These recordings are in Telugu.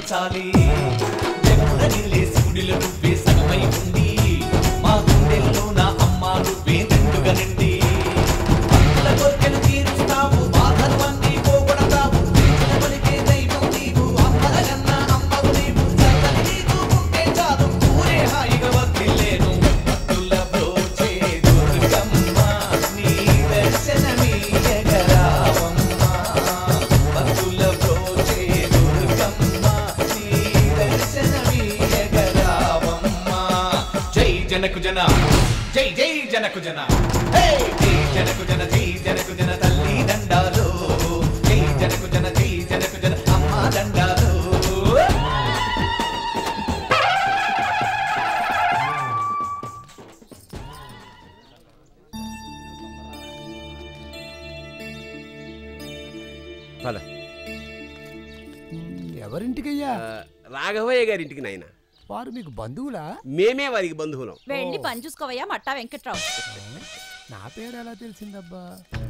తీర్చాలి జగమున నిలే శివుడిలో నువ్వే సగమై ఉండి మా గుండెల్లో నా అమ్మ నువ్వే నిండుగా నిండి భక్తుల కోరికలు తీరుస్తావు బాధలు అన్నీ పోగొడతావు పిలిచిన పలికే దైవం నీవు అమ్మల కన్నా అమ్మవు నీవు చల్లని నీకు ఉంటే చాలు ఊరే హాయిగా వర్తిల్లేను భక్తుల బ్రోచే దుర్గమ్మ నీ దర్శనమీయగరావమ్మ భక్తుల బ్రోచే దుర్గమ్మ నీ దర్శనమీయగరావమ్మ జై జనకు జన జై జై జనకు జన హే జై జనకు జన జై జనకు జన తల్లి దండాలు జై జనకు జన జై జనకు జన అమ్మ దండాలు పద ఎవరింటికయ్యా ఆ, రాఘవయ్య గారి ఇంటికి నాయన వారు మీకు బంధువులా మేమే వారికి బంధువులం వెళ్ళి పని చూసుకోవయ్యా మట్టా వెంకట్రావు నా పేరు ఎలా తెలిసిందబ్బా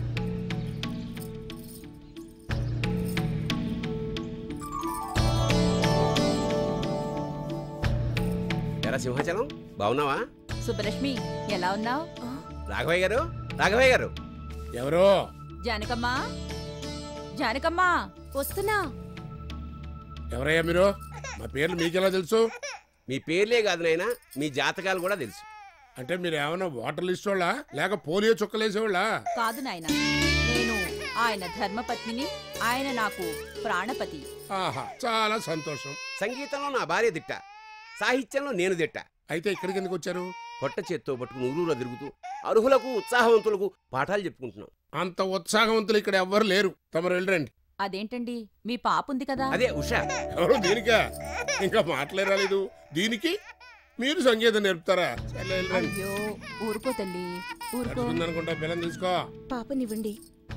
ఎరా సింహాచలం బాగున్నావా సుబ్బలక్ష్మి ఎలా ఉన్నావు రాఘవయ్య గారు రాఘవయ్య గారు ఎవరో జానకమ్మా జానకమ్మా వస్తున్నా ఎవరయ్యా మీరు మా పేర్లు మీకెలా తెలుసు మీ పేర్లే కాదు నాయన మీ జాతకాలు కూడా తెలుసు అంటే మీరు ఏమైనా వాటర్ లిస్ట్ వాళ్ళ లేక పోలియో చుక్కలేసేవాళ్ళ కాదు నాయన నేను ఆయన ధర్మపత్నిని ఆయన నాకు ప్రాణపతి ఆహా చాలా సంతోషం సంగీతంలో నా భార్య దిట్ట సాహిత్యంలో నేను దిట్ట అయితే ఇక్కడికి ఎందుకు వచ్చారు పొట్ట చేత్తో పట్టుకుని ఊరూరా తిరుగుతూ అర్హులకు ఉత్సాహవంతులకు పాఠాలు చెప్పుకుంటున్నాం అంత ఉత్సాహవంతులు ఇక్కడ ఎవ్వరు లేరు తమరు వెళ్ళరండి అదేంటండి మీ పాప ఉంది కదా అదే ఉషా ఎవరు దీనికా ఇంకా మాటలే రాలేదు దీనికి మీరు సంగీతం నేర్పుతారా సర్లే, వెళ్ళండి అయ్యో ఊరుకో తల్లి ఊరుకో అనుకుంటా పిల్లని తీసుకో పాపనివ్వండి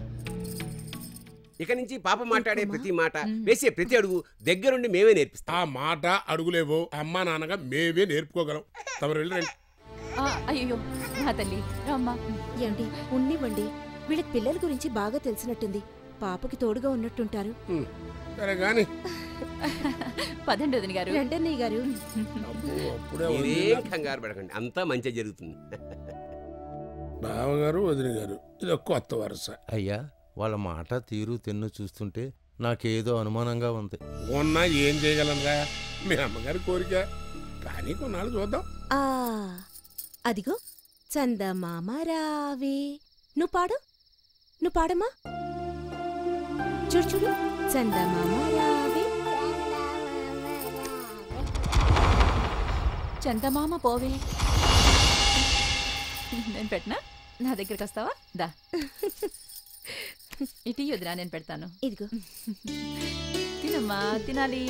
ఇక నుంచి పాప మాట్లాడే ఊరుకోమా. ప్రతి మాట మ్. వేసే ప్రతి అడుగు దగ్గరుండి మేమే నేర్పిస్తాం ఆ మాట అడుగులేవో అమ్మా నాన్నగా మేమే నేర్పుకోగలం తమరు వెళ్ళరండి ఆ, అయ్యో నా తల్లి రమ్మా ఏమండి ఉండివ్వండి వీళ్ళకి పిల్లల గురించి బాగా తెలిసినట్టుంది పాపకి తోడుగా ఉన్నట్టుంటారు సరే గాని పదండి వదిన గారు రెండన్నయ్య గారు అబ్బో, అప్పుడే మీరేం వదిన కంగారు పడకండి అంతా మంచి జరుగుతుంది బావగారు వదిన గారు ఇది ఒక కొత్త వరుస అయ్యా వాళ్ళ మాట తీరు తెన్ను చూస్తుంటే నాకేదో అనుమానంగా ఉంది ఉన్నా ఏం చేయగలనరా మీ అమ్మగారి కోరిక కానీ కొన్నాళ్ళు చూద్దాం ఆ అదిగో చందమామ రావే నువ్వు పాడు నువ్వు పాడమ్మా చూడు చూడు చందమామ రావే చందమామ పోవే నేను పెట్టనా నా దగ్గరికి వస్తావా దా ఇటీ వదినా నేను పెడతాను ఇదిగో తినమ్మా తినాలి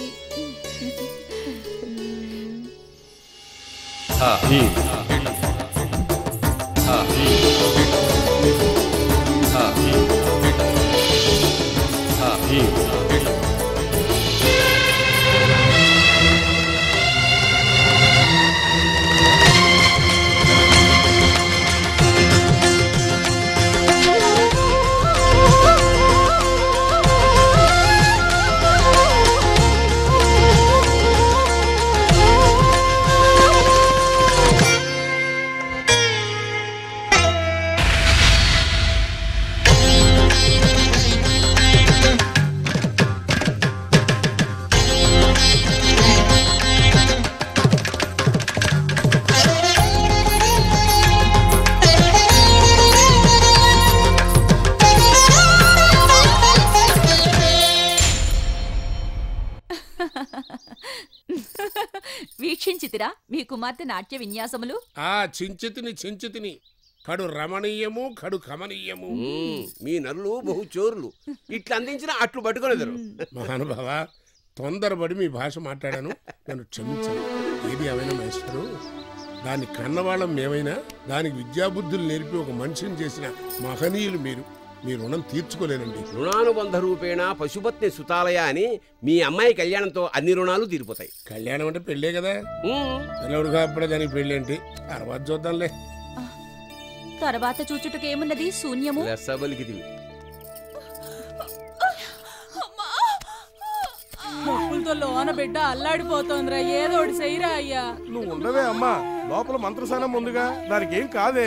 వీక్షించితిరా మీ కుమార్తె నాట్య విన్యాసములు ఆ చించితిని చించితిని కడు రమణీయము కడు కమనీయము మ్, మీ నరులు బహు చోరులు ఇట్లా అందించిన అట్లు పట్టుకునేదారు మహానుభావ తొందరపడి మీ భాష మాట్లాడాను నన్ను క్షమించండి ఏది ఏమైనా మేస్టరు దాన్ని కన్నవాళ్ళం మేమైనా దానికి విద్యాబుద్ధులు నేర్పి ఒక మనిషిని చేసిన మహనీయులు మీరు మీ రుణం తీర్చుకోలేనండి రుణానుబంధ రూపేణ పశుపత్ని సుతాలయ అని మీ అమ్మాయి కళ్యాణంతో అన్ని రుణాలు తీరిపోతాయి కళ్యాణం అంటే పెళ్ళే కదా మ్, పిల్లడుగా అప్పుడే దానికి పెళ్ళి ఏంటి తర్వాత చూద్దాంలే తర్వాత చూచుటకు ఏమున్నది శూన్యము లెస్సబలికిదివి నొప్పులు చేతులతో లోన బిడ్డ అల్లాడిపోతోందిరా ఏదోటి చెయ్యరా అయ్యా నువ్వు ఉండవే అమ్మా లోపల మంత్రసానం ఉందిగా దానికి ఏం కాదే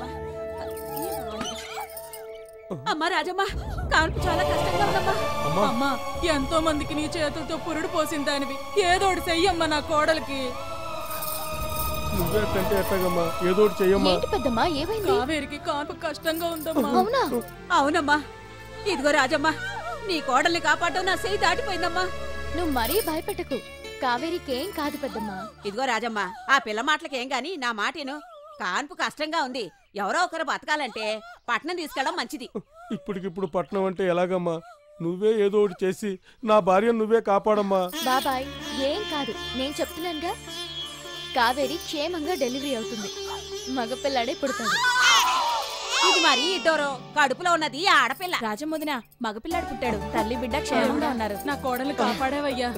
అమ్మా రాజమ్మ కాన్పు చాలా కష్టంగా ఉందమ్మా అమ్మా ఎంతో మందికి నీ చేతులతో పురుడు పోసిన దానివి ఏదోటి చెయ్యమ్మా నా కోడలికి నువ్వే కంటే ఎట్టగమ్మా ఏదో ఒకటి చెయ్యమ్మా ఏంటి పెద్దమ్మా ఏమైంది కావేరికి కాన్పు కష్టంగా ఉందమ్మా అవునా అవునమ్మా ఇదిగో రాజమ్మ నీ కోడల్ని కాపాడటం నా చేయి దాటిపోయిందమ్మా నువ్వు మరీ భయపెట్టకు కావేరికి ఏం కాదు పెద్దమ్మా ఇదిగో రాజమ్మ ఆ పిల్ల మాటలకేం గాని నా మాటేను కాన్పు కష్టంగా ఉంది ఎవరో ఒకరు బతకాలంటే పట్నం తీసుకెళ్ళడం మంచిది ఇప్పటికిప్పుడు పట్నం అంటే ఎలాగమ్మా నువ్వే ఏదో ఒకటి చేసి నా భార్యను నువ్వే కాపాడమ్మా బాబాయ్ ఏం కాదు నేను చెప్తున్నానుగా కావేరి క్షేమంగా డెలివరీ అవుతుంది మగపిల్లాడే పుడతాడు ఇది మరి ఇద్దరు కడుపులో ఉన్నది ఆడపిల్ల రాజమ్మొదిన మగపిల్లాడు పుట్టాడు తల్లి బిడ్డ క్షేమంగా ఉన్నారు నా కోడల్ని కాపాడావయ్యా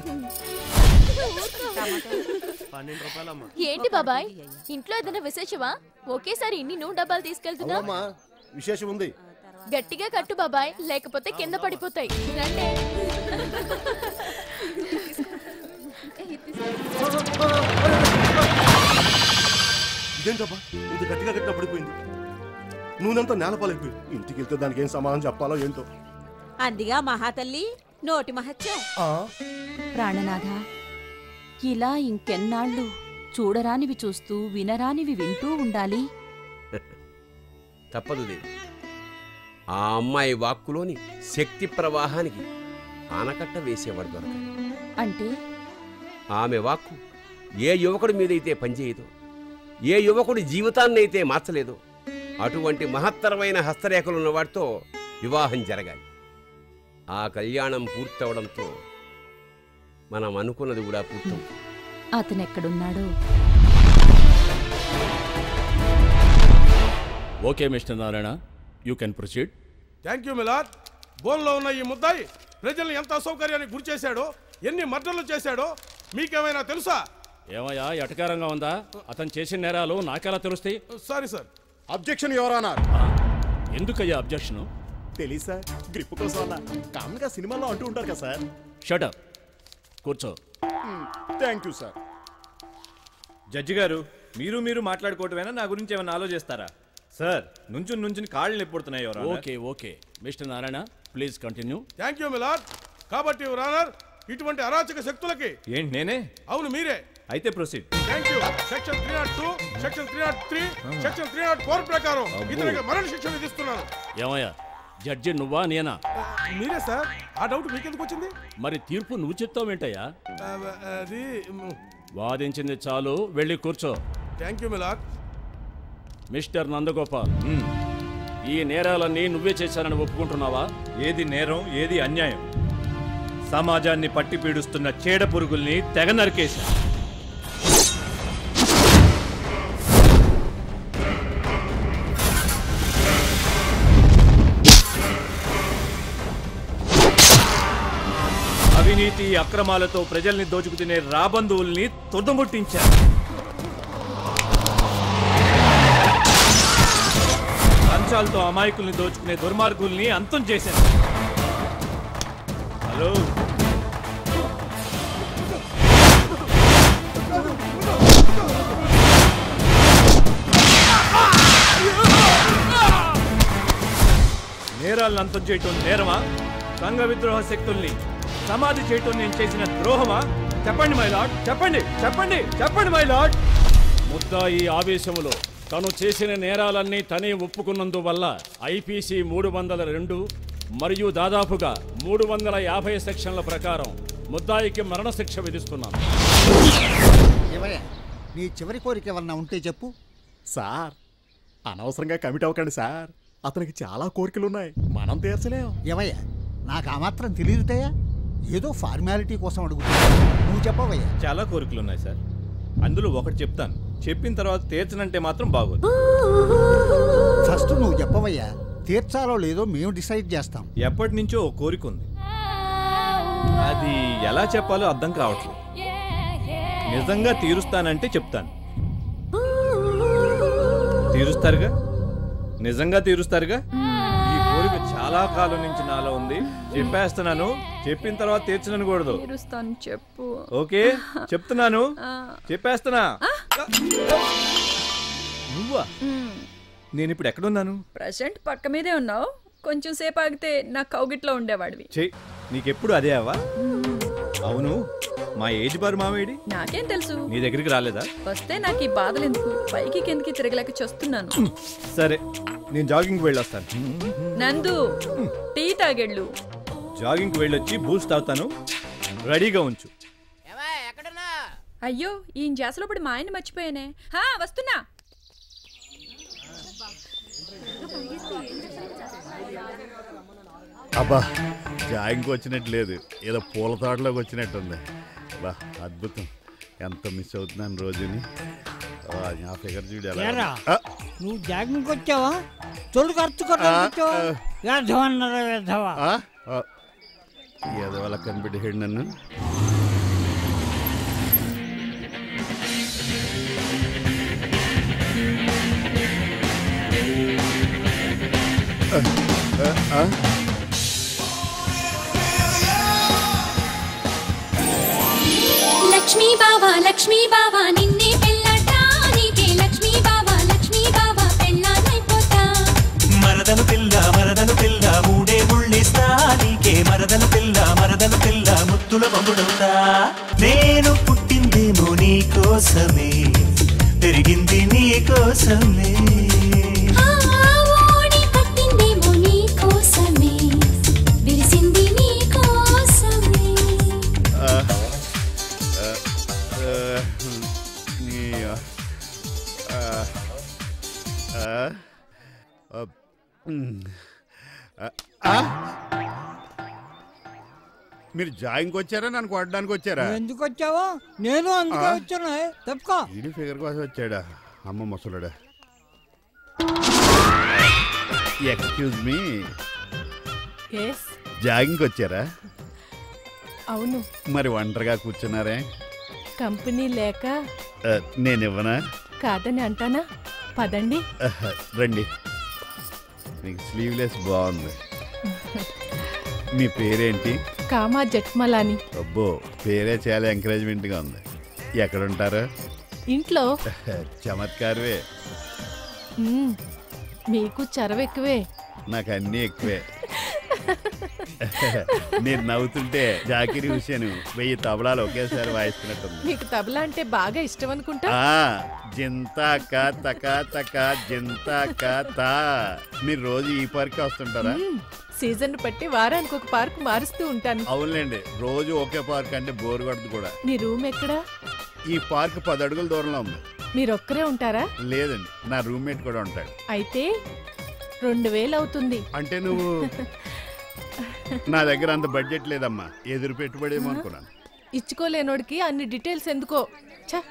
పన్నెండు రూపాయలమ్మా ఏంటి బాబాయ్ ఇంట్లో ఏదైనా విశేషమా ఒకేసారి ఇన్ని నూనె డబ్బాలు తీసుకెళ్తున్నా విశేషం ఉంది గట్టిగా కట్టు బాబాయ్ లేకపోతే కింద పడిపోతాయి రండి ఇదేంటబ్బా ఇంత గట్టిగా గట్టిగా పడిపోయింది నూనెంతా నేలపాలైపోయింది ఇంటికి వెళ్తే దానికి ఏం సమాధానం చెప్పాలో ఏంటో అందిగా మహాతల్లి నోటి మహత్యం ప్రాణనాథ ఇలా ఇంకెన్నాళ్ళు చూడరానివి చూస్తూ వినరానివి వింటూ ఉండాలి తప్పదు దేవి ఆ అమ్మాయి వాక్కులోని శక్తి ప్రవాహానికి ఆనకట్ట వేసేవాడు దొరకాలి అంటే ఆమె వాక్కు ఏ యువకుడి మీదైతే పనిచేయదో ఏ యువకుడి జీవితాన్నైతే మార్చలేదో అటువంటి మహత్తరమైన హస్తరేఖలున్న వాడితో వివాహం జరగాలి ఆ కళ్యాణం పూర్తవడంతో మనం అనుకున్నది కూడా పూర్తవుతుంది అతనెక్కడున్నాడో okay mister Narayana you can proceed thank you my lord బోన్లో ఉన్న ఈ ముద్దాయి ప్రజల్ని ఎంత అసౌకర్యానికి గురి చేశాడో ఎన్ని మర్డర్లు చేశాడో మీకేమైనా తెలుసా ఏమయ్యా ఎటకారంగా ఉందా అతను చేసిన నేరాలు నాకెలా తెలుస్తాయి సారీ సార్ అబ్జెక్షన్ ఎవరన్నా ఎందుకయ్యా అబ్జెక్షన్ తెలీదు సార్ గ్రిప్ కోసం అన్న కామన్గా సినిమాలో అంటూ ఉంటారు కదా సార్ షటప్ కూర్చో థ్యాంక్ యూ సార్ జడ్జి గారు మీరు మీరు మాట్లాడుకోవటమేనా నా గురించి ఏమైనా ఆలోచిస్తారా సార్ నుంచుని నుంచుని కాళ్ళు నొప్పుడుతున్నాయి ఎవరు okay okay mister Narayana please continue thank you my lord కాబట్టి రానర్ ఇటువంటి అరాచక శక్తులకి ఏంటి నేనే అవును మీరే అయితే proceed thank you section three not two section three not three section three not four ప్రకారం అబ్బో. ఇతనికి మరణ శిక్ష విధిస్తున్నాను ఏమయ్యా జడ్జి నువ్వా నేనా మీరే సార్ ఆ డౌట్ మీకెందుకు వచ్చింది మరి తీర్పు నువ్వు చెప్తావేంటయ్యా ఆ, అది వాదించింది చాలు వెళ్ళి కూర్చో thank you my lord mister Nandagopal ఈ నేరాలన్నీ నువ్వే చేశానని ఒప్పుకుంటున్నావా ఏది నేరం ఏది అన్యాయం సమాజాన్ని పట్టి పీడుస్తున్న చీడ పురుగుల్ని తెగ నరికేశా అవినీతి అక్రమాలతో ప్రజల్ని దోచుకు తినే రాబంధువుల్ని తుదముట్టించారు లంచాలతో అమాయకుల్ని దోచుకునే దుర్మార్గుల్ని అంతం చేశారు హలో నేరాలను అంతం చేయటం నేరమా సంఘ విద్రోహ శక్తుల్ని సమాధి చేయటం నేను చేసిన ద్రోహమా చెప్పండి మై లార్డ్ చెప్పండి చెప్పండి చెప్పండి మై లార్డ్ ముద్దా ఈ ఆవేశములో తను చేసిన నేరాలన్నీ తనే ఒప్పుకున్నందువల్ల ఐపీసీ మూడు వందల రెండు మరియు దాదాపుగా మూడు వందల యాభై సెక్షన్ల ప్రకారం ముద్దాయికి మరణశిక్ష విధిస్తున్నాను ఏమయ్య నీ చివరి కోరిక ఏమన్నా ఉంటే చెప్పు సార్ అనవసరంగా కమిట్ అవ్వకండి సార్ అతనికి చాలా కోరికలున్నాయి మనం తీర్చలేం ఏమయ్య నాకు ఆ మాత్రం తెలియదుటయ్యా ఏదో ఫార్మాలిటీ కోసం అడుగుతున్నా నువ్వు చెప్పవయ్యా చాలా కోరికలు ఉన్నాయి సార్ అందులో ఒకటి చెప్తాను చెప్పిన తర్వాత తీర్చనంటే మాత్రం బాగోదు ఫస్ట్ నువ్వు చెప్పవయ్యా తీర్చాలో లేదో మేము డిసైడ్ చేస్తాం ఎప్పటి నుంచో ఓ కోరిక ఉంది అది ఎలా చెప్పాలో అర్థం కావట్లేదు నిజంగా తీరుస్తానంటే చెప్తాను తీరుస్తారుగా నిజంగా తీరుస్తారుగా ఈ కోరిక చాలా చాలా కాలం నుంచి నాలో ఉంది చెప్పేస్తున్నాను చెప్పిన తర్వాత తీర్చనకూడదు తీరుస్తాను చెప్పు ఓకే చెప్తున్నాను ఆ. చెప్పేస్తున్నా నువ్వా నేను ఇప్పుడు ఎక్కడున్నాను ప్రజెంట్ పక్క మీదే ఉన్నావు కొంచెం సేపు ఆగితే నా కౌగిట్లో ఉండేవాడివి చెయ్యి నీకెప్పుడు అదే అవ్వా అవును మా ఏజ్ బారు మావేడి నాకేం తెలుసు నీ దగ్గరికి రాలేదా వస్తే నాకు ఈ బాధలు ఎందుకు పైకి కిందకి తిరగలేక చూస్తున్నాను సరే నేను జాగింగ్కి వెళ్ళొస్తాను నందు టీ తాగెళ్ళు జాగింగ్కి వెళ్ళొచ్చి బూస్ట్ తాగుతాను రెడీగా ఉంచు అయ్యో ఈ జాసలో పడి మా ఆయన మర్చిపోయానే హా వస్తున్నా అబ్బా జాయింగ్కి వచ్చినట్టు లేదు ఏదో పూల తోటలోకి వచ్చినట్టుంది బా అద్భుతం ఎంత మిస్ అవుతున్నాను రోజుని ఆ, నా ఫిగర్ చూడు ఎలా ఏరా, ఆ, నువ్వు జాగింగ్కి వచ్చావా తొలి ఖర్చు వచ్చావా వ్యర్థం అన్నారా వ్యర్థవా ఆ, ఆ. ఏదో అలా కనిపెట్టాడు నన్ను ఆ, ఆ, ఆ. లక్ష్మీ బావా లక్ష్మీ బావా నిన్నే పెళ్ళటానికే లక్ష్మీ బావా లక్ష్మీ బావా పెళ్ళానైపోతా మరదలు పిల్ల మరదలు పిల్ల మూడే ముళ్ళిస్తా నీకే మరదలు పిల్ల మరదలు పిల్ల ముత్తుల బొమ్ముడవుతా నేను పుట్టిందేమో నీ కోసమే పెరిగింది నీ కోసమే ఆ ఓడి పట్టిందేమో నీ కోసమే విరిసింది నీ కోసమే ఆ, ఆ, ఆ, నీ, ఆ, ఆ, ఆ, ఉమ్, ఆ, ఆ? మీరు జాయింగ్కి వచ్చారా నన్ను కొట్టడానికి వచ్చారా నువ్వు ఎందుకు వచ్చావో నేను అందుకే ఆ? వచ్చాను తప్పుకో ఈడి ఫిగర్ కోసం వచ్చాడా అమ్మ ముసలుడా ఎక్స్క్యూజ్ మీ ఎస్ జాగింగ్కి వచ్చారా అవును మరి ఒంటరిగా కూర్చున్నారే కంపెనీ లేక ఆ, నేను ఇవ్వనా కాదని అంటానా పదండి ఆహా, రండి మీకు స్లీవ్లెస్ బాగుంది మీ పేరేంటి కామా జట్మలాని అబ్బో పేరే చాలా ఎంకరేజ్మెంట్గా ఉంది ఎక్కడుంటారు ఇంట్లో చమత్కారవే మ్మ్. మీకు చరవెక్కువే నాకు అన్నీ ఎక్కువే నేను నవ్వుతుంటే జాకిరి హుసేన్ వెయ్యి తబలాలు ఒకేసారి వాయిస్తున్నట్టుంది మీకు తబలా అంటే బాగా ఇష్టం అనుకుంటా ఆ జింతాక తక తక జింతాక తా మీరు రోజు ఈ పార్క్ వస్తుంటారా మ్మ్. సీజన్ బట్టి వారానికి ఒక పార్క్ మారుస్తూ ఉంటాను అవునులేండి రోజు ఒకే పార్క్ అంటే బోర్ కొడదు కూడా మీ రూమ్ ఎక్కడా ఈ పార్క్ పది అడుగుల దూరంలో ఉంది మీరు ఒక్కరే ఉంటారా లేదండి నా రూమ్మేట్ కూడా ఉంటాడు అయితే రెండు వేలు అవుతుంది అంటే నువ్వు నా దగ్గర అంత బడ్జెట్ లేదమ్మా ఎదురు పెట్టుబడి ఏమో అనుకున్నాను ఇచ్చుకోలేనోడికి అన్ని డీటెయిల్స్ ఎందుకో ఛ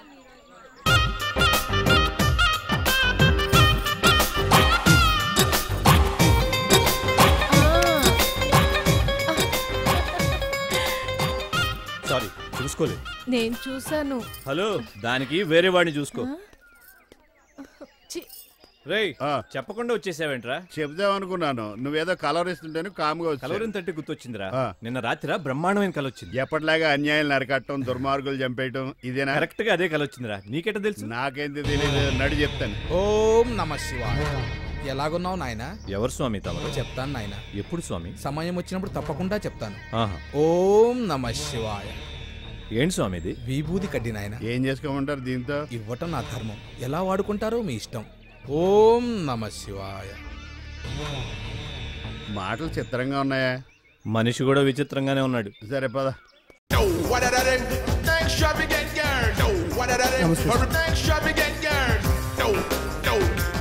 సారీ చూసుకోలేదు నేను చూశాను హలో దానికి వేరే వాడిని చూసుకో ఛీ, రేయ్ చెప్పకుండా వచ్చేసావేంట్రా చెప్దాం అనుకున్నాను నువ్వేదో కలర్ ఇస్తుంటేనే కామ్గా వచ్చావు. కలవరం తట్టి గుర్తొచ్చిందిరా ఆ. నిన్న రాత్రి బ్రహ్మాండమైన కల వచ్చింది ఎప్పటిలాగా అన్యాయం నరకట్టడం దుర్మార్గులు చంపేయటం ఇదేనా కరెక్ట్ గా అదే కల వచ్చిందిరా నీకెట తెలుసు నాకేంది తెలియదు నడు చెప్తాను ఓం నమ శివాయ ఎలాగున్నావు నాయనా ఎవరు స్వామి తమరు చెప్తాను నాయన ఎప్పుడు స్వామి సమయం వచ్చినప్పుడు తప్పకుండా చెప్తాను ఆహా. ఓం నమ శివాయ ఏంటి స్వామి ఇది విభూది కడ్డి నాయన ఏం చేసుకోమంటారు దీంతో ఇవ్వటం నా ధర్మం ఎలా వాడుకుంటారో మీ ఇష్టం ఓం నమ శివాయ మాటలు చిత్రంగా ఉన్నాయా మనిషి కూడా విచిత్రంగానే ఉన్నాడు సరే పద What are that? Extravagant girl. No. What are that? Namaste. Or extravagant girl. No. No.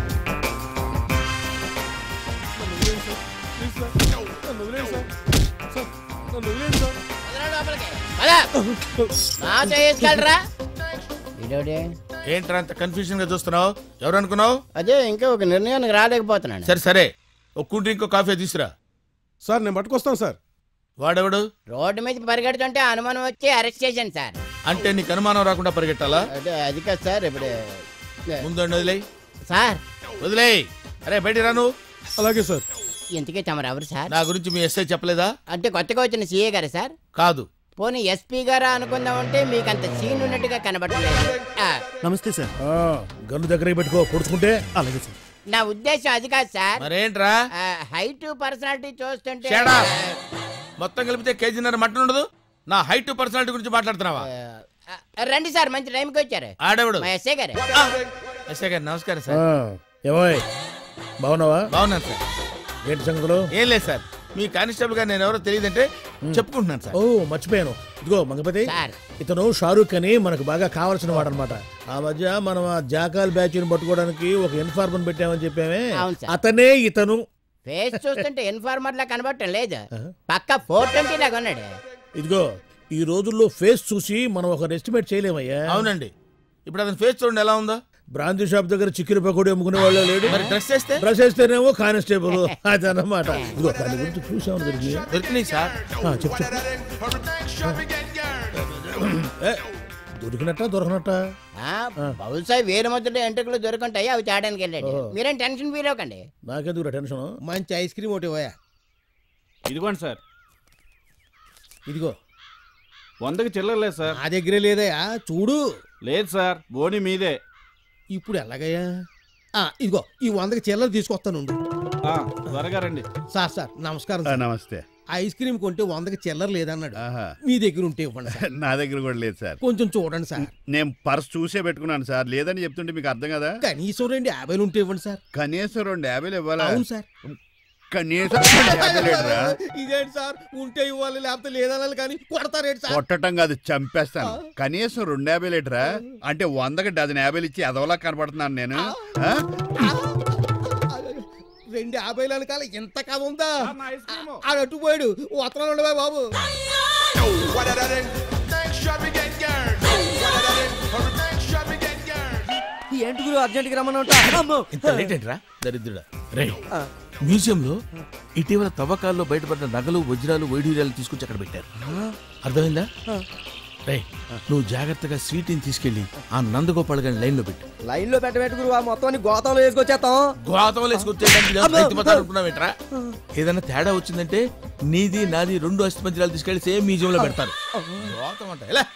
ఏంట్రా అంత కన్ఫ్యూజన్ గా చూస్తున్నావు ఎవరు అనుకున్నావు అదే ఇంకా ఒక నిర్ణయానికి రాలేకపోతున్నాను సరే సరే ఒక కూల్ డ్రింక్ కాఫీ తీసురా సార్ నేను పట్టుకొస్తాను సార్ వాడెవడు రోడ్డు మీద పరిగెడుతుంటే అనుమానం వచ్చి అరెస్ట్ చేశాను సార్ అంటే నీకు అనుమానం రాకుండా పరిగెట్టాలా అదే అది కాదు సార్ ఇప్పుడు ముందు వదిలేయి సార్ వదిలేయి అరే బయటికి రాను అలాగే సార్ ఇంతకీ తమరు ఎవరు సార్ నా గురించి మీ ఎస్ఐ చెప్పలేదా అంటే కొత్తగా వచ్చిన సీఏ గారు సార్ కాదు పోనీ ఎస్పీ గారా అనుకుందామంటే మీకు అంత సీన్ ఉన్నట్టుగా కనబడలేదు ఆ, నమస్తే సార్ గన్ను దగ్గరికి పెట్టుకో పొడుచుకుంటే అలాగే సార్ నా ఉద్దేశం అది కాదు సార్ మరేంట్రా హైట్ పర్సనాలిటీ చూస్తుంటే షేడా మొత్తం కలిపితే కేజీన్నర మటన్ ఉండదు నా హైట్ పర్సనాలిటీ గురించి మాట్లాడుతున్నావా ఆ, రండి సార్ మంచి టైంకి వచ్చారు ఆడేవాడు మా ఎస్ఐ గారు ఎస్ఐ గారు నమస్కారం ఆ, సార్ ఏమోయ్ బాగున్నావా బాగున్నాను సార్ ఏంటి సంగతులు ఏం లేదు సార్ మీ కానిస్టేబుల్ గారు నేను ఎవరో తెలియదంటే చెప్పుకుంటున్నాను సార్ ఓ మర్చిపోయాను ఇదిగో మంగపతి సార్. ఇతను షారూక్ అని మనకు బాగా కావాల్సిన వాడు అనమాట ఆ మధ్య మనం ఆ జాకాల్ బ్యాచ్ ని పట్టుకోవడానికి ఒక ఇన్ఫార్మర్ పెట్టామని చెప్పామే అవును సార్. అతనే ఇతను ఫేస్ చూస్తుంటే ఇన్ఫార్మర్ లా కనబడటం లేదు పక్క ఫోర్ ట్వంటీ లాగా ఉన్నాడు ఇదిగో ఈ రోజుల్లో ఫేస్ చూసి మనం ఒక ఎస్టిమేట్ చేయలేమయ్యా అవునండి ఇప్పుడు అతని ఫేస్ చూడండి ఎలా ఉందో బ్రాంతి షాప్ దగ్గర చిక్కిరి పకోడీ అమ్ముకునే వాళ్ళు లేడు మరి డ్రెస్ చేస్తే డ్రెస్ వేస్తేనేమో కానిస్టేబుల్ అదన్నమాట ఇదిగో దాని గురించి చూసాము దొరికి దొరికినాయి సార్ చెప్పు చెప్పు ఏ, దొరికినట్ట దొరకనట్ట ఆ, బహుశా వేరే మొదటి ఎంట్రుకలు దొరుకుంటాయి అవి తేడానికి వెళ్ళాడు మీరేం టెన్షన్ ఫీల్ అవ్వకండి నాకెందుకు టెన్షన్ మంచి ఐస్ క్రీమ్ ఒకటి పోయా ఇదిగోండి సార్ ఇదిగో వందకి చిల్లరలేదు సార్ నా దగ్గరే లేదయా చూడు లేదు సార్ బోని మీదే ఇప్పుడు ఎలాగయ్యా ఆ, ఇదిగో ఈ వందకి చిల్లర తీసుకొస్తాను ఆ, త్వరగా రండి సార్ సార్ నమస్కారం ఆ, సార్. నమస్తే ఐస్ క్రీమ్ కొంటే వందకి చిల్లర లేదన్నాడు మీ దగ్గర ఉంటే ఇవ్వండి సార్ నా దగ్గర కూడా లేదు సార్ కొంచెం చూడండి సార్ నేను పర్స్ చూసే పెట్టుకున్నాను సార్ లేదని చెప్తుంటే మీకు అర్థం కదా కనీసం రెండు యాభైలు ఉంటే ఇవ్వండి సార్ కనీసం రెండు యాభైలు ఇవ్వాలా అవును సార్ కనీసం రెండు యాభైలు ఏంట్రా? ఇదేంటి సార్ ఉంటే ఇవ్వాలి లేకపోతే లేదనాలి కానీ కొడతారేంటి సార్ కొట్టటం కాదు చంపేస్తాను కనీసం రెండు యాభై లీటరా అంటే వందకి డజన్ యాభైలు ఇచ్చి ఎదవలా కనపడుతున్నాను నేను ఆ? రెండు యాభైలు అనకాల ఎంత కథ ఉందా ఆడు అట్టుపోయాడు ఉత్తరాలు ఉండవా బాబు ఏంటి గురు అర్జెంట్కి రమ్మని ఉంటా ఇంత లేట్ ఏంట్రా దరిద్రుడా రే మ్యూజియంలో ఇటీవల తవ్వకాల్లో బయటపడిన నగలు వజ్రాలు వైడూర్యాలు తీసుకొచ్చి అక్కడ పెట్టారు అర్థమైందా రే నువ్వు జాగ్రత్తగా స్వీట్ని తీసుకెళ్లి ఆ నందగోపాల్ గారి లైన్ లో పెట్టు లైన్ లో పెట్టబెట్టు గురు ఆ మొత్తాన్ని గోతంలో వేసుకొచ్చేస్తాం గోతంలో వేసుకొచ్చేయడానికి అమ్మో. అనుకున్నావేట్రా ఏదైనా తేడా వచ్చిందంటే నీది నాది రెండు అస్థిపంజరాలు తీసుకెళ్లి సేమ్ మ్యూజియం లో పెడతారు గోతం అంట ఎలా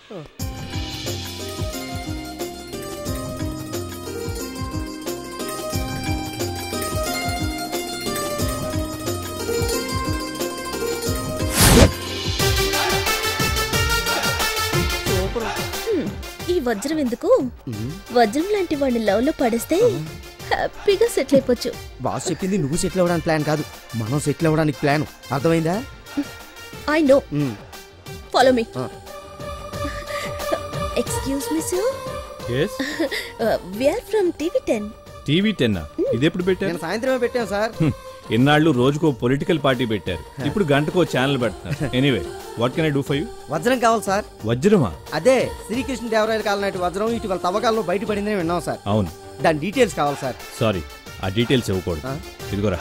హ్మ్, ఈ వజ్రం ఎందుకు వజ్రం లాంటి వాడిని లవ్ లో పడేస్తే హ్యాపీగా సెటిల్ అయిపోవచ్చు బాస్ చెప్పింది నువ్వు సెటిల్ అవ్వడానికి ప్లాన్ కాదు మనం సెటిల్ అవ్వడానికి ప్లాన్ అర్థమైందా I know hmm. Follow me excuse me sir yes we are from TV ten TV ten ఇది ఎప్పుడు పెట్టారు నేను సాయంత్రమే పెట్టాను సార్ హ్మ్. ఇన్నాళ్ళు రోజుకో పొలిటికల్ పార్టీ పెట్టారు ఇప్పుడు గంటకో ఛానల్ పెడుతున్నారు anyway what can I do for you వజ్రం కావాలి సార్ వజ్రమా అదే శ్రీకృష్ణ దేవరాయల కాలం నాటి వజ్రం ఇటీవల తవ్వకాల్లో బయటపడిందని విన్నాం సార్ అవును దాని డీటెయిల్స్ కావాలి సార్ సారీ ఆ డీటెయిల్స్ ఇవ్వకూడదు ఇదిగోరా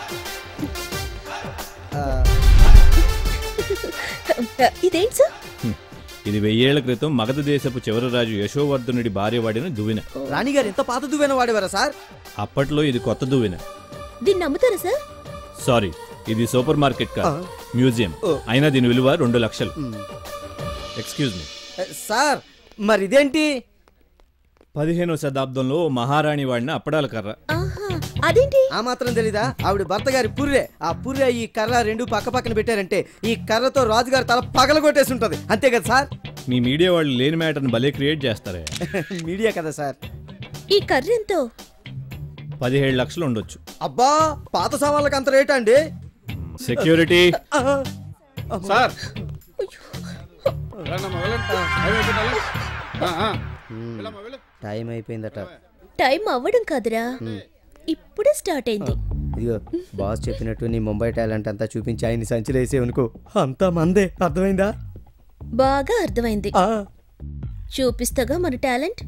ఇదేంటి సార్ హ్మ్. ఇది వెయ్యేళ్ల క్రితం మగధ దేశపు చివరి రాజు యశోవర్ధనుడి భార్య వాడిన దువ్వెన రాణిగారు ఎంత పాత దువ్వెన వాడేవారా సార్ అప్పట్లో ఇది కొత్త దువ్వెన దీన్ని నమ్ముతారా సార్ సారీ ఇది సూపర్ మార్కెట్ కాదు మ్యూజియం అయినా దీని విలువ రెండు లక్షలు ఎక్స్క్యూజ్ మీ సార్ మరి ఇదేంటి పదిహేనవ శతాబ్దంలో ఓ మహారాణి వాడిన అప్పడాల కర్ర అదేంటి ఆ మాత్రం తెలీదా ఆవిడ భర్త గారి పుర్రె ఆ పుర్రె ఈ కర్ర రెండు పక్క పక్కన పెట్టారంటే ఈ కర్రతో రాజుగారి తల పగల కొట్టేసి ఉంటది అంతే కదా సార్ మీ మీడియా వాళ్ళు లేని మ్యాటర్ని భలే క్రియేట్ చేస్తారే మీడియా కదా సార్ ఈ కర్రీ ఎంతో పదిహేడు లక్షలు ఉండొచ్చు అబ్బా పాత సామాన్లకు అంత రేటా అండి సెక్యూరిటీ సార్ టైం అయిపోయిందట టైం అవ్వడం కాదురా ఇప్పుడే స్టార్ట్ అయింది ఇదిగో బాస్ చెప్పినట్టు నీ ముంబై టాలెంట్ అంతా చూపించి ఆయన్ని సంచిలేసే అనుకో అంతా మందే అర్థమైందా బాగా అర్థమైంది చూపిస్తాగా మన టాలెంట్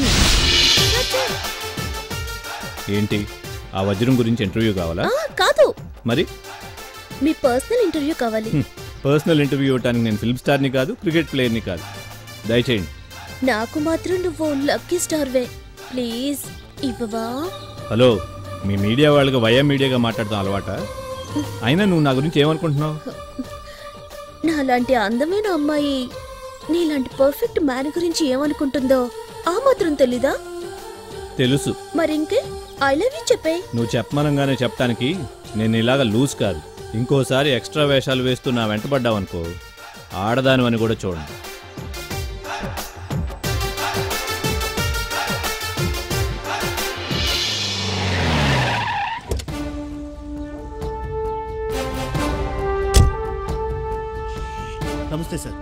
ఏంటి ఆ వజ్రం గురించి ఇంటర్వ్యూ కావాలా ఆ, కాదు మరి మీ పర్సనల్ ఇంటర్వ్యూ కావాలి పర్సనల్ ఇంటర్వ్యూ ఇవ్వడానికి నేను ఫిల్మ్ స్టార్ని కాదు క్రికెట్ ప్లేయర్ని కాదు దయచేయండి నాకు మాత్రం నువ్వు లక్కీ స్టార్వే ప్లీజ్ ఇవ్వవా హలో మీ మీడియా వాళ్ళకి వయా మీడియాగా మాట్లాడతాం అలవాట అయినా నువ్వు నా గురించి ఏమనుకుంటున్నావు నాలాంటి అందమైన అమ్మాయి నీలాంటి పర్ఫెక్ట్ మ్యాన్ గురించి ఏమనుకుంటుందో ఆ మాత్రం తెలీదా తెలుసు మరింకే ఐ లవ్ యూ చెప్పే నువ్వు చెప్పమనంగానే చెప్పడానికి నేను ఇలాగ లూజ్ కాదు ఇంకోసారి ఎక్స్ట్రా వేషాలు వేస్తూ నా వెంటబడ్డావనుకో ఆడదాను అని కూడా చూడండి నమస్తే sir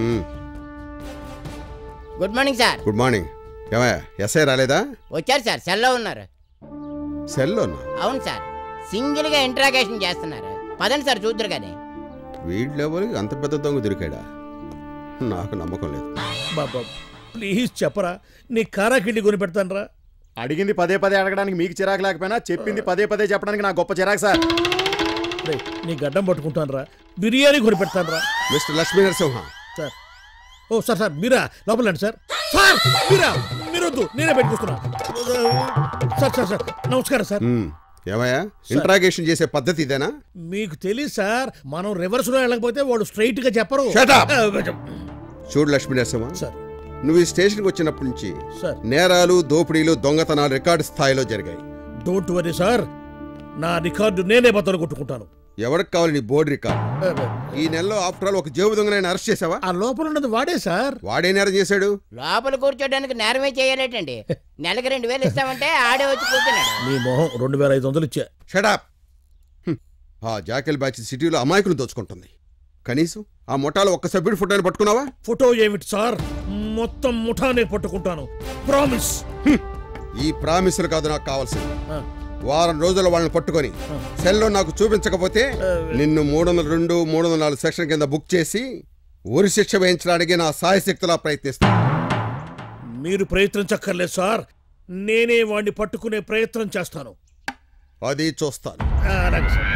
good morning sir good morning ఏమయ్యా ఎస్ఐ రాలేదా వచ్చారు సార్ సెల్లో ఉన్నారు సెల్లోనా అవును సార్ సింగిల్ గా ఇంట్రాగేషన్ చేస్తున్నారు పదండి సార్ చూద్దరు కానీ వీళ్ళెవరికి అంత పెద్ద దొంగ దొరికాడా నాకు నమ్మకం లేదు బాబా ప్లీజ్ చెప్పరా నీ కారాకిళ్ళి కొని పెడతానరా అడిగింది పదే పదే అడగడానికి మీకు చిరాకు లేకపోయినా చెప్పింది పదే పదే చెప్పడానికి నాకు గొప్ప చిరాకు సార్ రేయ్, నీ గడ్డం పట్టుకుంటానరా బిర్యానీ కొని పెడతానరా మిస్టర్ లక్ష్మీ నరసింహ సార్ ఓ సార్ సార్ మీరా లోపలండి సార్ సార్ మీరా మీరొద్దు నేనే పెట్టుకొస్తున్నా సార్ సార్ సార్ నమస్కారం సార్ మ్మ్. ఏమయ్యా ఇంట్రాగేషన్ చేసే పద్ధతి ఇదేనా మీకు తెలియదు సార్ మనం రివర్స్ లో వెళ్ళకపోతే వాడు స్ట్రైట్ గా చెప్పరు Shut up! ఆ, చూడు లక్ష్మీ నరసింహ సార్ నువ్వు ఈ స్టేషన్కి వచ్చినప్పటి నుంచి సార్ నేరాలు దోపిడీలు దొంగతనాలు రికార్డు స్థాయిలో జరిగాయి డోంట్ వరీ సార్ నా రికార్డు నేనే బద్దలు కొట్టుకుంటాను ఎవరికి కావాలి నీ బోర్డు రికార్డు ఈ నెలలో ఆఫ్టర్ ఆల్ ఒక జేబు దొంగనైనా అరెస్ట్ చేసావా ఆ లోపల ఉన్నది వాడే సార్ వాడే నేరం చేశాడు లోపల కూర్చోడానికి నేరమే చేయలేటండి నెలకి రెండు వేలు ఇస్తామంటే ఆడే వచ్చి కూర్చున్నాడు నీ మొహం రెండు వేల ఐదు వందలు ఇచ్చా షడాప్ ఆ జాకెల్ బ్యాచ్ సిటీలో అమాయకులు దోచుకుంటుంది కనీసం ఆ ముఠాలో ఒక్క సభ్యుడి ఫోటోని పట్టుకున్నావా ఫోటో ఏమిటి సార్ మొత్తం ముఠానే పట్టుకుంటాను ప్రామిస్ ఈ ప్రామిసులు కాదు నాకు కావాల్సింది వారం రోజుల వాళ్ళని పట్టుకొని సెల్లో నాకు చూపించకపోతే నిన్ను మూడు వందల రెండు మూడు వందల నాలుగు సెక్షన్ కింద బుక్ చేసి ఉరి శిక్ష వేయించడానికి నా సాయశక్తులా ప్రయత్నిస్తాను మీరు ప్రయత్నించక్కర్లేదు సార్ నేనే వాడిని పట్టుకునే ప్రయత్నం చేస్తాను అది చూస్తాను ఆ, అలాగే సార్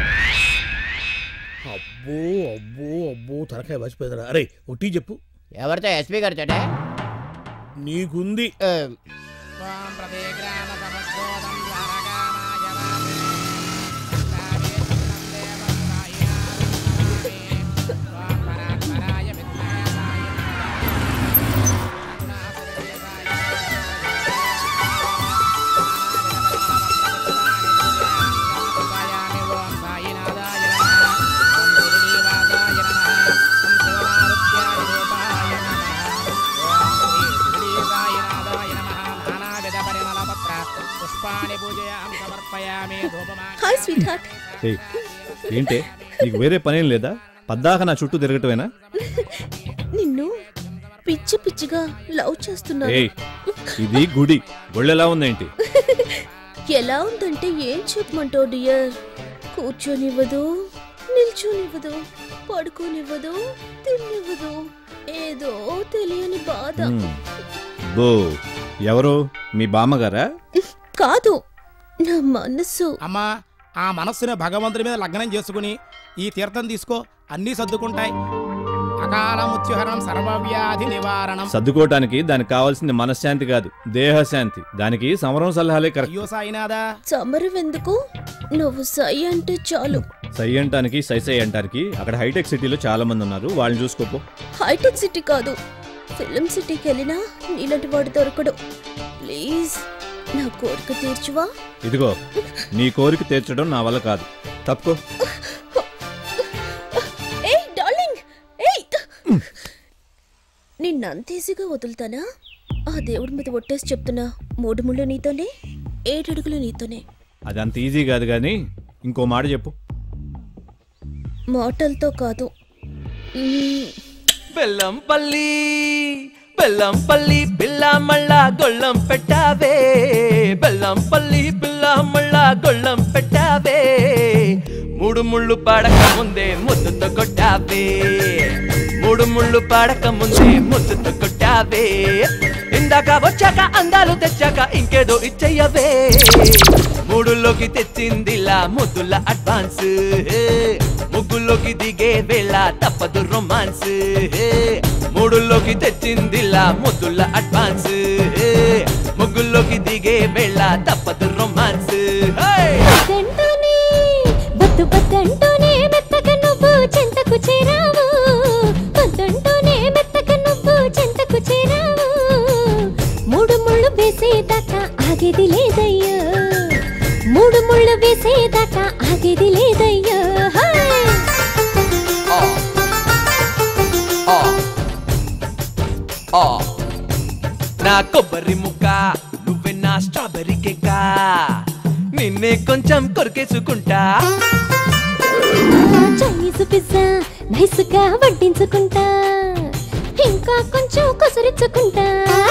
అబ్బో అబ్బో అబ్బో తలకాయ వచ్చిపోయిందిరా అరే ఒకటి చెప్పు ఎవరితో ఎస్పీ గారితో నీకుంది పుష్పాన్ని పూజయామి సమర్పయామి హాయ్ స్వీట్ హార్ట్ ఏయ్, ఏంటే నీకు వేరే పనేం లేదా పద్దాక నా చుట్టూ తిరగటమేనా నిన్ను పిచ్చి పిచ్చిగా లవ్ చేస్తున్నాను ఏయ్ ఇది గుడి ఒళ్ళెలా ఉందేంటి ఎలా ఉందంటే ఏం చెప్పమంటావు డియర్ కూర్చోనివ్వదు నిల్చోనివ్వదు పడుకోనివ్వదు తిన్నివ్వదు ఏదో తెలియని బాధ హ్మ్. బో ఎవరు మీ బామ్మగారా కాదు నా మనసు అమ్మా ఆ మనస్సుని భగవంతుడి మీద లగ్నం చేసుకుని ఈ తీర్థం తీసుకో అన్నీ సర్దుకుంటాయి అకాల మృత్యుహరణం సర్వవ్యాధి నివారణం సర్దుకోవటానికి దానికి కావాల్సింది మనశ్శాంతి కాదు దేహశాంతి దానికి సమరం సలహాలే కరెక్ట్ అయ్యో సాయినాథా సమరం ఎందుకు నువ్వు సై అంటే చాలు సై అంటానికి సై సై అంటానికి అక్కడ హైటెక్ సిటీలో చాలా మంది ఉన్నారు వాళ్ళని చూసుకోపో హైటెక్ సిటీ కాదు ఫిలిం సిటీకి వెళ్ళినా నీలాంటి వాడు దొరకడు ప్లీజ్ నా కోరిక తీర్చువా ఇదిగో నీ కోరిక తీర్చడం నా వల్ల కాదు తప్పుకో ఏయ్ డార్లింగ్ ఏయ్ నిన్నంత ఈజీగా వదులుతానా ఆ దేవుడి మీద ఒట్టేసి చెప్తున్నా మూడు ముళ్ళు నీతోనే ఏడడుగులు నీతోనే అది అంత ఈజీ కాదు కానీ ఇంకో మాట చెప్పు మాటలతో కాదు మ్మ్. బెల్లంపల్లి బెల్లంపల్లి పిల్ల మళ్ళా గొళ్ళం పెట్టావే బెల్లంపల్లి పిల్ల మళ్ళా గొళ్ళం పెట్టావే మూడు ముళ్ళు పాడక ముందే ముద్దుతో కొట్టావే మూడు ముళ్ళు పాడక ముందే ముద్దుతో కొట్టావే ఇందాక వచ్చాక అందాలు తెచ్చాక ఇంకేదో ఇచ్చయ్యవే మూడులోకి తెచ్చిందిలా ముద్దుల అడ్వాన్స్ ముగ్గులోకి దిగే వేళ తప్పదు రొమాన్స్ మూడులోకి తెచ్చిందిలా ముద్దుల అడ్వాన్స్ ముగ్గులోకి దిగే వేళ తప్పదు రొమాన్స్ గంటనే బత్తు వద్దు వద్దంటూనే మెత్తగా నువ్వు చెంతకు చేరావు వద్దంటూనే మెత్తగా నువ్వు చెంతకు చేరావు మూడు ముళ్ళు వేసేదాకా ఆగేది లేదయ్యా మూడు ముళ్ళు వేసేదాకా ఆగేది లేదయ్యా హాయ్ ఆ నా కొబ్బరి ముక్క నువ్వే నా స్ట్రాబెర్రీ కేక నిన్నే కొంచెం కొరికేసుకుంటా చైనీస్ పిజ్జా నైస్ గా వడ్డించుకుంటా ఇంకా కొంచెం కొసరించుకుంటా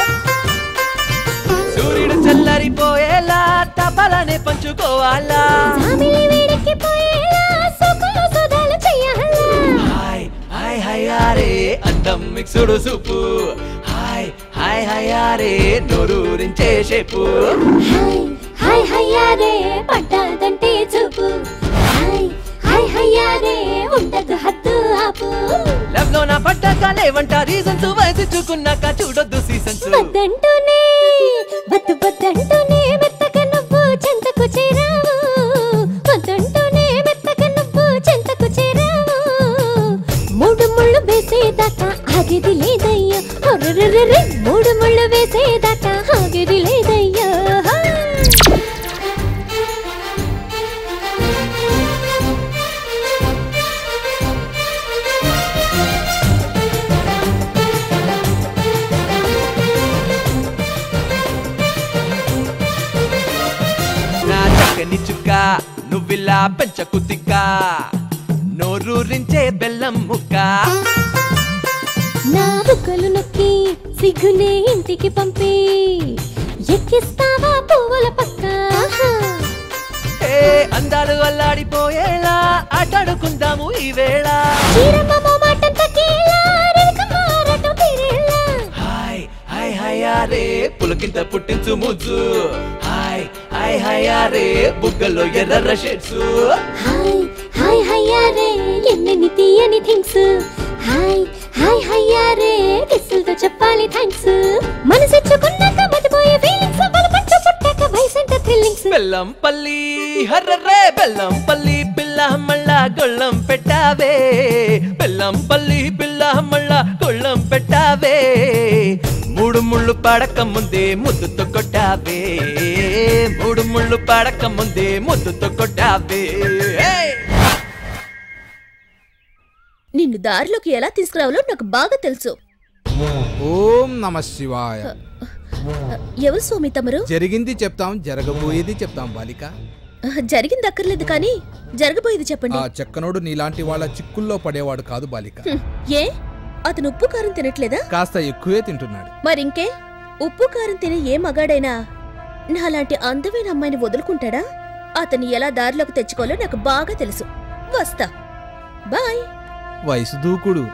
సూర్యుడు చల్లారిపోయేలా తపలనే పంచుకోవాలా జామిలి వేడెక్కిపోయేలా సోకులు సోదాలు చెయ్యాలా హాయ్ హాయ్ హాయ్ ఆరే అందం మిక్సుడు సూపు హాయ్ హాయ్ హాయ్ ఆరే నోరూరించే షేపు హాయ్ హయ్యారే పడ్డాదంటే చూపు హాయ్ హాయ్ హయ్యారే ఉండదు హద్దు ఆపు లవ్ లో నా పడ్డాక లేవంట రీజన్స్ వయసుకున్నాక చూడొద్దు సీజన్స్ వద్దంటూనే వద్దు వద్దంటూనే మెత్తగా నువ్వు చెంతకు చేరావు వద్దంటూనే మెత్తగా నువ్వు చెంతకు చేరావు మూడు ముళ్ళు వేసేదాకా ఆగేది లేదయ్యా అరెరెరెరె, మూడు ముళ్ళు వేసేదాకా ఆగేది లేదయ్యా నా చక్కని చుక్క నువ్విలా పెంచకు తిక్క నోరూరించే బెల్లం ముక్క నా బుక్కలు నొక్కి సిగ్గునే ఇంటికి పంపి ఎక్కిస్తావా పువ్వుల పక్క ఏ అందాలు అల్లాడిపోయేలా ఆటాడుకుందాము ఈ వేళ చీరమ్మ మోమాటం తగ్గేలా రేఖమ్మ ఆరాటం తీరేలా హాయ్ హాయ్ హాయ్ ఆరే పులకింత పుట్టించు ముజ్జు హాయ్ హాయ్ హాయ్ ఆరే బుగ్గల్లో ఎర్ర షేడ్స్ హాయ్ హాయ్ హయ్యారే ఎన్నెన్ని తీయని థింగ్స్ హాయ్ హాయ్ హయ్యారే కిస్సులతో చెప్పాలి థ్యాంక్స్ మనసిచ్చుకున్నాక మతిపోయే ఫీలింగ్స్ బలపంచు పుట్టాక వయసంట థ్రిల్లింగ్స్ బెల్లం పల్లి హర్రరే బెల్లం పల్లి పిల్ల మళ్ళా గొళ్ళం పెట్టావే బెల్లం పల్లి పిల్ల మళ్ళా గొళ్ళం పెట్టావే మూడు ముళ్ళు పడక ముందే ముద్దుతో కొట్టావే మూడు ముళ్ళు పడక ముందే ముద్దుతో కొట్టావే ఏయ్! నిన్ను దారిలోకి ఎలా తీసుకురావాలో నాకు బాగా తెలుసు ఓం నమ శివాయ ఎవరు స్వామి తమరు జరిగింది చెప్తాం జరగబోయేది చెప్తాం బాలిక జరిగింది అక్కర్లేదు కానీ జరగబోయేది చెప్పండి ఆ చెక్కనోడు నీలాంటి వాళ్ళ చిక్కుల్లో పడేవాడు కాదు బాలిక హ్మ్. ఏ అతను ఉప్పు కారం తినట్లేదా కాస్త ఎక్కువే తింటున్నాడు మరింకే ఉప్పు కారం తినే ఏ మగాడైనా నాలాంటి అందమైన అమ్మాయిని వదులుకుంటాడా అతన్ని ఎలా దారిలోకి తెచ్చుకోవాలో నాకు బాగా తెలుసు వస్తా బాయ్ వయసు దూకుడు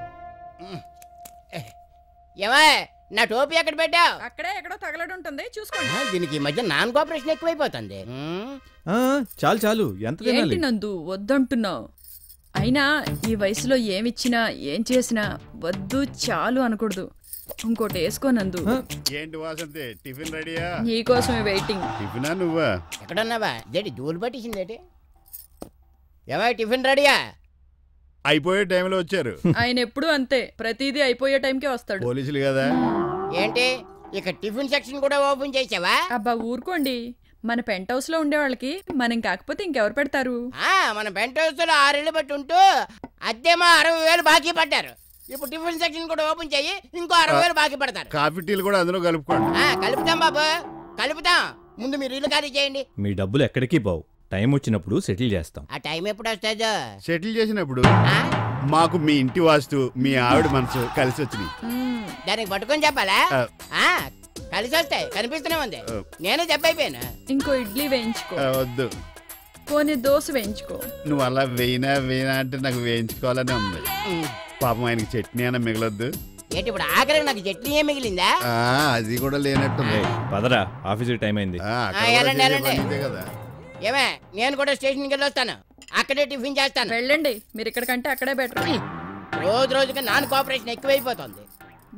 ఏమా నా టోపీ ఎక్కడ పెట్టావు అక్కడే ఎక్కడో తగలడి ఉంటుంది చూసుకోండి దీనికి ఈ మధ్య నాన్ కోఆపరేషన్ ఎక్కువైపోతుంది చాలు చాలు ఎంత ఏంటి తినాలి నందు వద్దంటున్నావు అయినా ఈ వయసులో ఏమిచ్చినా ఏం చేసినా వద్దు చాలు అనకూడదు ఇంకోటి వేసుకో నందు ఏంటి వాసంతి టిఫిన్ రెడీయా నీకోసమే వెయిటింగ్ టిఫినా నువ్వా ఎక్కడున్నావా ఇదేంటి ధూళి పట్టేసిందేటి ఏమా టిఫిన్ రెడీయా అయిపోయే టైంలో వచ్చారు ఆయన ఎప్పుడూ అంతే ప్రతిదీ అయిపోయే టైంకే వస్తాడు పోలీసులు కదా ఏంటి ఇక టిఫిన్ సెక్షన్ కూడా ఓపెన్ చేసావా అబ్బా ఊరుకోండి మన పెంట్ హౌస్ లో ఉండే వాళ్ళకి మనం కాకపోతే ఇంకెవరు పెడతారు ఆ, మన పెంట్ హౌస్ లో ఆరేళ్ళు బట్టి ఉంటూ అద్దెమో అరవై వేలు బాకీ పడ్డారు ఇప్పుడు టిఫిన్ సెక్షన్ కూడా ఓపెన్ చెయ్యి ఇంకో అరవై వేలు బాకీ పడతారు కాఫీ టీలు కూడా అందులో కలుపుకోండి ఆ, కలుపుతాం బాబు కలుపుతాం ముందు మీరు ఇల్లు ఖాళీ చేయండి మీ డబ్బులు ఎక్కడికి పోవు టైం వచ్చినప్పుడు సెటిల్ చేస్తాం ఆ టైం ఎప్పుడు వస్తుందో సెటిల్ చేసినప్పుడు మాకు మీ ఇంటి వాస్తు మీ ఆవిడ మనసు కలిసి వచ్చినాయి దానికి పట్టుకొని చెప్పాలా ఆ. ఆ, కలిసి వస్తాయి కనిపిస్తూనే ఉంది నేనే చెప్పైపోయాను ఇంకో ఇడ్లీ వేయించుకో ఆ, వద్దు పోనీ దోశ వేయించుకో నువ్వు అలా వేయినా వేయినా అంటే నాకు వేయించుకోవాలనే ఉంది పాపం ఆయనకి చట్నీ అయినా మిగలొద్దు ఏంటి ఇప్పుడు ఆఖరికి నాకు చట్నీ ఏ మిగిలిందా ఆ, అది కూడా లేనట్టుంది పదరా ఆఫీస్కి టైం అయింది ఆ, వెళ్ళండి వెళ్ళండి ఏమే నేను కూడా స్టేషన్కి వెళ్ళి వస్తాను అక్కడే టిఫిన్ చేస్తాను వెళ్ళండి మీరు ఇక్కడికంటే అక్కడే బెటర్ రోజు రోజుకి నాన్ కోఆపరేషన్ ఎక్కువైపోతుంది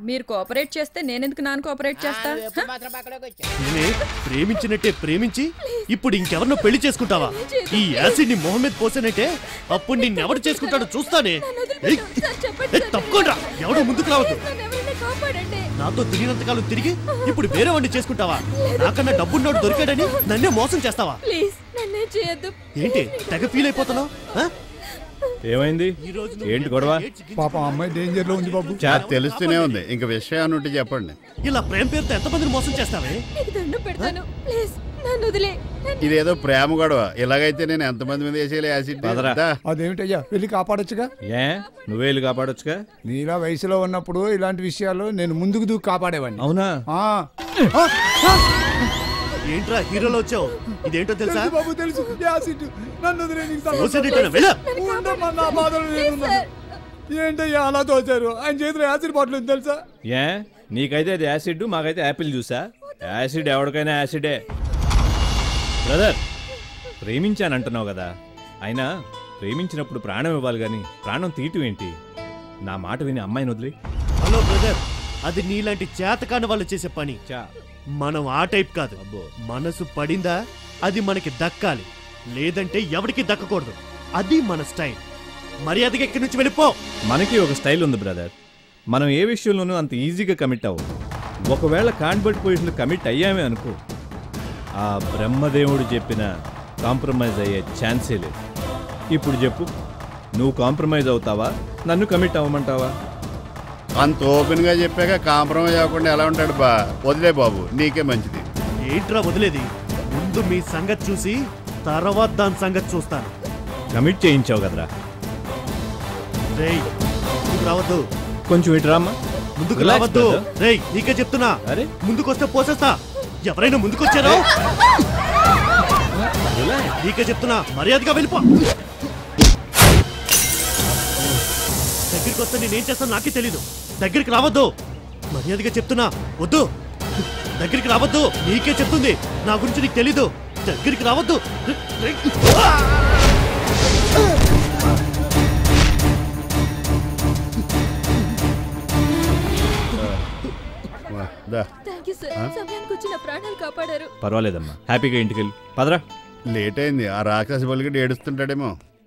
మీరు కోఆపరేట్ చేస్తే నేనెందుకు నాన్ కోఆపరేట్ చేస్తా హ? మాత్రం పక్కలోకి వచ్చా నేనే ప్రేమించినట్టే ప్రేమించి ఇప్పుడు ఇంకెవరినో పెళ్లి చేసుకుంటావా ఈ యాసిడ్ ని మొహమ్మద్ పోసానంటే అప్పుడు నిన్నెవడు చేసుకుంటాడో చూస్తానే ఏయ్, ఏయ్, తప్పుకోండ్రా ఎవడో ముందుకు రావద్దు నాతో తిరిగినంతకాలం తిరిగి ఇప్పుడు వేరే వాడిని చేసుకుంటావా నాకన్నా డబ్బున్నోడు దొరికాడని నన్నే మోసం చేస్తావా ప్లీజ్ నన్నే చేయొద్దు ఏంటి తెగ ఫీల్ అయిపోతున్నావు ఏమైంది ఏంటి గొడవ పాపం అమ్మాయి డేంజర్ లో ఉంది బాబు తెలుస్తూనే ఉంది ఇంక విషయం ఉంటే చెప్పండి ఇలా ప్రేమ పేరుతో ఎంతమందిని మోసం చేస్తావే నీకు దండం పెడతాను ప్లీజ్ నన్ను వదిలే నన్ను- ఇదేదో ప్రేమ గొడవ ఇలాగైతే నేను ఎంతమంది మీద వేసేయాలి యాసిడ్ పదరా. దా. అదేమిటయ్యా వెళ్ళి కాపాడొచ్చుగా ఏ నువ్వే వెళ్ళి కాపాడొచ్చుగా నీలా వయసులో ఉన్నప్పుడు ఇలాంటి విషయాలు నేను ముందుకు దూకి కాపాడేవాడిని అవునా ఆ. ఏంట్రా హీరోలో వచ్చావు ఇదేంటో తెలుసా తెలుసు బాబు తెలుసు యాసిడ్ నన్ను వదిలే నీకు దండం తోసేటట్టేనా? వెళ్ళు. ఉండమ్మా, నా బాధలు నేనున్నాను. ఏంటయ్యా అలా తోచారు ఆయన చేతిలో యాసిడ్ బాటిల్ ఉంది తెలుసా ఏ నీకైతే అది యాసిడ్ మాకైతే యాపిల్ జ్యూసా యాసిడ్ ఎవరికైనా యాసిడే బ్రదర్ ప్రేమించానంటున్నావు కదా అయినా ప్రేమించినప్పుడు ప్రాణం ఇవ్వాలి కానీ ప్రాణం తీయటం ఏంటి నా మాట విని అమ్మాయిని వదిలి హలో బ్రదర్ అది నీలాంటి చేతకాని వాళ్ళు చేసే పని మనం ఆ టైప్ కాదు మనసు పడిందా అది మనకి దక్కాలి లేదంటే ఎవరికి దక్కకూడదు అది మన స్టైల్ మర్యాదగా ఇక్కడి నుంచి వెళ్ళిపో మనకి ఒక స్టైల్ ఉంది బ్రదర్ మనం ఏ విషయంలోనూ అంత ఈజీగా కమిట్ అవ్వం ఒకవేళ కాన్వర్ట్ పొజిషన్ కమిట్ అయ్యామే అనుకో ఆ బ్రహ్మదేవుడు చెప్పిన కాంప్రమైజ్ అయ్యే ఛాన్సే లేదు ఇప్పుడు చెప్పు నువ్వు కాంప్రమైజ్ అవుతావా నన్ను కమిట్ అవ్వమంటావా అంత ఓపెన్ గా చెప్పాక కాంప్రమైజ్ అవ్వకుండా ఎలా ఉంటాడు బా వదిలే బాబు నీకే మంచిది ఏంట్రా వదిలేది ముందు మీ సంగతి చూసి తర్వాత దాని సంగతి చూస్తాను కమిట్ చేయించావు కదరా రేయ్ ముందుకు రావద్దు కొంచెం ఇటు రామ్మా ముందుకు Relax, రావద్దు brother. రేయ్ నీకే చెప్తున్నా అరే ముందుకొస్తే పోసేస్తా ఎవరైనా ముందుకొచ్చారో నీకే చెప్తున్నా మర్యాదగా వెళ్ళిపో దగ్గరికి వస్తే నేనేం చేస్తాను నాకే తెలీదు దగ్గరికి రావద్దు మర్యాదగా చెప్తున్నా వద్దు దగ్గరికి రావద్దు నీకే చెప్తుంది నా గురించి నీకు తెలీదు దగ్గరికి రావద్దు దా థ్యాంక్ యూ సార్ ఆ? సమయానికి వచ్చి నా ప్రాణాలు కాపాడారు పర్వాలేదమ్మా హ్యాపీగా ఇంటికి వెళ్ళి పదరా లేట్ అయింది ఆ రాక్షస బలిగడ్డ ఏడుస్తుంటాడేమో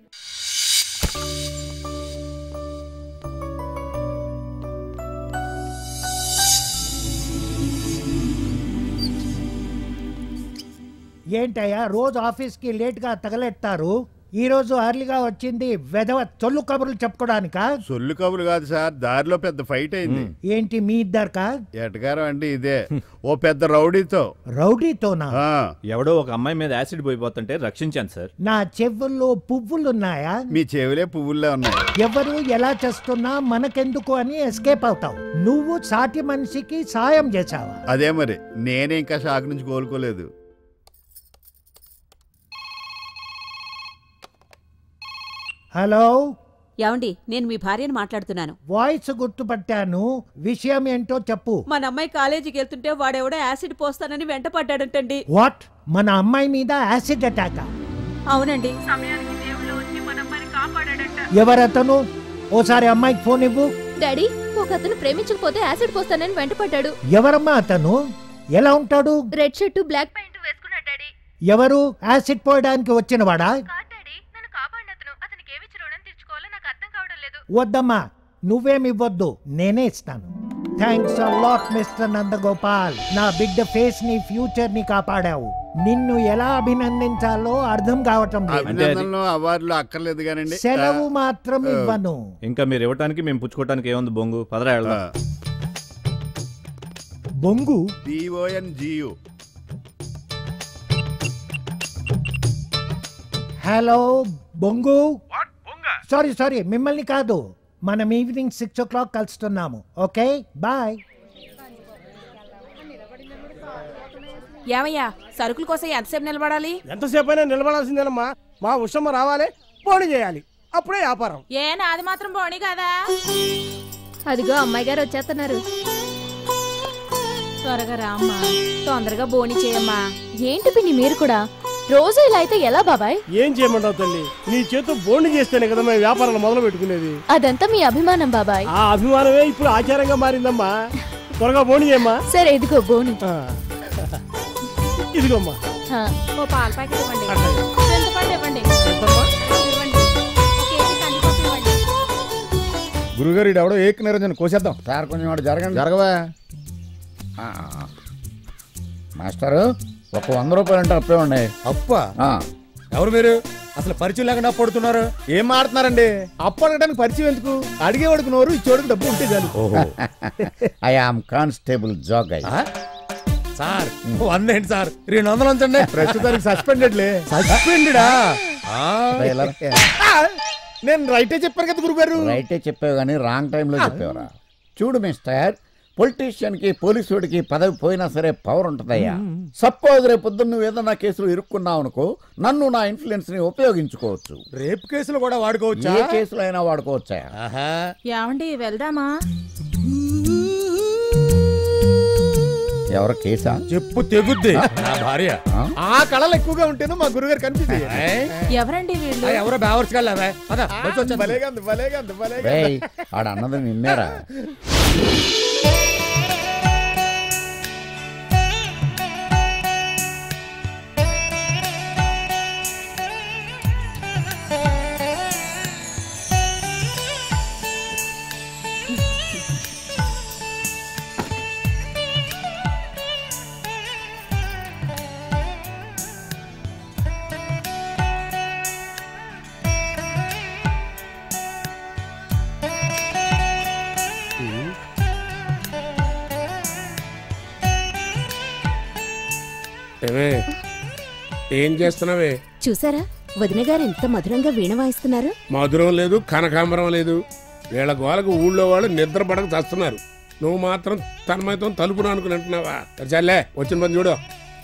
ఏంటయ్యా రోజు ఆఫీస్కి లేట్గా తగలెత్తారు ఈ రోజు అర్లీగా వచ్చింది వెధవ చొల్లు కబుర్లు చెప్పుకోవడానికా సొల్లు కబులు కాదు సార్ దారిలో పెద్ద ఫైట్ అయింది ఏంటి మీ ఇద్దరికా ఎటకారం అంటే ఇదే ఓ పెద్ద రౌడీతో రౌడీతోనా ఎవడో ఒక అమ్మాయి మీద యాసిడ్ పోయిపోతుంటే రక్షించాను సార్ నా చెవుల్లో పువ్వులున్నాయా మీ చెవులే పువ్వుల్లో ఉన్నాయి ఎవరు ఎలా చేస్తున్నా మనకెందుకు అని ఎస్కేప్ అవుతావు నువ్వు సాటి మనిషికి సాయం చేశావా అదే మరి నేనే ఇంకా షాక్ నుంచి కోలుకోలేదు హలో ఏమండి నేను మీ భార్యను మాట్లాడుతున్నాను వాయిస్ గుర్తుపట్టాను విషయం ఏంటో చెప్పు మన అమ్మాయి కాలేజీకి వెళ్తుంటే వాడెవడో యాసిడ్ పోస్తానని వెంట పడ్డాడంటండి వాట్ మన అమ్మాయి మీద యాసిడ్ అటాక్ అవునండి ఎవరతను ఓసారి అమ్మాయికి ఫోన్ ఇవ్వు డాడీ ఒక అతను ప్రేమించకపోతే యాసిడ్ పోస్తానని వెంటపడ్డాడు ఎవరమ్మా అతను ఎలా ఉంటాడు రెడ్ షర్టు బ్లాక్ ప్యాంటు వేసుకున్నాడు డాడీ ఎవరు యాసిడ్ పోయడానికి వచ్చినవాడా వద్దమ్మా నువ్వేమివ్వద్దు నేనే ఇస్తాను థ్యాంక్స్ లాట్ మిస్టర్ నందగోపాల్ నా బిడ్డ ఫేస్ ని ఫ్యూచర్ ని కాపాడావు నిన్ను ఎలా అభినందించాలో అర్థం కావటం లేదు అభినందనలు అవార్డులు అక్కర్లేదు కానండి సెలవు మాత్రం ఇవ్వను ఇంకా మీరు ఇవ్వటానికి మేము పుచ్చుకోవటానికి ఏముంది బొంగు పదరా వెళ్దాం బొంగు బిఓఎన్ జియు హలో బొంగు సారీ సారీ మిమ్మల్ని కాదు మనం ఈవినింగ్ సిక్స్ ఓ క్లాక్ కలుస్తున్నాము ఓకే బాయ్ ఏమయ్యా సరుకుల కోసం ఎంతసేపు నిలబడాలి ఎంతసేపు అయినా నిలబడాల్సిందేనమ్మా మా ఉషమ్మ రావాలి పోనీ చేయాలి అప్పుడే వ్యాపారం ఏ నాది మాత్రం పోనీ కదా అదిగో అమ్మాయి గారు వచ్చేస్తున్నారు త్వరగా రామ్మా తొందరగా బోని చేయమ్మా ఏంటి పిన్ని మీరు కూడా రోజు ఇలా అయితే ఎలా బాబాయ్ ఏం చేయమంటావు తల్లి నీ చేతితో బోండి చేస్తేనే కదా మేము వ్యాపారాలు మొదలు పెట్టుకునేది అదంతా మీ అభిమానం బాబాయ్ ఆ అభిమానమే ఇప్పుడు ఆచారంగా మారిందమ్మా త్వరగా బోని చేయమ్మా సరే ఇదిగో బోని ఇదిగోమ్మా హా. ఓ పాల ప్యాకెట్ ఇవ్వండి చింతపండు ఇవ్వండి ఇవ్వండి. ఒక కేజీ కందిపప్పు ఇవ్వండి గురుగారు ఎవడో ఏక నిరంజన్ కోసేద్దాం సార్ కొంచెం వాడు జరగండి జరగవా ఆ, మాస్టారు ఒక వంద రూపాయలు అంటే అప్పేవండి అప్ప ఎవరు మీరు అసలు పరిచయం లేకుండా పడుతున్నారు ఏం మాడుతున్నారండి అప్పు అడగడానికి పరిచయం ఎందుకు అడిగేవాడికి నోరు ఇచ్చేవాడికి డబ్బు ఉంటే చాలు ఐ ఆమ్ కానిస్టేబుల్ జోగై సార్ వంద ఏంటి సార్ రెండు వందలు ఉంచండి ప్రస్తుతానికి సస్పెండెడ్లే సస్పెండెడా ఇలా. నేను రైటే చెప్పాను కదా గురుగారు రైటే చెప్పావు కానీ రాంగ్ టైంలో చెప్పావురా చూడు మిస్టర్ పొలిటీషియన్ కి పోలీసుడికి పదవి పోయినా సరే పవర్ ఉంటుందయ్యా సపోజ్ రేపు పొద్దున్న నువ్వు ఏదన్నా కేసులో ఇరుక్కున్నావు అనుకో నన్ను నా ఇన్ఫ్లుయెన్స్ ని ఉపయోగించుకోవచ్చు రేపు కేసులు కూడా వాడుకోవచ్చా ఏ కేసులో అయినా వాడుకోవచ్చా ఏమండి వెళ్దామా ఎవరు కేసా చెప్పు తెగుద్ది నా భార్య ఆ కళలు ఎక్కువగా ఉంటేనే మా గురుగారు కనిపిస్తుంది ఎవరండి వీళ్ళు ఎవరో బేవర్స్ కల్లావే పద బస్సు వచ్చింది. భలేగా ఉంది భలేగా ఉంది భలేగా ఉంది. రేయ్ ఆడ అన్నది నిన్నేరా ఏమే ఏం చేస్తున్నావే చూసారా వదిన గారు ఎంత మధురంగా వీణ వాయిస్తున్నారు మధురం లేదు కనకాంబరం లేదు వీళ్ళ గోలకు ఊళ్ళో వాళ్ళు నిద్ర పడక చస్తున్నారు నువ్వు మాత్రం తన్మయతో తలుపును అనుకుని అంటున్నావా చల్లే వచ్చిన పని చూడు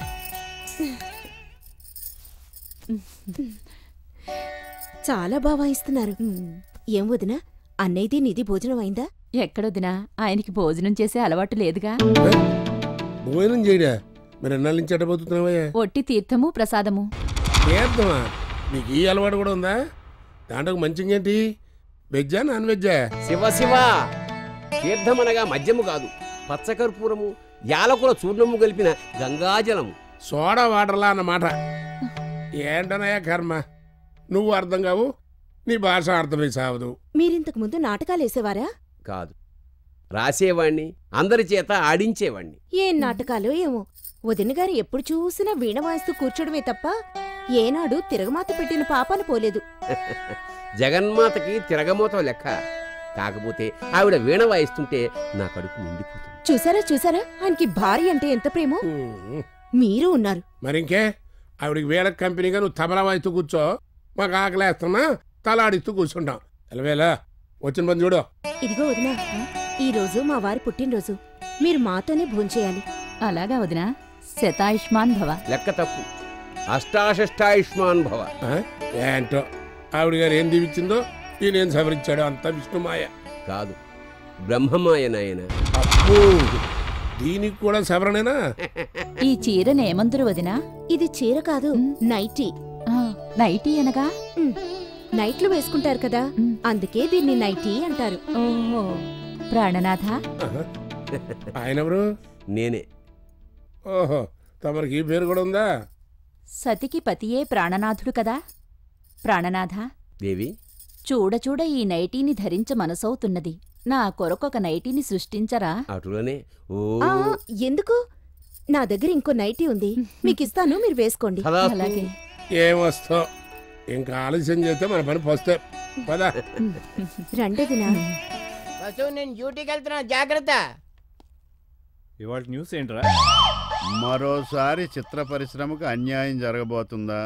చాలా బాగా వాయిస్తున్నారు ఏం వదిన అన్నయ్యది నిధి భోజనం అయిందా ఎక్కడొదినా ఆయనకి భోజనం చేసే అలవాటు లేదుగా భోజనం చేయడా మరి ఎన్నాళ్ళ నుంచి ఎట్టబోతున్నావా ఒట్టి తీర్థము ప్రసాదము తీర్థమా నీకు ఈ అలవాటు కూడా ఉందా దాంట్లో మంచి ఏంటి వెజ్జా నాన్ వెజ్జా శివ శివ తీర్థమనగా మద్యము కాదు పచ్చకర్పూరము యాలకుల చూర్ణము కలిపిన గంగాజలము సోడా వాటర్లా అన్నమాట ఏంటనయ్యా కర్మ నువ్వు అర్థం కావు నీ భాష అర్థమై సావదు మీరింతకు ముందు నాటకాలు వేసేవారా కాదు రాసేవాణ్ణి అందరి చేత ఆడించేవాణ్ణి ఏం నాటకాలు ఏమో వదిన గారు ఎప్పుడు చూసినా వీణ వాయిస్తూ కూర్చోడమే తప్ప ఏనాడు తిరగమాత పెట్టిన పాపాలు పోలేదు జగన్మాతకి తిరగమోత లెక్క కాకపోతే ఆవిడ వీణ వాయిస్తుంటే నా కడుపు నిండిపోతుంది చూసారా చూసారా ఆయనకి భార్య అంటే ఎంత ప్రేమో మీరు ఉన్నారు మరింకే ఆవిడికి వేళ కంపెనీగా నువ్వు తబలా వాయిస్తూ కూర్చో మాకు ఆకలేస్తున్నా తలాడిస్తూ కూర్చుంటాం ఎలవేలా వచ్చిన పని చూడు ఇదిగో వదినా ఈ రోజు మా వారి పుట్టినరోజు మీరు మాతోనే భోంచేయాలి అలాగా వదినా శతాయుష్మాన్ భవ లెక్క తప్పు అష్టాశష్టాయుష్మాన్ భవ ఆ? ఏంటో ఆవిడ గారు ఏం దీవిచ్చిందో ఈయనేం సవరించాడో అంతా విష్ణుమాయ కాదు బ్రహ్మమాయ నాయన అబ్బో దీనికి కూడా సవరణేనా ఈ చీరను ఏమందరు వదినా ఇది చీర కాదు నైటీ నైటీ అనగా నైట్లు వేసుకుంటారు కదా అందుకే దీన్ని నైటీ అంటారు ఓహో ప్రాణనాథ ఆయనెవరు నేనే ఓహో తమరికి ఈ పేరు కూడా ఉందా సతికి పతియే ప్రాణనాథుడు కదా ప్రాణనాథ దేవి చూడ చూడ ఈ నైటీని ధరించ మనసవుతున్నది నా కొరకొక నైటీని సృష్టించరా అటులోనే ఓ ఆ, ఎందుకు నా దగ్గర ఇంకో నైటీ ఉంది మీకు ఇస్తాను మీరు వేసుకోండి తదాస్తు. అలాగే ఏం వస్తావు ఇంకా ఆలస్యం చేస్తే మన పని పోస్తే పదా రండదినా బస్సు నేను డ్యూటీకి వెళ్తున్నా జాగ్రత్త ఇవాళ న్యూస్ ఏంట్రా మరోసారి చిత్ర పరిశ్రమకు అన్యాయం జరగబోతుందా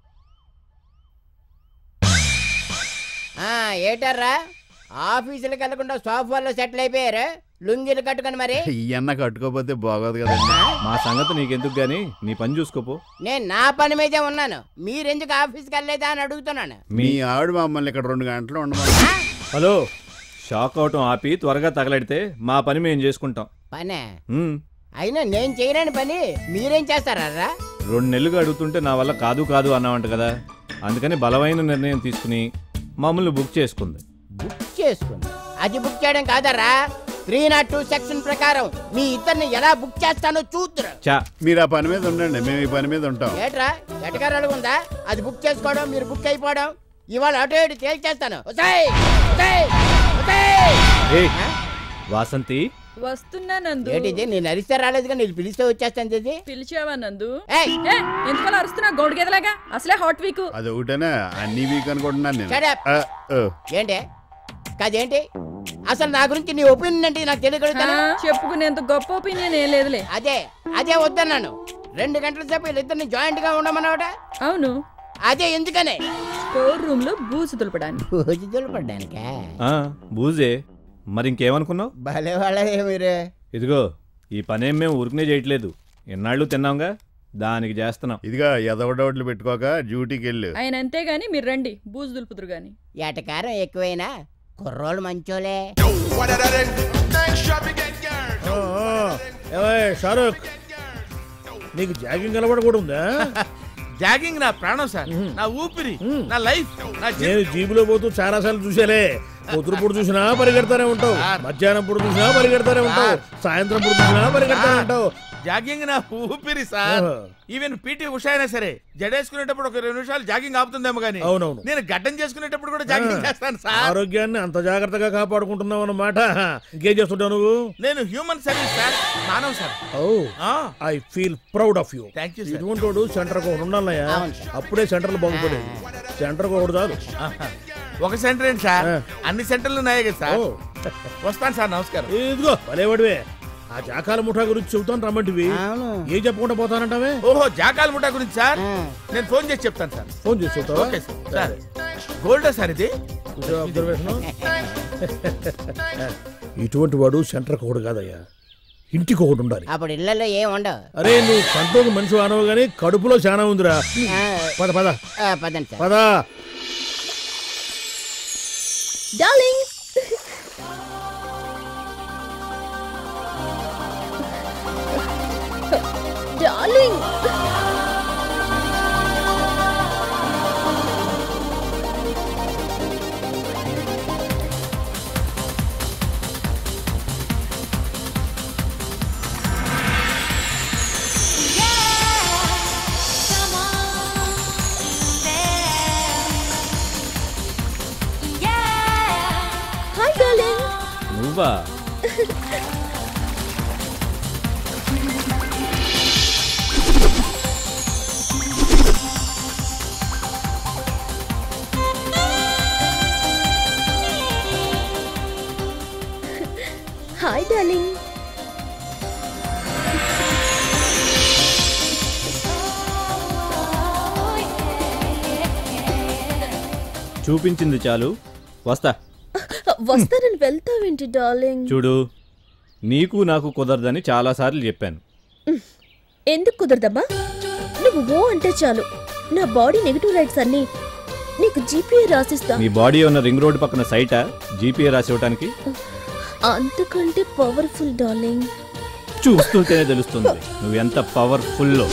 ఆ, ఏటర్రా ఆఫీసులకు వెళ్లకుండా సోఫాల్లో సెటిల్ అయిపోయారు లుంగీలు కట్టుకొని మరి ఈ అన్న కట్టుకోపోతే బాగోదు కదండి మా సంగతి నీకెందుకు గానీ నీ పని చూసుకోపో నేను నా పని మీదే ఉన్నాను మీరెందుకు ఆఫీస్కి వెళ్ళలేదా అని అడుగుతున్నాను మీ ఆవిడ మమ్మల్ని ఇక్కడ రెండు గంటలు ఉండమని హలో షాక్ అవటం ఆపి త్వరగా తగలడితే మా పని మేము చేసుకుంటాం పనే ఉమ్, అయినా నేను చేయలేని పని మీరేం చేస్తారా రెండు నెలలుగా అడుగుతుంటే నా వల్ల కాదు కాదు అన్నావంట కదా అందుకని బలమైన నిర్ణయం తీసుకుని మమ్మల్ని బుక్ చేసుకుంది బుక్ చేసుకుంది అది బుక్ చేయడం కాదరా త్రీ నాట్ టూ సెక్షన్ ప్రకారం మీ ఇద్దరిని ఎలా బుక్ చేస్తానో చూద్దరు చా మీరు ఆ పని మీద ఉండండి మేము ఈ పని మీద ఉంటాం ఏట్రా ఎటకారాలు ఉందా అది బుక్ చేసుకోవడం మీరు బుక్ అయిపోవడం ఇవాళ అటు ఇటు తేల్చేస్తాను ఒసేయ్! ఒసేయ్! ఒసేయ్! ఏయ్ వాసంతి వస్తున్నా నందు ఏంటిది నేను అరిస్తే రాలేదుగా నేను పిలిస్తే వచ్చేస్తాను ఇది పిలిచావా నందు ఏయ్! ఏ, ఎందుకలా అరుస్తున్నా గౌడిగేదలాగా అసలే హాట్ వీక్ అది ఒకటేనా అన్ని వీక్ అనుకుంటున్నాను నేను Shut up. ఆ, ఓ. ఏంటి కాదేంటి అసలు నా గురించి నీ ఒపీనియన్ అంటే నాకు తెలియగలుగుతాను చెప్పుకునేంత గొప్ప ఒపీనియన్ ఏం లేదులే అదే అదే వద్దన్నాను రెండు గంటల సేపు వీళ్ళిద్దరిని జాయింట్ గా ఉండమన్నావట అవును అదే ఎందుకనే స్టోర్ రూమ్ లో బూజు తులపడానికి బూజు తులపడానికా ఆ, బూజే మరి ఇంకేమనుకున్నావు భలే వాళ్ళే మీరే ఇదిగో ఈ పనేం మేము ఊరికనే చేయట్లేదు ఎన్నాళ్ళు తిన్నాంగా దానికి చేస్తున్నాం ఇదిగా ఎదవడోట్లు పెట్టుకోక డ్యూటీకి వెళ్ళు ఆయన అంతేగాని మీరు రండి బూజు దులుపుదురు గాని ఏటకారం ఎక్కువైనా కుర్రోళ్ళు మంచోలే ఏవయ్, షారుఖ్ నీకు జాగింగ్ అలవాటు కూడా ఉందా జాగింగ్ నా ప్రాణం సార్ నా ఊపిరి నా లైఫ్ నా జీ- నేను జీబులో పోతూ చాలా సార్లు చూసాలే పొద్దున పూట చూసినా పరిగెడతానే ఉంటావు మధ్యాహ్నం పూట చూసినా పరిగెడతానే ఉంటావు సాయంత్రం పూట చూసినా పరిగెడతానే ఉంటావు జాగింగ్ నా ఊపిరి సార్ ఓహో. ఈవెన్ పీటీ ఉషా అయినా సరే జడేసుకునేటప్పుడు ఒక రెండు నిమిషాలు జాగింగ్ ఆపుతుందేమో కానీ అవునవును. నేను గడ్డం చేసుకునేటప్పుడు కూడా జాగింగ్ చేస్తాను సార్ ఆరోగ్యాన్ని అంత జాగ్రత్తగా కాపాడుకుంటున్నావు అన్నమాట ఇంకేం చేస్తుంటావు నువ్వు నేను హ్యూమన్ సర్వీస్ సార్ మానవ sir oh I feel proud of you thank you sir ఇటువంటి వాడు సెంటర్ ఒకటి ఉండాలయ్యా అప్పుడే సెంటర్లు బాగుపడేది సెంటర్ ఒకటి చాలు ఒక సెంటర్ ఏంటి సార్ అన్ని సెంటర్లు ఉన్నాయే కదా సార్ వస్తాను సార్ నమస్కారం ఇదిగో భలేవాడివే ఆ జాకాల ముఠా గురించి చెబుతాను రమ్మంటివి ఏం చెప్పకుండా పోతానంటావే ఓహో జాకాల ముఠా గురించి సార్ నేను ఫోన్ చేసి చెప్తాను సార్ ఫోన్ చేసి చెబుతావా? ఓకే సార్ సార్ గోల్డా సార్ ఇది కూర్చో, observation. ఇటువంటి వాడు సెంటర్ ఒకడు కాదయ్యా ఇంటికి ఒకటి ఉండాలి అప్పుడు ఇళ్లలో ఏం ఉండవు అరే నువ్వు కంట్రోల్ మనిషి అనవు గానీ కడుపులో చాలా ఉందిరా పద పద ఆ, పదండి సార్ పద డార్లింగ్ డార్లింగ్ హాయ్ డార్లింగ్ నువ్వా హాయ్ డార్లింగ్ చూపించింది చాలు వస్తా వస్తానని వెళ్తావేంటి డార్లింగ్ చూడు నీకు నాకు కుదరదని చాలాసార్లు చెప్పాను ఎందుకు కుదరదమ్మా నువ్వు ఓ అంటే చాలు నా బాడీ నెగిటివ్ రైట్స్ అన్ని నీకు జీపీఏ రాసిస్తా మీ బాడీ ఉన్న రింగ్ రోడ్ పక్కన సైటా జీపీఏ రాసి ఇవ్వటానికి అంతకంటే పవర్ఫుల్ డార్లింగ్ చూస్తుంటేనే తెలుస్తుంది నువ్వు ఎంత పవర్ఫుల్లో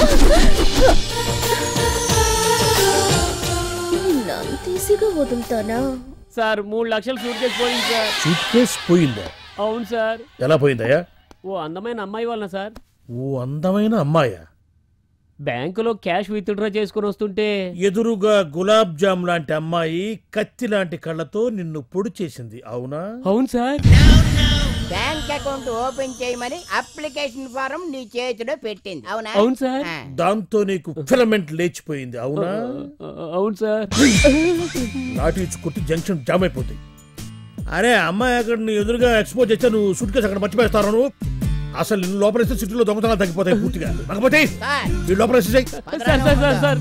అంత ఈజీగా వదులుతానా సార్ మూడు లక్షలు సూట్ కేసు పోయింది సార్ సూట్ కేస్ పోయిందా అవును సార్ ఎలా పోయిందయ్యా ఓ అందమైన అమ్మాయి వలన సార్ ఓ అందమైన అమ్మాయా బ్యాంకులో క్యాష్ విత్డ్రా చేసుకుని వస్తుంటే ఎదురుగా గులాబ్ జామ్ లాంటి అమ్మాయి కత్తి లాంటి కళ్ళతో నిన్ను పొడి చేసింది అవునా అవును సార్ బ్యాంక్ అకౌంట్ ఓపెన్ చేయమని అప్లికేషన్ ఫారం నీ చేతిలో పెట్టింది అవునా అవును సార్ ఆ. దాంతో నీకు ఫిలమెంట్ లేచిపోయింది అవునా అవును సార్ లాఠీ ఇచ్చి కొట్టి జంక్షన్ జామ్ అయిపోతాయి అరే అమ్మాయి అక్కడ నీ ఎదురుగా ఎక్స్పోజ్ చేస్తే నువ్వు సూట్ కేసు అక్కడ మర్చిపోయిస్తాను నువ్వు అసలు నిన్ను లోపలిస్తే సిటీలో దొంగతనాలు తగ్గిపోతాయి పూర్తిగా కాకపోతే ఈ లోపల sir sir sir sir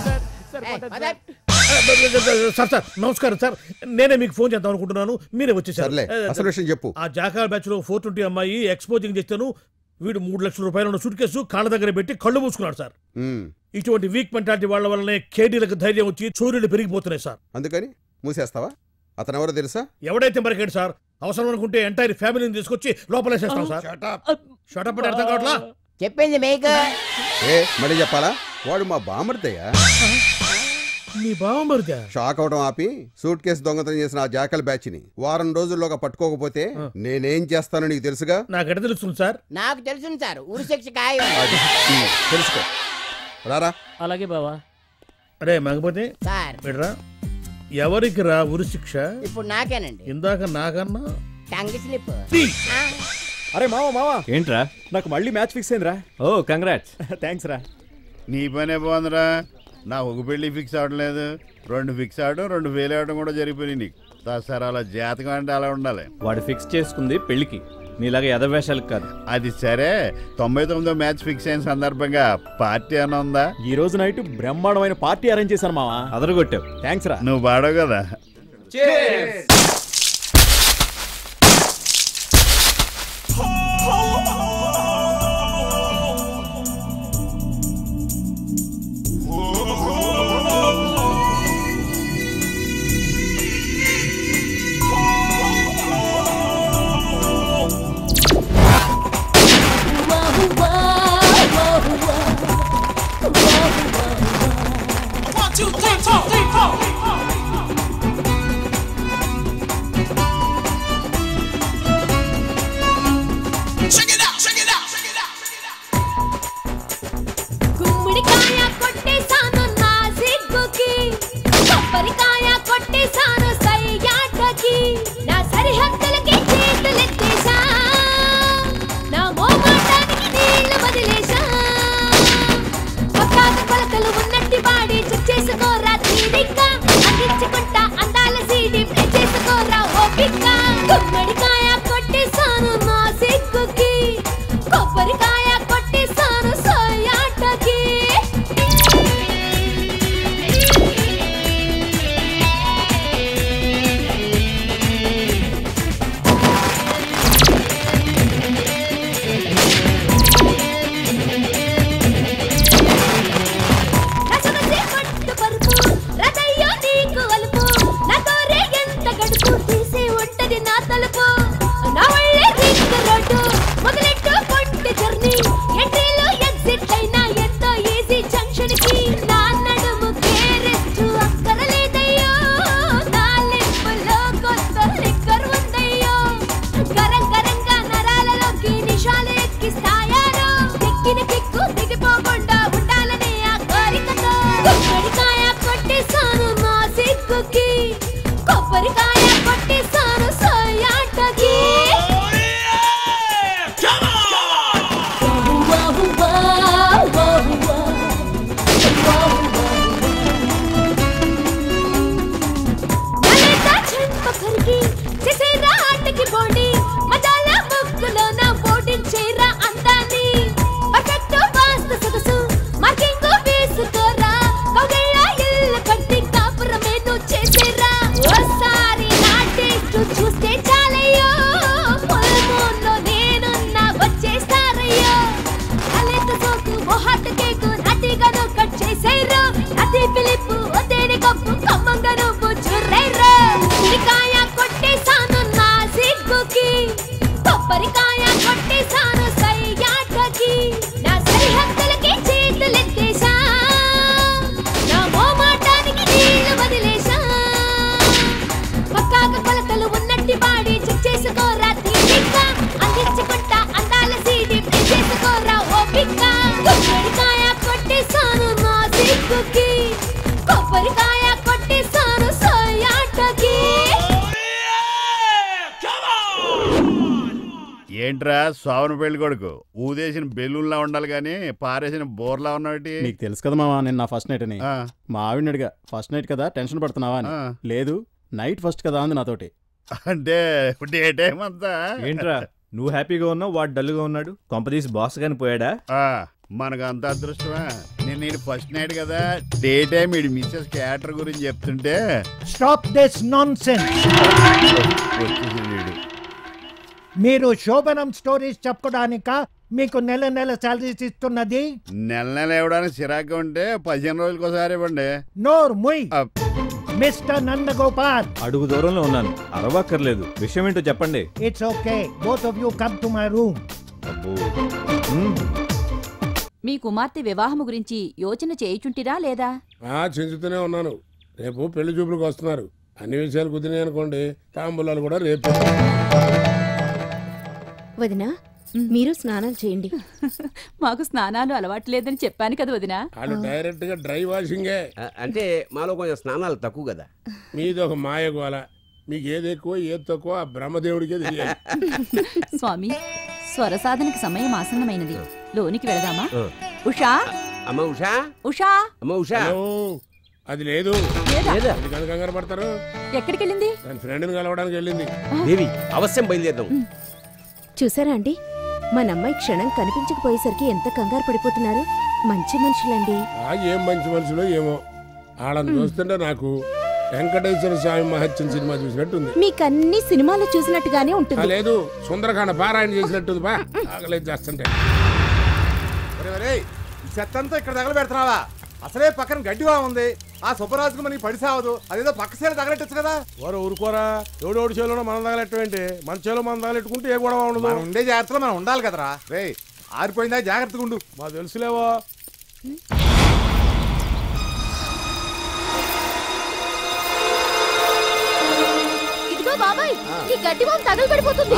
sir sir నమస్కారం సార్ నేనే మీకు ఫోన్ చేద్దాం అనుకుంటున్నాను మీరే వచ్చేసారు సర్లే, అసలు విషయం చెప్పు. ఆ జాకా బ్యాచ్ లో ఫోర్ ట్వంటీ అమ్మాయి ఎక్స్పోజింగ్ చేస్తాను వీడు మూడు లక్షల రూపాయల సూట్ కేసు కాళ్ళ దగ్గర పెట్టి కళ్ళు మూసుకున్నాడు సార్ ఉమ్, ఇటువంటి వీక్ మెంటాలిటీ వాళ్ళ వల్లనే కేడీలకు ధైర్యం వచ్చి చోరీలు పెరిగిపోతున్నాయి సార్ అందుకని మూసేస్తావా అతను ఎవరో తెలుసా ఎవడైతే మరికేడు సార్ అవసరం అనుకుంటే ఎంటైర్ ఫ్యామిలీని తీసుకొచ్చి లోపలేసేస్తాం సార్ షటప్ అంటే అర్థం కావట్లా చెప్పింది మీకు ఏ మళ్ళీ చెప్పాలా వాడు మా బామర్దయ్యా నీ బావమరిదా షాక్ అవడం ఆపి సూట్ కేసు దొంగతనం చేసిన ఆ జాకల్ బ్యాచ్ ని వారం రోజుల్లోగా పట్టుకోకపోతే నేనేం చేస్తానో నీకు తెలుసుగా నాకెట తెలుస్తుంది సార్ నాకు తెలుసు సార్ ఉరి శిక్ష ఖాయం అది, ఉమ్, తెలుసుకో రారా అలాగే బావా అరే మగపోతే సార్ విడరా ఎవరికి రా ఉరి శిక్ష ఇప్పుడు నాకేనండి ఇందాక నాకన్నా టంగ్ స్లిప్ అరే మామ మామ ఏంట్రా నాకు మళ్ళీ మ్యాచ్ ఫిక్స్ అయిందిరా ఓ కంగ్రాట్స్ థ్యాంక్స్ రా నీ పనే బాగుందిరా నా ఒక పెళ్లి ఫిక్స్ అవట్లేదు రెండు ఫిక్స్ అవడం రెండు ఫెయిల్ అవడం కూడా జరిగిపోయినాయి నీకు సార్ అలా జాతకం అంటే అలా ఉండాలి వాడు ఫిక్స్ చేసుకుంది పెళ్లికి నీలాగా ఎదవేషాలకు కాదు అది సరే తొంభై తొమ్మిదో మ్యాచ్ ఫిక్స్ అయిన సందర్భంగా పార్టీ అన్న ఉందా ఈ రోజు నైట్ బ్రహ్మాండమైన పార్టీ అరేంజ్ చేశాను మామ అదరగొట్టావు థ్యాంక్స్ రా నువ్వు పాడవు కదా గుమ్మడికాయ కొట్టేశాను నా సిగ్గుకి కొబ్బరికాయ కొట్టేశాను సయ్యాటకి నా సరిహద్దులకి చేతులెత్తేశా నా మోమాటానికి నీళ్లు వదిలేశా పక్కాక కొలతలు ఉన్నట్టి వాడి చెక్ చేసుకోరా తీరిక అందించుకుంటా అందాల సీడీ ప్లే చేసుకోరా ఓపిక గుమ్మడికాయ కొట్టేశాను నా సిగ్గుకి కొబ్బరికాయ కొట్టేశాను సయ్యాటకి రసమసే పట్టు పరుపు రథయ్యో నీకు అలుపు నా తోరే ఎంత గడుపు తీసి ఉంటది నా తలుపు నా వళ్ళే రింగ్ రోడ్డు మొదలెట్టు కొంటి జర్నీ ఎంట్రీలో ఎగ్జిట్ అయినా ఎంతో ఈజీ జంక్షన్ కి నా నడుము కేరెస్ట్ అక్కరలేదయ్యో నా లిప్పులో కొత్త లిక్కర్ ఉందయ్యో గరం గరంగా నరాలలోకి నిషాలు ఎక్కిస్తాయారో ఎక్కిన కిక్కు దిగిపోకుండా ఉండాలని ఆ కోరికతో కొబ్బరికాయ కొట్టేశాను నా సిగ్గుకి కొబ్బరికాయ కొట్టేశాను సోయాటకి నలేత చెంప కొరికి చేసేరా ఆటకి బోడి మజాల ముక్కులో నా పోటించేరా అందాన్ని పర్ఫెక్ట్ వాస్తు సొగసు మార్కింగ్ వేసుకోరా కౌగళ్ళ ఇల్లు కట్టి కాపురమే నువ్వు చేసేరా ఓసారి నా టేస్ట్ చూస్తే చాలయ్యో పొలమూల్లో నేనున్నా వచ్చేస్తారయ్యో అలేత సోకు మొహాట్ కేకు నటిగాను కట్ చేసేరు నటి పిలిపు ఒతేని కప్పు కమ్మంగా నువ్వు చుర్రైరా ఉల్లికాయ కొట్టేశాను నా సిగ్గుకి కొబ్బరికాయ కొట్టేశాను సయ్యాటకి నా సరిహద్దులకి చేతులెత్తేశా నా మోమాటానికి నీళ్లు వదిలేశా పక్కాక కొలతలు ఉన్నట్టి వాడి చెక్ చేసుకోరా తీరిక అందించుకుంటా అందాల సీడీ ప్లే చేసుకోరా ఓపిక కొబ్బరికాయ కొట్టేశాను నా సిగ్గుకి కొబ్బరికాయ కొట్టేశాను సోయాటకి ఏంట్రా సోవన పెళ్లి కొడుకు ఊదేసిన బెలూన్లా ఉండాలి కానీ పారేసిన బోర్లా ఉన్నటి నీకు తెలుసు కదా మామ నేను నా ఫస్ట్ నైట్ అని మా ఆవిడని అడిగా ఫస్ట్ నైట్ కదా టెన్షన్ పడుతున్నావా అని లేదు నైట్ ఫస్ట్ కదా అంది నాతోటి అంటే డే టైం అంతా ఏంట్రా నువ్వు హ్యాపీగా ఉన్నావు వాడు డల్గా ఉన్నాడు కొంపదీసి బాస్ గాని పోయాడా ఆ, మనకు అంత అదృష్టమా నేను నేను ఫస్ట్ నైట్ కదా డే టైం ఇడు మిస్సెస్ క్యాటర్ గురించి చెప్తుంటే స్టాప్ దిస్ నాన్ వచ్చేసింది వీడు. మీరు శోభనం స్టోరీస్ చెప్పడానిక మీకు నెల నెల సాలరీస్ ఇస్తున్నది నెల నెల ఇవ్వడానికి చిరాగ్గా ఉంటే పదిహేను రోజులకి ఒకసారి ఇవ్వండి నోర్ ముయ్ మిస్టర్ నందగోపాల్ అడుగు దూరంలో ఉన్నాను అరవక్కర్లేదు విషయం ఏంటో చెప్పండి it's okay both of you come to my room అబ్బో మ్మ్. మీ కుమార్తె వివాహము గురించి యోచన చేయుచుంటిరా లేదా ఆ చించుతూనే ఉన్నాను రేపు పెళ్లి చూపులకు వస్తున్నారు అన్ని విషయాలు కుదిరినాయి అనుకోండి తాంబూలాలు కూడా రేపు వదినా మీరు స్నానాలు చేయండి మాకు స్నానాలు అలవాటు లేదని చెప్పాను కదా వదినా వాళ్ళు డైరెక్ట్ గా డ్రై వాషింగే అంటే మాలో కొంచెం స్నానాలు తక్కువ కదా మీది ఒక మాయ గోల మీకు ఏది ఎక్కువ ఏది తక్కువ ఆ బ్రహ్మదేవుడికే తెలియాలి స్వామి స్వరసాధనకి సమయం ఆసన్నమైనది లోనికి వెళదామా ఆ. ఉషా అమ్మ ఉషా ఉషా అమ్మ ఉషా హలో, అది లేదు లేదా? లేదా? అది కనుక కంగారు పడతారు ఎక్కడికి వెళ్ళింది దాని ఫ్రెండ్ని కలవడానికి వెళ్ళింది దేవి అవశ్యం బయలుదేరదాం చూసారా అండి మన అమ్మాయి క్షణం కనిపించకపోయేసరికి ఎంత కంగారు పడిపోతున్నారు మంచి మనుషులండి ఆ ఏం మంచి మనుషులో ఏమో వాళ్ళని చూస్తుంటే నాకు వెంకటేశ్వర స్వామి మహత్యం సినిమా చూసినట్టుంది మీకన్ని సినిమాలు చూసినట్టుగానే ఆ, ఉంటుంది లేదు సుందరకాండ పారాయణ చేసినట్టుంది బా ఆగలేదు చేస్తుంటే చెత్త అంతా ఇక్కడ తగల పెడుతున్నావా అసలే పక్కన గడ్డివా ఉంది ఆ సుబ్బరాజుకు మనకి పడి సావదు అదేదో పక్క సైడ్ తగలెట్టచ్చు కదా వారు ఊరుకోరా ఎవడోడి చేలో మనం తగలెట్టవేంటి మన చేలో మనం తగలెట్టుకుంటే ఏ గొడవ ఉండదు మనం ఉండే జాగ్రత్తలో మనం ఉండాలి కదరా రే ఆరిపోయిందా జాగ్రత్తగా ఉండు మా తెలుసులేవో ఇదిగో బాబాయ్ ఈ గడ్డి బాంబు తగలబడిపోతుంది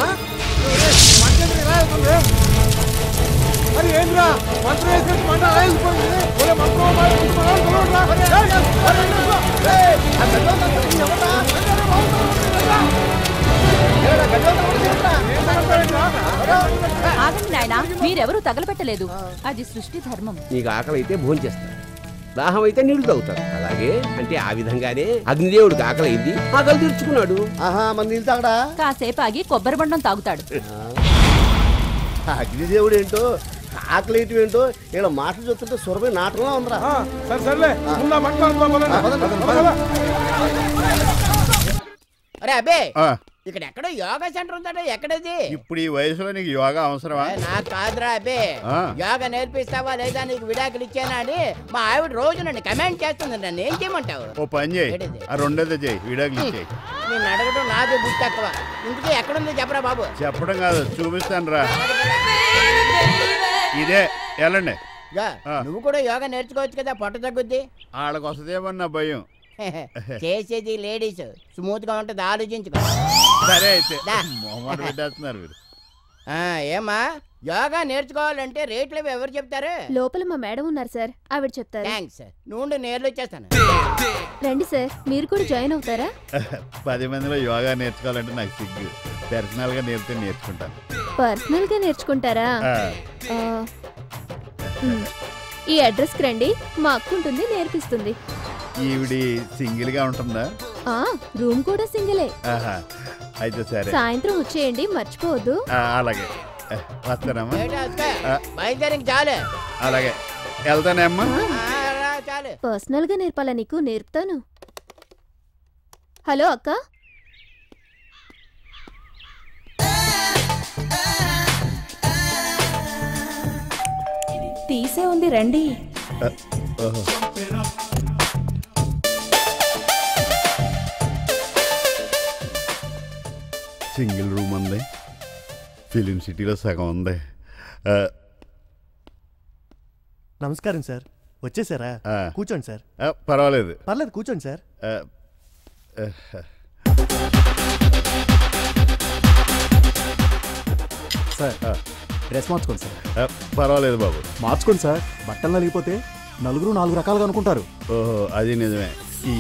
మరి ఏంద్రా మంత్రం వేసేసి మంట ఆగిపోయింది ఒరే మంత్రం మరి ఇంటి మనోడు పిలవడురా. ఏయ్, అరే, ఇదిగో. ఏయ్, ఆ గడ్డంతా తీసి ఎవడ్రా? ఏరా, గడ్డంతా తీసి ఎవడ్రా? ఏం తగలబడిందిరా? ఆగండి నాయనా మీరెవరూ తగలపెట్టలేదు అది సృష్టి ధర్మం నీకు ఆకలి అయితే భోజనం చేస్తారు దాహం అయితే నీళ్లు తాగుతారు అలాగే అంటే ఆ విధంగానే అగ్నిదేవుడికి ఆకలి అయింది ఆకలి తీర్చుకున్నాడు ఆహా మన నీళ్ళు తాగడా కాసేపు ఆగి కొబ్బరి బొండం తాగుతాడు అగ్నిదేవుడు ఏంటో ఆకలి ఏంటో ఏంటో ఇలా మాటలు చూస్తుంటే సురభి నాటకంలో ఉందిరా సరే సర్లే ముందా మంటలు అరే అబ్బే ఆ, ఇక్కడ ఎక్కడో యోగా సెంటర్ ఉందట ఎక్కడది ఇప్పుడు ఈ వయసులో నీకు యోగా అవసరమా ఏ, నాకు కాదురా అబ్బే ఆ. యోగా నేర్పిస్తావా లేదా నీకు విడాకులు ఇచ్చానా అని మా ఆవిడ రోజు నన్ను కమెంట్ చేస్తుంది నన్ను ఏం చేయమంటావు ఓ పని చేయి ఏంటిది? ఆ రెండోది చేయి విడాకులు ఇచ్చేయి నేను అడగడం నాదే బుద్ధి తక్కువ ఇంటికి ఎక్కడుంది చెప్పరా బాబు చెప్పడం కాదు చూపిస్తాను రా ఇదే వెళ్ళండి యా, ఆ. నువ్వు కూడా యోగా నేర్చుకోవచ్చు కదా పొట్ట తగ్గుద్ది వాళ్ళకి వస్తుందేమో నా భయం చేసేది లేడీస్ స్మూత్ గా ఉంటుంది ఆలోచించుకో సరే అయితే దా. మొహమాట పెట్టేస్తున్నారు మీరు ఆ, ఏమ్మా యోగా నేర్చుకోవాలంటే రేట్లు అవి ఎవరు చెప్తారు లోపల మా మేడం ఉన్నారు సార్ ఆవిడ చెప్తారు థ్యాంక్స్ నువ్వు నేర్లు వచ్చేస్తాను రండి సార్ మీరు కూడా జాయిన్ అవుతారా పది మందిలో యోగా నేర్చుకోవాలంటే నాకు సిగ్గు పర్సనల్గా నేర్పితే నేర్చుకుంటాను పర్సనల్ గా నేర్చుకుంటారా ఆ. ఆ, ఉమ్. ఈ అడ్రస్ కి రండి మా అక్క ఉంటుంది నేర్పిస్తుంది ఈవిడి సింగిల్గా ఉంటుందా ఆ రూమ్ కూడా సింగిలే ఆహా అయితే సరే సాయంత్రం వచ్చేయండి మర్చిపోవద్దు ఆ, అలాగే ఆ, వస్తానమ్మా ఏంటి అక్క? ఆ, బయలుదేరి ఇంక చాలు అలాగే వెళ్తానమ్మా ఆ, రా, చాలు పర్సనల్ గా నేర్పాలా నీకు నేర్పుతాను హలో అక్క తీసే ఉంది రండి ఆ, ఓహో సింగిల్ రూమ్ ఉంది ఫిలిం సిటీలో సగం ఉంది ఆ, నమస్కారం సార్ వచ్చేసారా ఆ. కూర్చోండి సార్ ఆ, పర్వాలేదు పర్లేదు కూర్చోండి సార్ ఆ, ఆ, సార్ డ్రెస్ మార్చుకోండి సార్ ఆ, పర్వాలేదు బాబు మార్చుకోండి సార్ బట్టలు నలిగిపోతే నలుగురు నాలుగు రకాలుగా అనుకుంటారు ఓహో అది నిజమే ఈ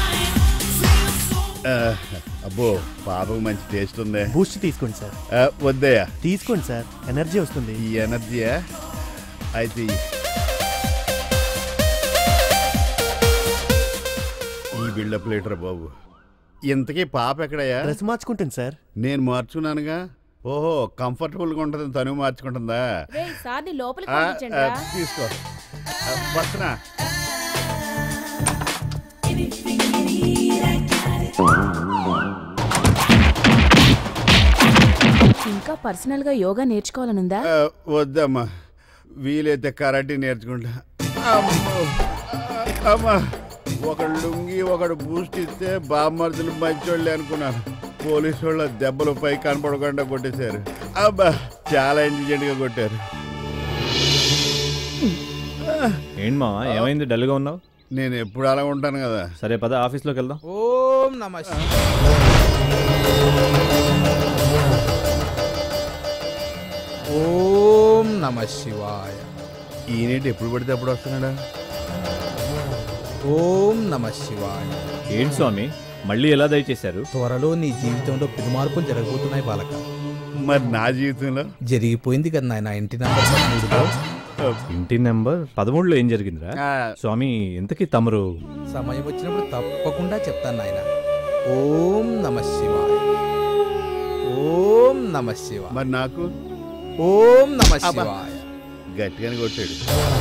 ఆ, అబ్బో పాపకు మంచి టేస్ట్ ఉంది బూస్ట్ తీసుకోండి సార్ ఆ, వద్దయ్యా తీసుకోండి సార్ ఎనర్జీ వస్తుంది ఈ ఎనర్జీయా అయితే ఈ- ఈ బిల్డప్ లీటర్ బాబు ఇంతకీ పాప ఎక్కడయ్యా డ్రెస్ మార్చుకుంటుంది సార్ నేను మార్చుకున్నానుగా ఓహో కంఫర్టబుల్గా ఉంటుంది తను మార్చుకుంటుందా సార్ని లోపలికి ఆ, పంపించండి ఆ, రా. తీసుకో ఆ, వస్తున్నా ఇంకా పర్సనల్ గా యోగా నేర్చుకోవాలనుందా ఆ, వద్దమ్మా వీలైతే కరాటే నేర్చుకుంటా అమ్మో. అమ్మా ఒకడు లుంగి ఒకడు బూస్ట్ ఇస్తే బామ్మర్దులు మంచోళ్ళే అనుకున్నాను పోలీసు వాళ్ళ దెబ్బలు పై కనపడకుండా కొట్టేశారు అబ్బా చాలా ఇంటెలిజెంట్గా కొట్టారు ఏంటి మావా ఏమైంది డల్గా ఉన్నావు నేను ఎప్పుడు అలా ఉంటాను కదా సరే పద ఆఫీస్లోకి వెళ్దాం ఓం నమ ఓం నమ శివాయ ఈయనేంటి ఎప్పుడు పడితే అప్పుడు వస్తున్నాడా ఓం నమ శివాయ ఏంటి స్వామి మళ్ళీ ఎలా దయచేశారు త్వరలో నీ జీవితంలో పెను మార్పులు జరగబోతున్నాయి బాలక మరి నా జీవితంలో జరిగిపోయింది కదా నాయన ఇంటి నంబర్ పదమూడులో ఇంటి నెంబర్ పదమూడులో ఏం జరిగిందిరా ఆ. స్వామి ఇంతకీ తమరు సమయం వచ్చినప్పుడు తప్పకుండా చెప్తాను నాయన ఓం నమ శివాయ ఓం నమ శివాయ మరి నాకు ఓం నమ అబ్బా. శివాయ గట్టిగానే కొట్టాడు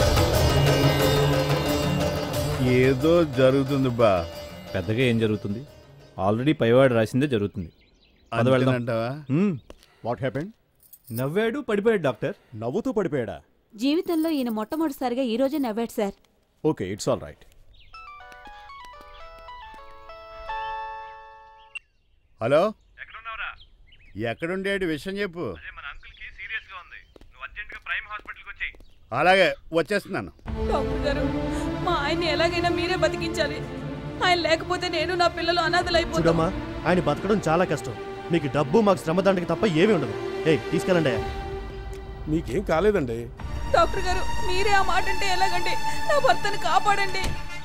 ఏదో జరుగుతుంది బా పెద్దగా ఏం జరుగుతుంది ఆల్రెడీ పైవాడు రాసిందే జరుగుతుంది పద వెళ్దాం. అంతేనంటావా? మ్మ్. వాట్ హ్యాపెండ్ నవ్వాడు పడిపోయాడు డాక్టర్ నవ్వుతూ పడిపోయాడా జీవితంలో ఈయన మొట్టమొదటిసారిగా ఈ రోజే నవ్వాడు sir okay it's all right hello ఎక్కడుండేటి విషయం చెప్పు అలాగే వచ్చేస్తున్నాను డాక్టర్ గారు మా ఆయన్ని ఎలాగైనా మీరే బతికించాలి ఆయన లేకపోతే నేను నా పిల్లలు అనాథలైపోతాం చూడమ్మా ఆయన బతకడం చాలా కష్టం మీకు డబ్బు మాకు శ్రమదండకి తప్ప ఏమీ ఉండదు ఏయ్ తీసుకెళ్ళండి మీకేం కాలేదండి డాక్టర్ గారు మీరే ఆ మాట అంటే ఎలాగండి నా భర్తను కాపాడండి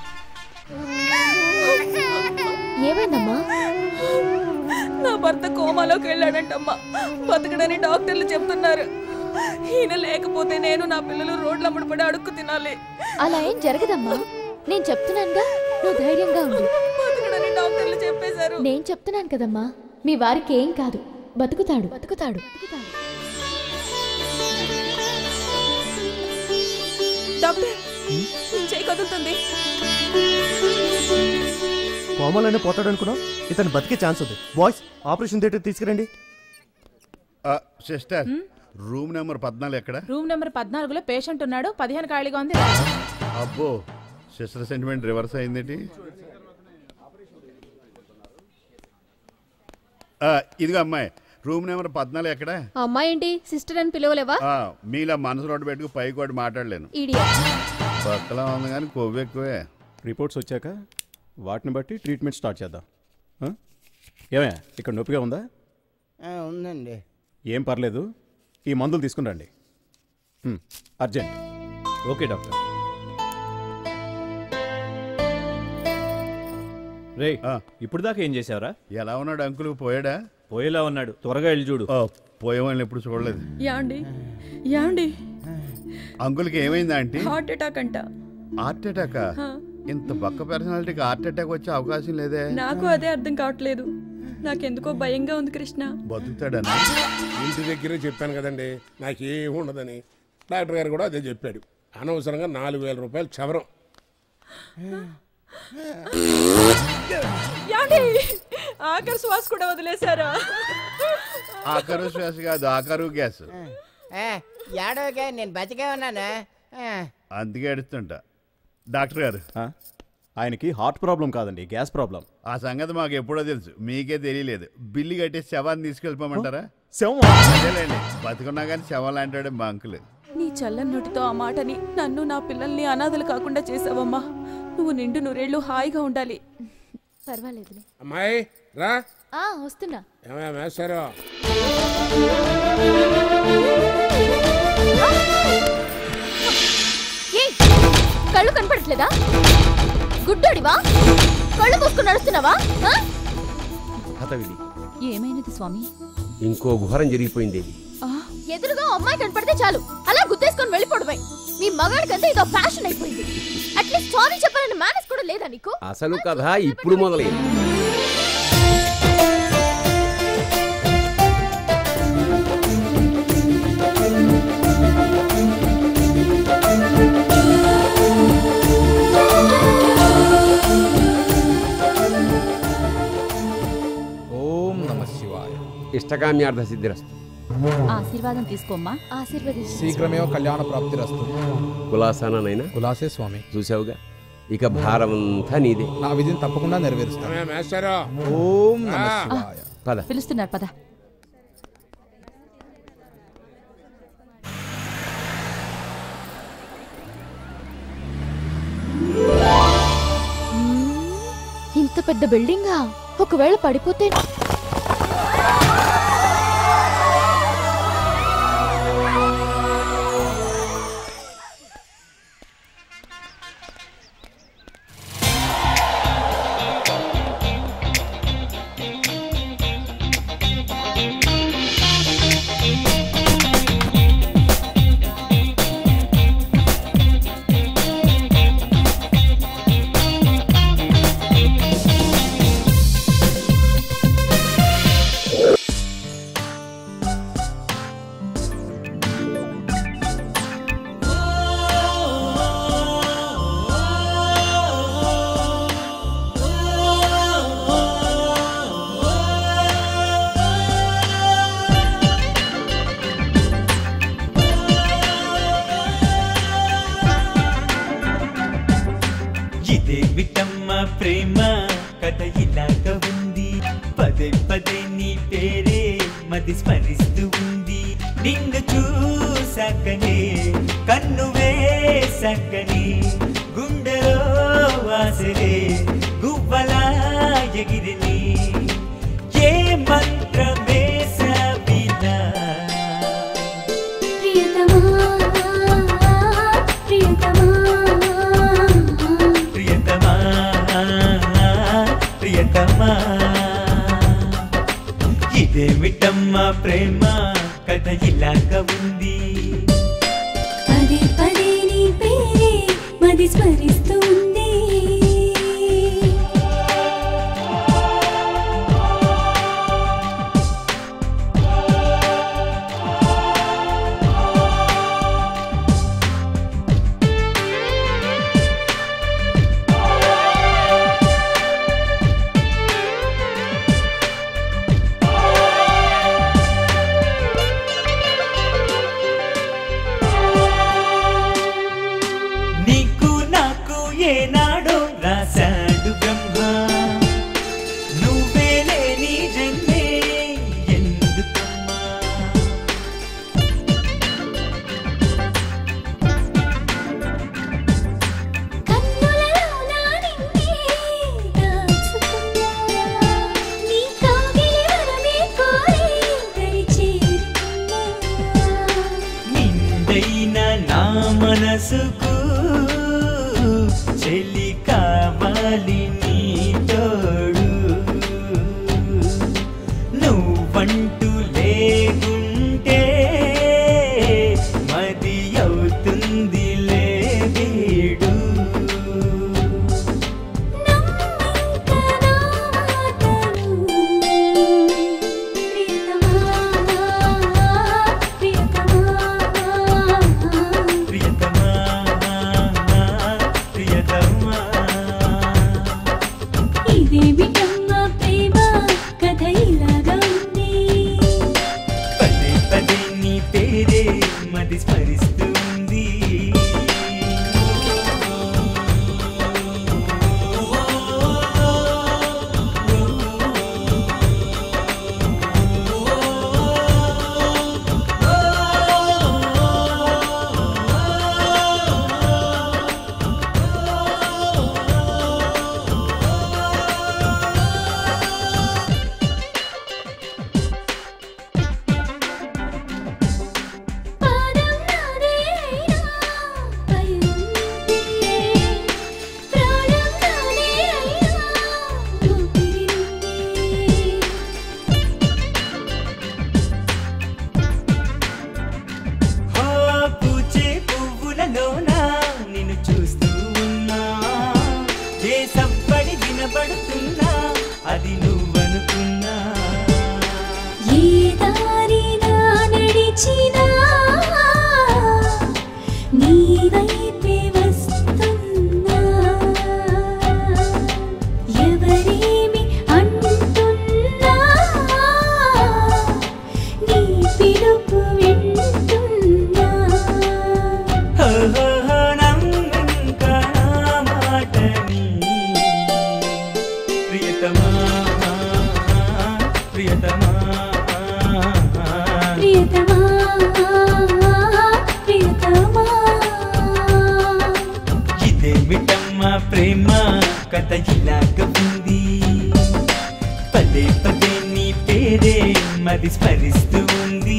ఏమైందమ్మా నా భర్త కోమాలోకి వెళ్ళాడంటమ్మా బతకడని డాక్టర్లు చెప్తున్నారు ఈయన లేకపోతే నేను నా పిల్లలు రోడ్ల పడి అడుక్కు తినాలి అలా ఏం జరగదమ్మా నేను చెప్తున్నానుగా నువ్వు ధైర్యంగా ఉండు బతకడని డాక్టర్లు చెప్పేశారు నేను చెప్తున్నాను కదమ్మా మీ వారికి ఏం కాదు బతుకుతాడు బతుకుతాడు డాక్టర్ నీ చేయి కదులుతుంది కోమలోనే పోతాడు అనుకున్నాం ఇతను బతికే ఛాన్స్ ఉంది బాయ్స్ ఆపరేషన్ థియేటర్ తీసుకురండి సిస్టర్ రూమ్ నెంబర్ పద్నాలుగు ఎక్కడ రూమ్ నెంబర్ పద్నాలుగులో పేషెంట్ ఉన్నాడు పదిహేను ఖాళీగా ఉంది అబ్బో సిస్టర్ సెంటిమెంట్ రివర్స్ అయిందేంటి ఆ, ఇదిగో అమ్మాయి రూమ్ నెంబర్ పద్నాలుగు ఎక్కడ అమ్మాయి ఏంటి సిస్టర్ అని పిలవలేవా ఆ, మీలా మనసు రోడ్డు పెట్టుకు పైకి కూడా మాట్లాడలేను ఇడియట్ పక్కలా ఉంది కానీ కొవ్వు ఎక్కువే రిపోర్ట్స్ వచ్చాక వాటిని బట్టి ట్రీట్మెంట్ స్టార్ట్ చేద్దాం ఆ? ఏమయ్యా ఇక్కడ నొప్పిగా ఉందా ఉందండి ఏం పర్లేదు ఈ మందులు తీసుకుని రండి హ్మ్, అర్జెంట్ ఓకే డాక్టర్ రే ఇప్పుడు దాకా ఏం చేసావురా ఎలా ఉన్నాడు అంకుల్ పోయాడా పోయేలా ఉన్నాడు త్వరగా వెళ్ళి చూడు పోయేవాళ్ళని ఎప్పుడు చూడలేదు యాండి యాండి అంకుల్కి ఏమైందా ఆంటీ హార్ట్ అటాక్ అంట హార్ట్ అటాక్ ఆ. ఇంత బక్క పర్సనాలిటీకి హార్ట్ అటాక్ వచ్చే అవకాశం లేదే నాకు అదే అర్థం కావట్లేదు నాకెందుకో భయంగా ఉంది కృష్ణ బతుకుతాడనా ఇంటి దగ్గరే చెప్పాను కదండి నాకేం ఉండదని డాక్టర్ గారు కూడా అదే చెప్పాడు అనవసరంగా నాలుగు వేల రూపాయలు చవరం యాండి ఆఖరి శ్వాస కూడా వదిలేశారా ఆఖరు శ్వాస కాదు ఆఖరు గ్యాస్ ఏడవగా నేను బతికే ఉన్నాను ఆ. అందుకే ఏడుస్తుంటా డాక్టర్ గారు ఆయనకి హార్ట్ ప్రాబ్లం కాదండి గ్యాస్ ప్రాబ్లం ఆ సంగతి మాకు ఎప్పుడో తెలుసు మీకే తెలియలేదు బిల్లు కట్టి శవాన్ని తీసుకెళ్ళిపోమంటారా శవం అదేలేండి బతుకున్నా కానీ శవం లాంటాడు మా అంకుల్ నీ చల్లని నోటితో ఆ మాటని నన్ను నా పిల్లల్ని అనాథలు కాకుండా చేసావమ్మా నువ్వు నిండు నూరేళ్లు హాయిగా ఉండాలి పర్వాలేదులే అమ్మాయి రా ఆ వస్తున్నా ఏమయ్యా మేస్టారు ఏయ్ కళ్ళు కనపడట్లేదా గుడ్డోడివా కళ్ళు మూసుకుని నడుస్తున్నావా ఆ? హతవిడి ఏమైనది స్వామి ఇంకో ఘోరం జరిగిపోయింది ఎదురుగా ఓ అమ్మాయి కనపడితే చాలు అలా గుద్దేసుకొని వెళ్ళిపోవడమే మీ మగాడికంతా ఇదో ఫ్యాషన్ అయిపోయింది అట్లీస్ట్ సారీ చెప్పాలని మేనేజ్ కూడా లేదా నీకు అసలు కథ ఇప్పుడు మొదలైంది ఓం నమ శివాయ ఇష్టకామ్యార్థ సిద్ధిరస్తు ఆశీర్వాదం తీసుకోమ్మా ఆశీర్వదించు శీఘ్రమేవ కళ్యాణ ప్రాప్తి రస్తు కులాసానైనా కులాసే స్వామి చూసావుగా ఇక భారమంతా నీదే నా విధిని తప్పకుండా నెరవేరుస్తాను ఏమయ్యా మేస్టారు ఓం నమ ఆ. శివాయ పద పిలుస్తున్నారు పద పెద్ద బిల్డింగా ఒకవేళ పడిపోతే ఇదేమిటమ్మ ప్రేమ కథ ఇలాగ ఉంది పదే పదే నీ పేరే మది స్మరిస్తూ ఉంది నిన్ను చూసాకనే కన్ను వేసాకనే గుండెలో వాసలే గువ్వలా ఎగిరిని ఏ మంత్రమే సవినా ప్రియతమా ప్రియతమా ఇదేమిటమ్మా ప్రేమ కథ ఇలాగ ఉంది పదే పదే నీ పేరే మది స్మరిస్తుంది నీకు నాకు ఏనాడో రాశాడు బ్రహ్మ నువ్వే లేని జన్మే ఎందుకమ్మా నీ కౌగిలి వరమే కోరి దరి చేరుకున్నా నిండైన నా మనసుకు చెలి కావాలి నీ తోడు నువ్వంటూ లేకుంటే మది అవుతుంది లేడు ప్రియతమా ప్రియతమా ఇదేమిటమ్మా ప్రేమ కథ ఇలాగా ఉంది పదే పదే నీ పేరే మది స్మరిస్తుంది పాదం నాదే అయినా పయనుంది ప్రాణం నాదే అయినా ఊపిరింది ఆ పూచే పువ్వులలోన నిన్ను చూస్తూ ఉన్నా ఏ సవ్వడి వినబడుతున్నా అది నువ్వనుకున్నా ఏ దారినా నడిచినా నీ వైపే వస్తున్నా ఎవరేమి అంటున్నా నీ పిలుపు వింటున్నా ఓహో, నమ్మింకా నా మాటని ప్రియతమా ప్రియతమా ప్రియతమా ప్రియతమా ఇదేమిటమ్మా ప్రేమ కథ ఇలాగ ఉంది పదే పదే నీ పేరే మది స్మరిస్తూ ఉంది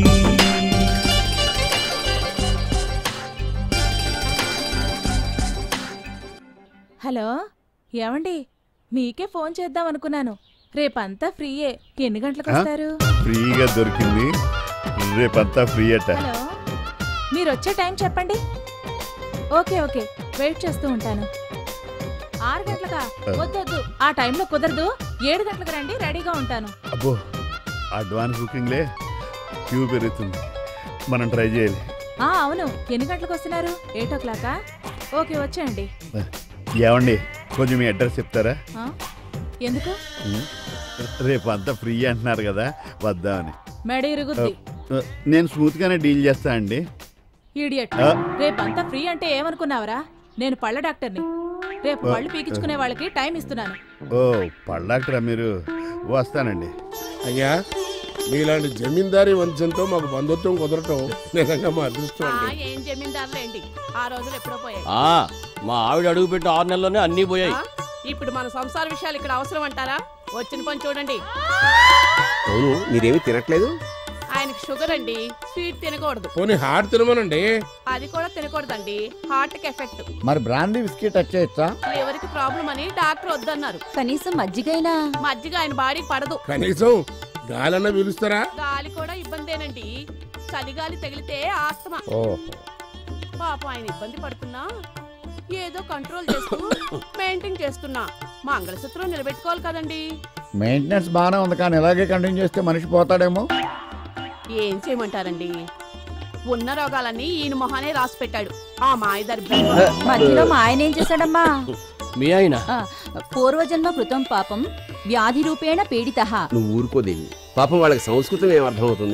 హలో ఏమండి మీకే ఫోన్ చేద్దాం అనుకున్నాను రేపంతా ఫ్రీయే ఎన్ని గంటలకు వస్తారు ఫ్రీగా దొరికింది రేపంతా ఫ్రీ అట హలో మీరు వచ్చే టైం చెప్పండి ఓకే ఓకే వెయిట్ చేస్తూ ఉంటాను ఆరు గంటలకా వద్దొద్దు ఆ టైంలో కుదరదు ఏడు గంటలకు రండి రెడీగా ఉంటాను అబ్బో అడ్వాన్స్ బుకింగ్లే క్యూ పెరుగుతుంది మనం ట్రై చేయాలి ఆ అవును ఎన్ని గంటలకు వస్తున్నారు ఎయిట్ ఓ క్లాకా ఓకే వచ్చేయండి ఏమండి కొంచెం మీ అడ్రస్ చెప్తారా ఆ? ఎందుకు ఉం? రేపు అంతా ఫ్రీ అంటున్నారు కదా వద్దామని మెడ ఇరుగుద్ది ఆ, నేను స్మూత్గానే డీల్ చేస్తా అండి ఈడియట్ ఆ. రేపంతా ఫ్రీ అంటే ఏమనుకున్నావరా నేను పళ్ళ డాక్టర్ని రేపు ఆ. పళ్ళు పీకించుకునే వాళ్ళకి టైం ఇస్తున్నాను ఓ పళ్ళాక్టరా మీరు వస్తానండి అయ్యా మీలాంటి జమీందారీ వంశంతో మాకు బంధుత్వం కుదరటం నిజంగా మా అదృష్టం అండి ఏం జమీందారులేండి ఆ రోజులు ఎప్పుడో పోయాయి ఆ మా ఆవిడ అడుగు పెట్టి ఆరు నెలల్లోనే అన్నీ పోయాయి ఆ? ఇప్పుడు మన సంసార విషయాలు ఇక్కడ అవసరం అంటారా వచ్చిన పని చూడండి అవును మీరేమి తినట్లేదు ఆయనకి షుగర్ అండి స్వీట్ తినకూడదు పోనీ హార్ట్ తినమనండి అది కూడా తినకూడదండి హార్ట్ కి ఎఫెక్ట్ మరి బ్రాందీ బిస్కెట్ టచ్ చేయొచ్చా ఎవరికి ప్రాబ్లం అని డాక్టర్ వద్దన్నారు కనీసం మజ్జిగైనా మజ్జిగ ఆయన బాడీకి పడదు కనీసం గాలన్నా పిలుస్తారా గాలి కూడా ఇబ్బందేనండి చలిగాలి తగిలితే ఆస్తమా పాపం ఆయన ఇబ్బంది పడుతున్నా ఏదో కంట్రోల్ చేస్తూ మెయింటైన్ చేస్తున్నా మంగళసూత్రం నిలబెట్టుకోవాలి కదండి మెయింటెనెన్స్ బాగానే ఉంది కానీ ఇలాగే కంటిన్యూ చేస్తే మనిషి పోతాడేమో ఏం చేయమంటారండి ఉన్న రోగాలన్నీ ఈయన మొహానే రాసి పెట్టాడు ఆ మాయదారి మధ్యలో మా ఆయన ఏం చేశాడమ్మా మీ ఆయన ఆ, పూర్వజన్మ కృతం పాపం వ్యాధి రూపేణ పీడిత నువ్వు ఊరుకోదేవి పాపం వాళ్ళకి సంస్కృతం ఏం అర్థమవుతుంది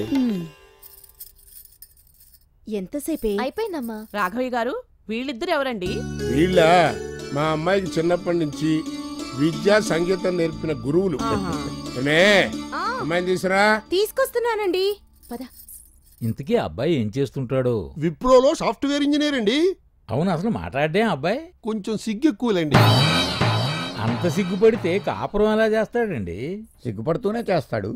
ఎంతసేపే అయిపోయిందమ్మా రాఘవయ్య గారు వీళ్ళిద్దరు ఎవరండి వీళ్ళ మా అమ్మాయికి చిన్నప్పటి నుంచి విద్యా సంగీతం నేర్పిన గురువులు ఏమే అమ్మాయిని తీసురా తీసుకొస్తున్నానండి పద ఇంతకీ అబ్బాయి ఏం చేస్తుంటాడు విప్రోలో సాఫ్ట్వేర్ ఇంజనీర్ అండి అవును అసలు మాట్లాడే అబ్బాయి కొంచెం సిగ్గు ఎక్కువలేండి అంత సిగ్గుపడితే కాపురం ఎలా చేస్తాడండి సిగ్గుపడుతూనే చేస్తాడు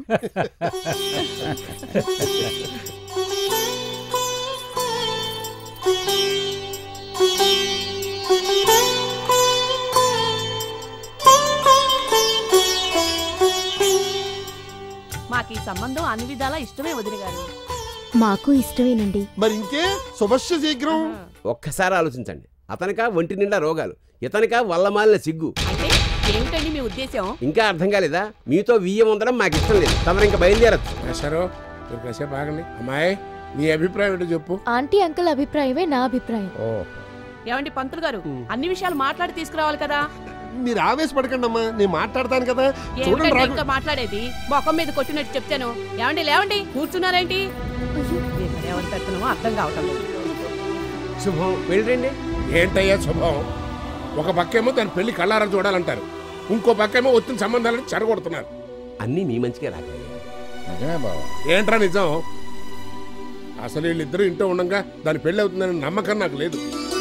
మాకు ఈ సంబంధం అన్ని విధాలా ఇష్టమే వదిన గారు మాకు ఇష్టమేనండి మరి ఇంకే శుభస్య శీఘ్రం ఒక్కసారి ఆలోచించండి అతనికా ఒంటి నిండా రోగాలు ఇతనికా వల్లమాలిన సిగ్గు ఏమిటండి మీ ఉద్దేశం ఇంకా అర్థం కాలేదా మీతో వియ్యం ఉండడం మాకు ఇష్టం లేదు తమరు ఇంకా బయలుదేరచ్చు వేశారు మీరు కాసేపు ఆగండి అమ్మాయి నీ అభిప్రాయం ఏంటో చెప్పు ఆంటీ అంకుల్ అభిప్రాయమే నా అభిప్రాయం ఏమండి పంతులు గారు అన్ని విషయాలు మాట్లాడి తీసుకురావాలి కదా మీరు ఆవేశపడకండి అమ్మా నేను మాట్లాడతాను కదా చూడండి ఏమిటండి రాఘవ ఇంకా మాట్లాడేది మొఖం మీద కొట్టినట్టు చెప్తాను ఏమండి లేవండి కూర్చున్నారేంటి ఇక్కడ ఎవరు పెడుతున్నామో అర్థం కావటం లేదు శుభం వెళ్ళండి ఏంటయ్యా శుభం ఒక పక్కేమో తన పెళ్లి కళ్ళారా చూడాలంటారు ఇంకో పక్కేమో వచ్చిన సంబంధాలను చెరగొడుతున్నారు అన్నీ మీ మంచిగా రాఘవయ్య నిజమే బావ ఏంట్రా నిజం అసలు వీళ్ళిద్దరూ ఇంట్లో ఉండగా దాని పెళ్లి అవుతుందనే నమ్మకం నాకు లేదు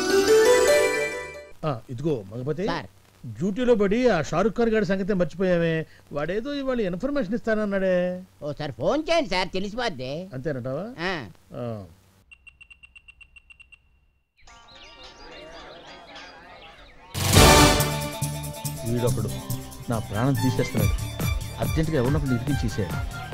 ఆ, ఇదిగో మగపతి డ్యూటీలో పడి ఆ షారుఖ్ ఖాన్ గారి సంగతి మర్చిపోయామే వాడేదో ఇవాళ ఇన్ఫర్మేషన్ ఇస్తానన్నాడే ఓ సార్ ఫోన్ చేయండి సార్ తెలిసిపోద్ది అంతేనంటావా ఆ. ఆ. వీడొకడు నా ప్రాణం తీసేస్తున్నాడు అర్జెంటుగా ఎవరినొకడు ఇరికించేసాడు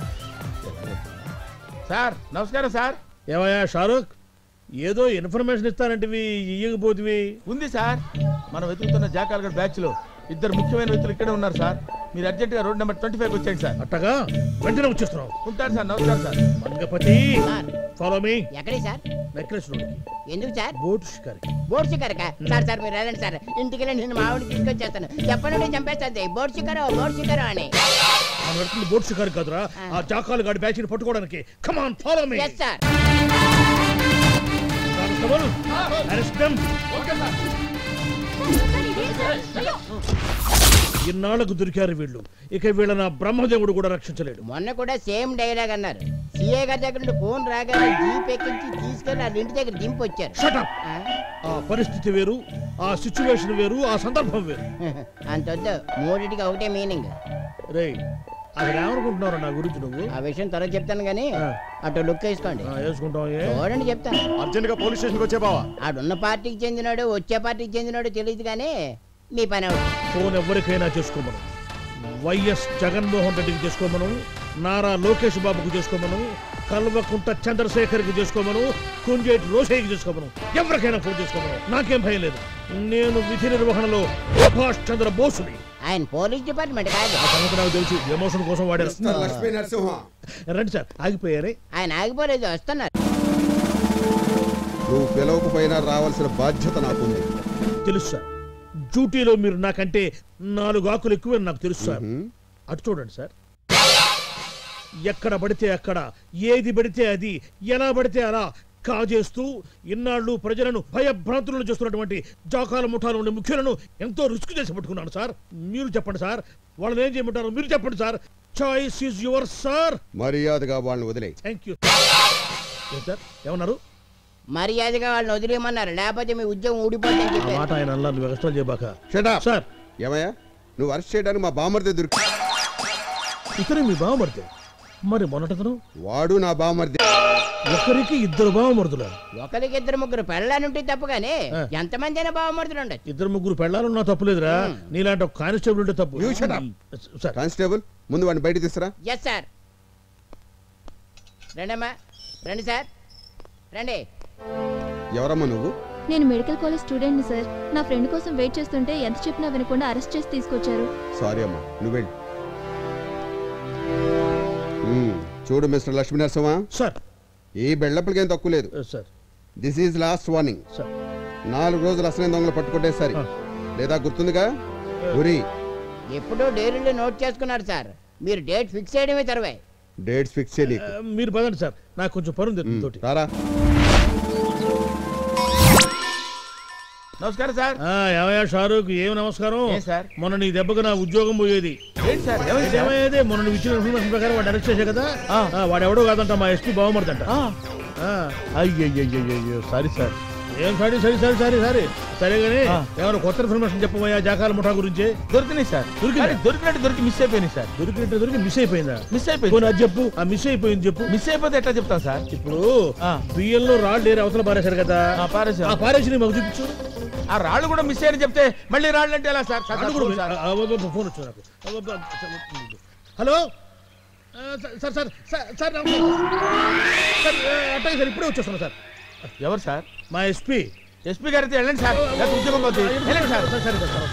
సార్ నమస్కారం సార్ ఏమయ్యా షారుఖ్ ఏదో ఇన్ఫర్మేషన్ ఇస్తానంటివి ఇయ్యకపోతివి ఉంది సార్ మనం వెతుకుతున్న జాకాల్గడ్ బ్యాచ్ లో ఇద్దరు ముఖ్యమైన వ్యక్తులు ఇక్కడే ఉన్నారు సార్ మీరు అర్జెంటుగా రోడ్ నెంబర్ ట్వంటీ ఫైవ్ వచ్చేయండి సార్ అట్టగా వెంటనే వచ్చేస్తున్నావు ఉంటారు సార్ నమస్కారం సార్ మంగపతి ఫాలో మీ ఎక్కడే సార్ నెక్లెస్ రోడ్ ఎందుకు సార్ బోట్ షికారి బోర్డు షికారక సార్ సార్ మీరు వెళ్ళండి సార్ ఇంటికి వెళ్ళి నేను మా ఆవిడ తీసుకొచ్చేస్తాను చెప్పండి చంపేస్తుంది బోర్డు షికారో బోర్డు షికారో అని మనం వెళ్తుంది బోట్ షికారి కాదురా ఆ జాకాలు గాడి బ్యాచ్ ని పట్టుకోవడానికి come on follow me yes sir constable arrest them ఇన్నాళ్లకు దొరికారు వీళ్ళు ఇక వీళ్ళ నా బ్రహ్మదేవుడు కూడా రక్షించలేడు మొన్న కూడా సేమ్ డైలాగ్ అన్నారు సీఏ గారి దగ్గర నుండి ఫోన్ రాగానే జీప్ ఎక్కించి తీసుకెళ్లి వాళ్ళ ఇంటి దగ్గర దింపి వచ్చారు Shut up! ఆ పరిస్థితి వేరు ఆ సిచ్యువేషన్ వేరు ఆ సందర్భం వేరు అంతొద్దు మూడింటికి ఒకటే మీనింగ్ రే అసలు ఏమనుకుంటున్నారు నా గురించి నువ్వు ఆ విషయం త్వరగా చెప్తాను కానీ అటు లుక్ వేసుకోండి వేసుకుంటాం ఏ? చూడండి చెప్తాను అర్జెంట్ గా పోలీస్ స్టేషన్కి వచ్చే బావా ఆడున్న పార్టీకి చెందినాడు వచ్చే పార్టీకి చెందినాడు తెలియదు కానీ మీ పని అవుతుంది ఫోన్ ఎవరికైనా చేసుకోమను వైఎస్ జగన్మోహన్ రెడ్డికి చేసుకోమను నారా లోకేష్ బాబుకు చేసుకోమను కల్వకుంట చంద్రశేఖర్కి చేసుకోమను కుంజేటి రోషయ్యకి చేసుకోమను ఎవరికైనా ఫోన్ చేసుకోమను నాకేం భయం లేదు నేను విధి నిర్వహణలో సుభాష్ చంద్ర బోసుని ఆయన పోలీస్ డిపార్ట్మెంట్ కాదు ఆ సంగతి నాకు తెలుసు ఎమోషన్ కోసం వాడారు మిస్టర్ లక్ష్మీ నరసింహ రండి సార్ ఆగిపోయారే ఆయన ఆగిపోలేదు వస్తున్నారు నువ్వు పిలవకపోయినా రావాల్సిన బాధ్యత నాకుంది తెలుసు సార్ డ్యూటీలో మీరు నాకంటే నాలుగు ఆకులు ఎక్కువ నాకు తెలుసు సార్ అటు చూడండి సార్ ఎక్కడ పడితే అక్కడ ఏది పడితే అది ఎలా పడితే అలా కాజేస్తూ ఇన్నాళ్ళు ప్రజలను భయభ్రాంతులను చేస్తున్నటువంటి జాకాల ముఠాలు ఉండే ముఖ్యులను ఎంతో రిస్క్ చేసి పట్టుకున్నాను సార్ మీరు చెప్పండి సార్ వాళ్ళని ఏం చేయమంటారు మీరు చెప్పండి sir choice is your sir మర్యాదగా వాళ్ళని వదిలే థ్యాంక్ యూ సార్ ఏమన్నారు మర్యాదగా వాళ్ళని వదిలేయమన్నారు లేకపోతే మీ ఉద్యోగం ఊడిపోతుందని ఆ చెప్పారు మాట ఆయన అల్లా నువ్వు ఎక్స్ట్రా చేయబాక సార్ ఏమయ్యా నువ్వు అరెస్ట్ చేయడానికి మా బామర్దే దొరికి ఇతరే మీ బావమరిది మరి మొన్నటతను వాడు నా బామర్దే ఒకరికి ఇద్దరు బావమరుదులు ఒకరికి ఇద్దరు ముగ్గురు పెళ్ళానుంటే తప్పు కానీ ఆ. ఎంతమంది అయినా బావమరుదులు ఉండొచ్చు ఇద్దరు ముగ్గురు పెళ్ళాలన్నా తప్పులేదురా నీలాంటి ఒక కానిస్టేబుల్ ఉంటే తప్పు You shut up. Sir constable ముందు వాడిని బయట తీసురా ఎస్ సార్ రండమ్మా రండి సార్ రండి ఎవరమ్మా నువ్వు నేను మెడికల్ కాలేజ్ స్టూడెంట్ని సార్ నా ఫ్రెండ్ కోసం వెయిట్ చేస్తుంటే ఎంత చెప్పినా వినకుండా అరెస్ట్ చేసి తీసుకొచ్చారు సారీ అమ్మా నువ్వు వెళ్ళు మ్మ్. చూడు మిస్టర్ లక్ష్మీ నరసింహ సార్ ఈ బెళ్ళప్పలకి ఏం తక్కువ లేదు sir this is last warning sir నాలుగు రోజులు అసలైన దొంగలు పట్టుకుంటే సరి లేదా గుర్తుందిగా ఉరి ఎప్పుడో డైరీలో నోట్ చేసుకున్నారు సార్ మీరు డేట్ ఫిక్స్ చేయడమే తర్వాయి డేట్స్ ఫిక్స్ చేయ నీకు మీరు పదండి సార్ నాకు కొంచెం పనుంది తోటి రారా నమస్కారం సార్ ఆ, ఏమయ్యా షారూక్ ఏం నమస్కారం ఏం సార్? మొన్న నీ దెబ్బకు నా ఉద్యోగం పోయేది ఏంటి సార్ ఏమైంది సార్? ఏమయ్యేది మొన్న నువ్వు ఇచ్చిన ఇన్ఫర్మేషన్ ప్రకారం వాడు అరెస్ట్ చేసే కదా ఆ, వాడు ఎవడో కాదంట మా ఎస్పీ బావమరుదంట అయ్యయ్యో సారీ సార్ ఏం సారీ సరే సరే సరే సరే సరే కానీ ఆ. ఏమైనా కొత్త ఇన్ఫర్మేషన్ చెప్పబోయా జాకాల ముఠా గురించి దొరికినాయి సార్ దొరికినాయి? కానీ దొరికినట్టు దొరికి మిస్ అయిపోయినాయి సార్ దొరికినట్టు దొరికి మిస్ అయిపోయిందా మిస్ అయిపోయింది పోనీ అది చెప్పు ఆ మిస్ అయిపోయింది చెప్పు మిస్ అయిపోతే ఎట్లా చెప్తాం సార్ ఇప్పుడు బియ్యంలో రాళ్ళు ఏరి అవతల పారేశారు కదా ఆ, పారేశాం. ఆ పారేసి మాకు చూపించు ఆ రాళ్ళు కూడా మిస్ అయ్యని చెప్తే మళ్ళీ రాళ్ళు అంటే ఎలా సార్ సార్, రాళ్ళు సార్, కూడా సార్. ఆ, ఆ, ఆ, ఫోన్ వచ్చింది నాకు ఆ, ఆ, ఆ, హలో ఆ, సార్ సార్ సార్ సార్ నమస్కారం. సార్ ఆ, అట్టాగే సార్ ఇప్పుడే వచ్చేస్తున్నా సార్ ఎవరు సార్ మా ఎస్పీ ఎస్పీ గారితో వెళ్ళండి సార్ లేకపోతే ఉద్యోగం పోతుంది వెళ్ళండి సార్ సరే సార్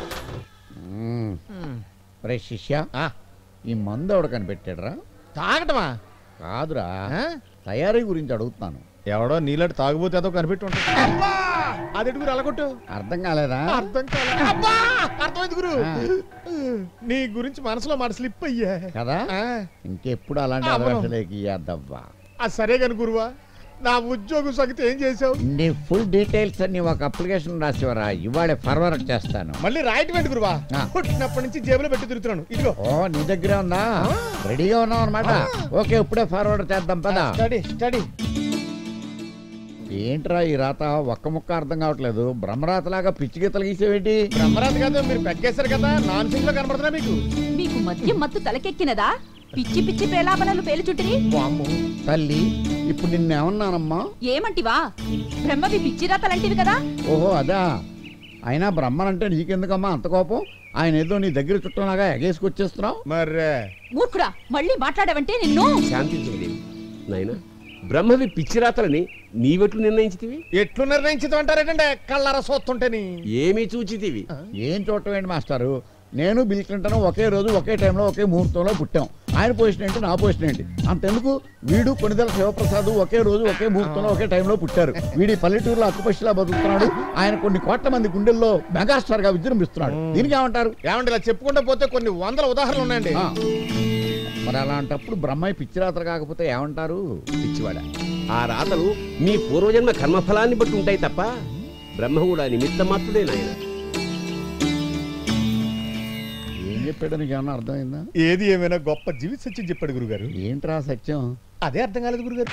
రే శిష్య ఈ మందు ఎవడు కనిపెట్టాడురా తాగటమా కాదురా తయారీ గురించి అడుగుతున్నాను ఎవడో నీలాంటి తాగుబోతే ఏదో కనిపెట్టి ఉంటాడు అది ఎడుగురు అలగొట్టు అర్థం కాలేదా అర్థం కాలేదు అబ్బా అర్థమైంది గురు ఆ. నీ గురించి మనసులో మాట స్లిప్ అయ్యా కదా ఆ. ఇంకెప్పుడు అలాంటి అమ్మను. అదవసలేకి ఇయ్యద్దవ్వా అది సరే కాని గురువా నా ఉద్యోగం సంగతి ఏం చేసావు నీ ఫుల్ డీటెయిల్స్ అన్ని ఒక అప్లికేషన్ రాసివరా ఇవాళ ఫార్వర్డ్ చేస్తాను మళ్ళీ రాయటం ఏంటి గురువా ఆ. పుట్టినప్పటి నుంచి జేబులో పెట్టి తిరుగుతున్నాను ఇదిగో ఓ నీ దగ్గరే ఉందా రెడీగా ఉన్నావు అనమాట ఓకే ఇప్పుడే ఫార్వర్డ్ చేద్దాం పదా స్టడీ స్టడీ ఏంట్రా ఈ రాత ఒక్క ముక్క అర్థం కావట్లేదు బ్రహ్మరాతలాగా పిచ్చి గీతలు గీసేవేంటి బ్రహ్మరాత్ కాదు మీరు పెగ్గేశారు కదా నాన్ సింగ్ లో కనబడుతున్నా మీకు మీకు మద్యం మత్తు తలకెక్కినదా పిచ్చి పిచ్చి ప్రేలాపనలు పేలుచుట్టిరి వామ్మో, తల్లి ఇప్పుడు నిన్నేమన్నానమ్మా ఏమంటివా బ్రహ్మవి పిచ్చిరాతలంటివి కదా ఓహో అదా అయినా బ్రహ్మనంటే నీకెందుకమ్మా అంత కోపం ఆయన ఏదో నీ దగ్గర చుట్టూలాగా ఎగేసుకొచ్చేస్తున్నావు మర్రే మూర్ఖుడా మళ్ళీ మాట్లాడవంటే నిన్ను శాంతించగలేవు నాయన బ్రహ్మవి పిచ్చిరాతలని నీవెట్లు నిర్ణయించితివి ఎట్లు నిర్ణయించుతాం అంటారేటంటే కళ్ళార సోత్తుంటేని ఏమి చూచితివి ఏం చూడటం ఏంటి మాస్టారు నేను బిల్ క్లింటన్ ఒకే రోజు ఒకే టైంలో ఒకే ముహూర్తంలో పుట్టాం ఆయన పొజిషన్ ఏంటి నా పొజిషన్ ఏంటి అంతెందుకు వీడు కొనిదల శివప్రసాద్ ఒకే రోజు ఒకే ముహూర్తంలో ఒకే టైంలో పుట్టారు వీడి పల్లెటూరులో అక్కుపక్షిలా బతుకుతున్నాడు ఆయన కొన్ని కోట్ల మంది గుండెల్లో మెగాస్టార్ గా విజృంభిస్తున్నాడు దీనికి ఏమంటారు ఏమంటే ఇలా చెప్పుకుంటూ పోతే కొన్ని వందల ఉదాహరణలు ఉన్నాయండి ఆ. మరి అలాంటప్పుడు బ్రహ్మయ్య పిచ్చిరాత్ర కాకపోతే ఏమంటారు పిచ్చివాడ ఆ రాతలు మీ పూర్వజన్మ కర్మఫలాన్ని బట్టి ఉంటాయి తప్ప బ్రహ్మ కూడా నిమిత్త మాత్రుడే నాయన ఏం చెప్పాడు నీకు ఏమన్నా అర్థమైందా ఏది ఏమైనా గొప్ప జీవిత సత్యం చెప్పాడు గురుగారు ఏంట్రా సత్యం అదే అర్థం కాలేదు గురుగారు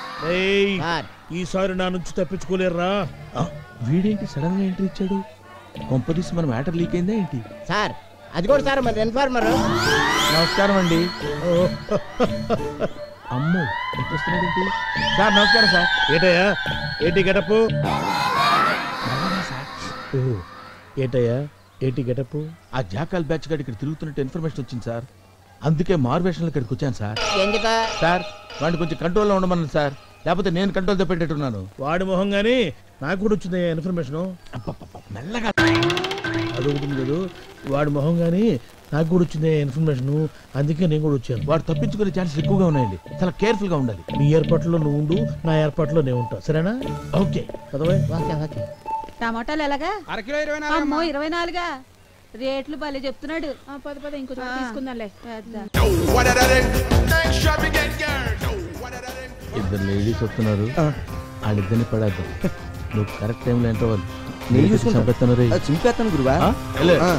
ఏయ్, ఈసారి నా నుంచి తప్పించుకోలేరురా వీడేంటి సడన్ గా ఎంట్రీ ఇచ్చాడు కొంపదీసి మన మ్యాటర్ లీక్ అయిందా ఏంటి సార్ అది కూడా సార్ మరి ఇన్ఫార్మర్ నమస్కారం అండి అమ్మో వస్తున్నాడు ఏంటి సార్ నమస్కారం సార్ ఏటయ్యా ఏంటి గెటప్ ఏటయ్యా ఏంటి గెటప్ ఆ జాకాల్ బ్యాచ్ గారు ఇక్కడ తిరుగుతున్నట్టు ఇన్ఫర్మేషన్ వచ్చింది సార్ అందుకే మార్వేషన్లు ఇక్కడికి వచ్చాను సార్ ఎందుకు సార్ వాడిని కొంచెం కంట్రోల్లో ఉండమన్నాను సార్ లేకపోతే నేను కంట్రోల్ తప్పేటట్టున్నాను వాడి మొహం గానీ నాకు కూడా వచ్చింది ఇన్ఫర్మేషన్ మెల్లగా అడుగుతుంది లేదు వాడి మొహం గానీ నాకు కూడా వచ్చింది ఇన్ఫర్మేషన్ అందుకే నేను కూడా వచ్చాను వాడు తప్పించుకునే ఛాన్సెస్ ఎక్కువగా ఉన్నాయండి చాలా కేర్ఫుల్ గా ఉండాలి నీ ఏర్పాట్లో నువ్వు ఉండు నా ఏర్పాట్లో నేను ఉంటా సరేనా ఓకే పదవే ఓకే ఓకే టమాటాలు ఎలాగా అరకిలో ఇరవై అమ్మో ఇరవై నాలుగా రేట్లు భలే చెప్తున్నాడు ఆ, పద పద ఇంకో చోట తీసుకుందాంలే పెద్ద. ఇద్దరు లేడీస్ వస్తున్నారు వాళ్ళిద్దరిని పడేద్దాం నువ్వు కరెక్ట్ టైంలో ఎంటర్ అవ్వాలి నేను చూసుకుంటా. చంపేస్తాను రే ఆ, చింపేస్తాను గురువా ఆ? వెళ్ళు. ఆ.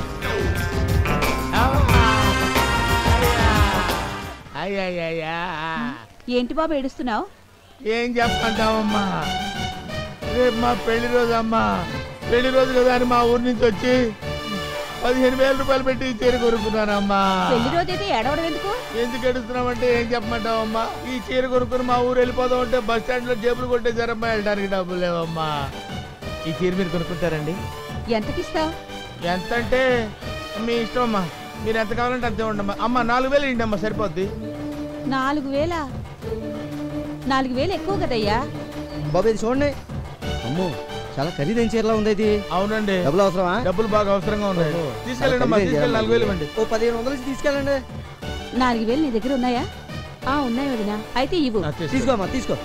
అయ్యయ్యయ్యా. ఏంటి బాబు ఏడుస్తున్నావు ఏం చెప్పంటావమ్మా రేపు మా పెళ్లి రోజు అమ్మా పెళ్లి రోజు కదా అని మా ఊరి నుంచి వచ్చి పదిహేను వేల రూపాయలు పెట్టి ఈ చీర కొనుక్కున్నానమ్మా పెళ్లి రోజైతే ఏడవడం ఎందుకు ఎందుకు ఎడుస్తున్నామంటే ఏం చెప్పమంటావమ్మా ఈ చీర కొనుక్కుని మా ఊరు వెళ్ళిపోదాం అంటే బస్ స్టాండ్ లో జేబులు కొట్టేశారమ్మా వెళ్ళడానికి డబ్బులు లేవమ్మా ఈ చీర మీరు కొనుక్కుంటారండి ఎంతకిస్తావు ఎంత అంటే మీ ఇష్టం అమ్మా మీరు ఎంత కావాలంటే అంతే ఉండమ్మా అమ్మా నాలుగు వేలు ఇండి అమ్మా సరిపోద్ది నాలుగు వేల నాలుగు వేలు ఎక్కువ కదయ్యా బాబు ఇది చూడండి అమ్మో చాలా ఖరీదైన చీరలా ఉంది ఇది అవునండి డబ్బులు అవసరమా డబ్బులు బాగా అవసరంగా ఉన్నాయి ఓహో. తీసుకెళ్ళండి అమ్మా చాలా ఖరీదైన తీసుకెళ్ళి నాలుగు వేలు ఇవ్వండి ఓ పదిహేను వందలు ఇచ్చి తీసుకెళ్ళండి నాలుగు వేలు నీ దగ్గర ఉన్నాయా ఆ ఉన్నాయి వదినా అయితే ఇవ్వు తీసుకో అమ్మా తీసుకో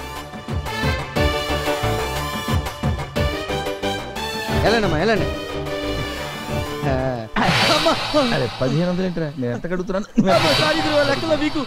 వెళ్ళండి అమ్మా వెళ్ళండి ఆ, అమ్మా. అరే పదిహేను వందలు ఏంట్రా నేను ఎంత కడుగుతున్నాను అమ్మా, సారీ గురువా, లెక్కలో వీకు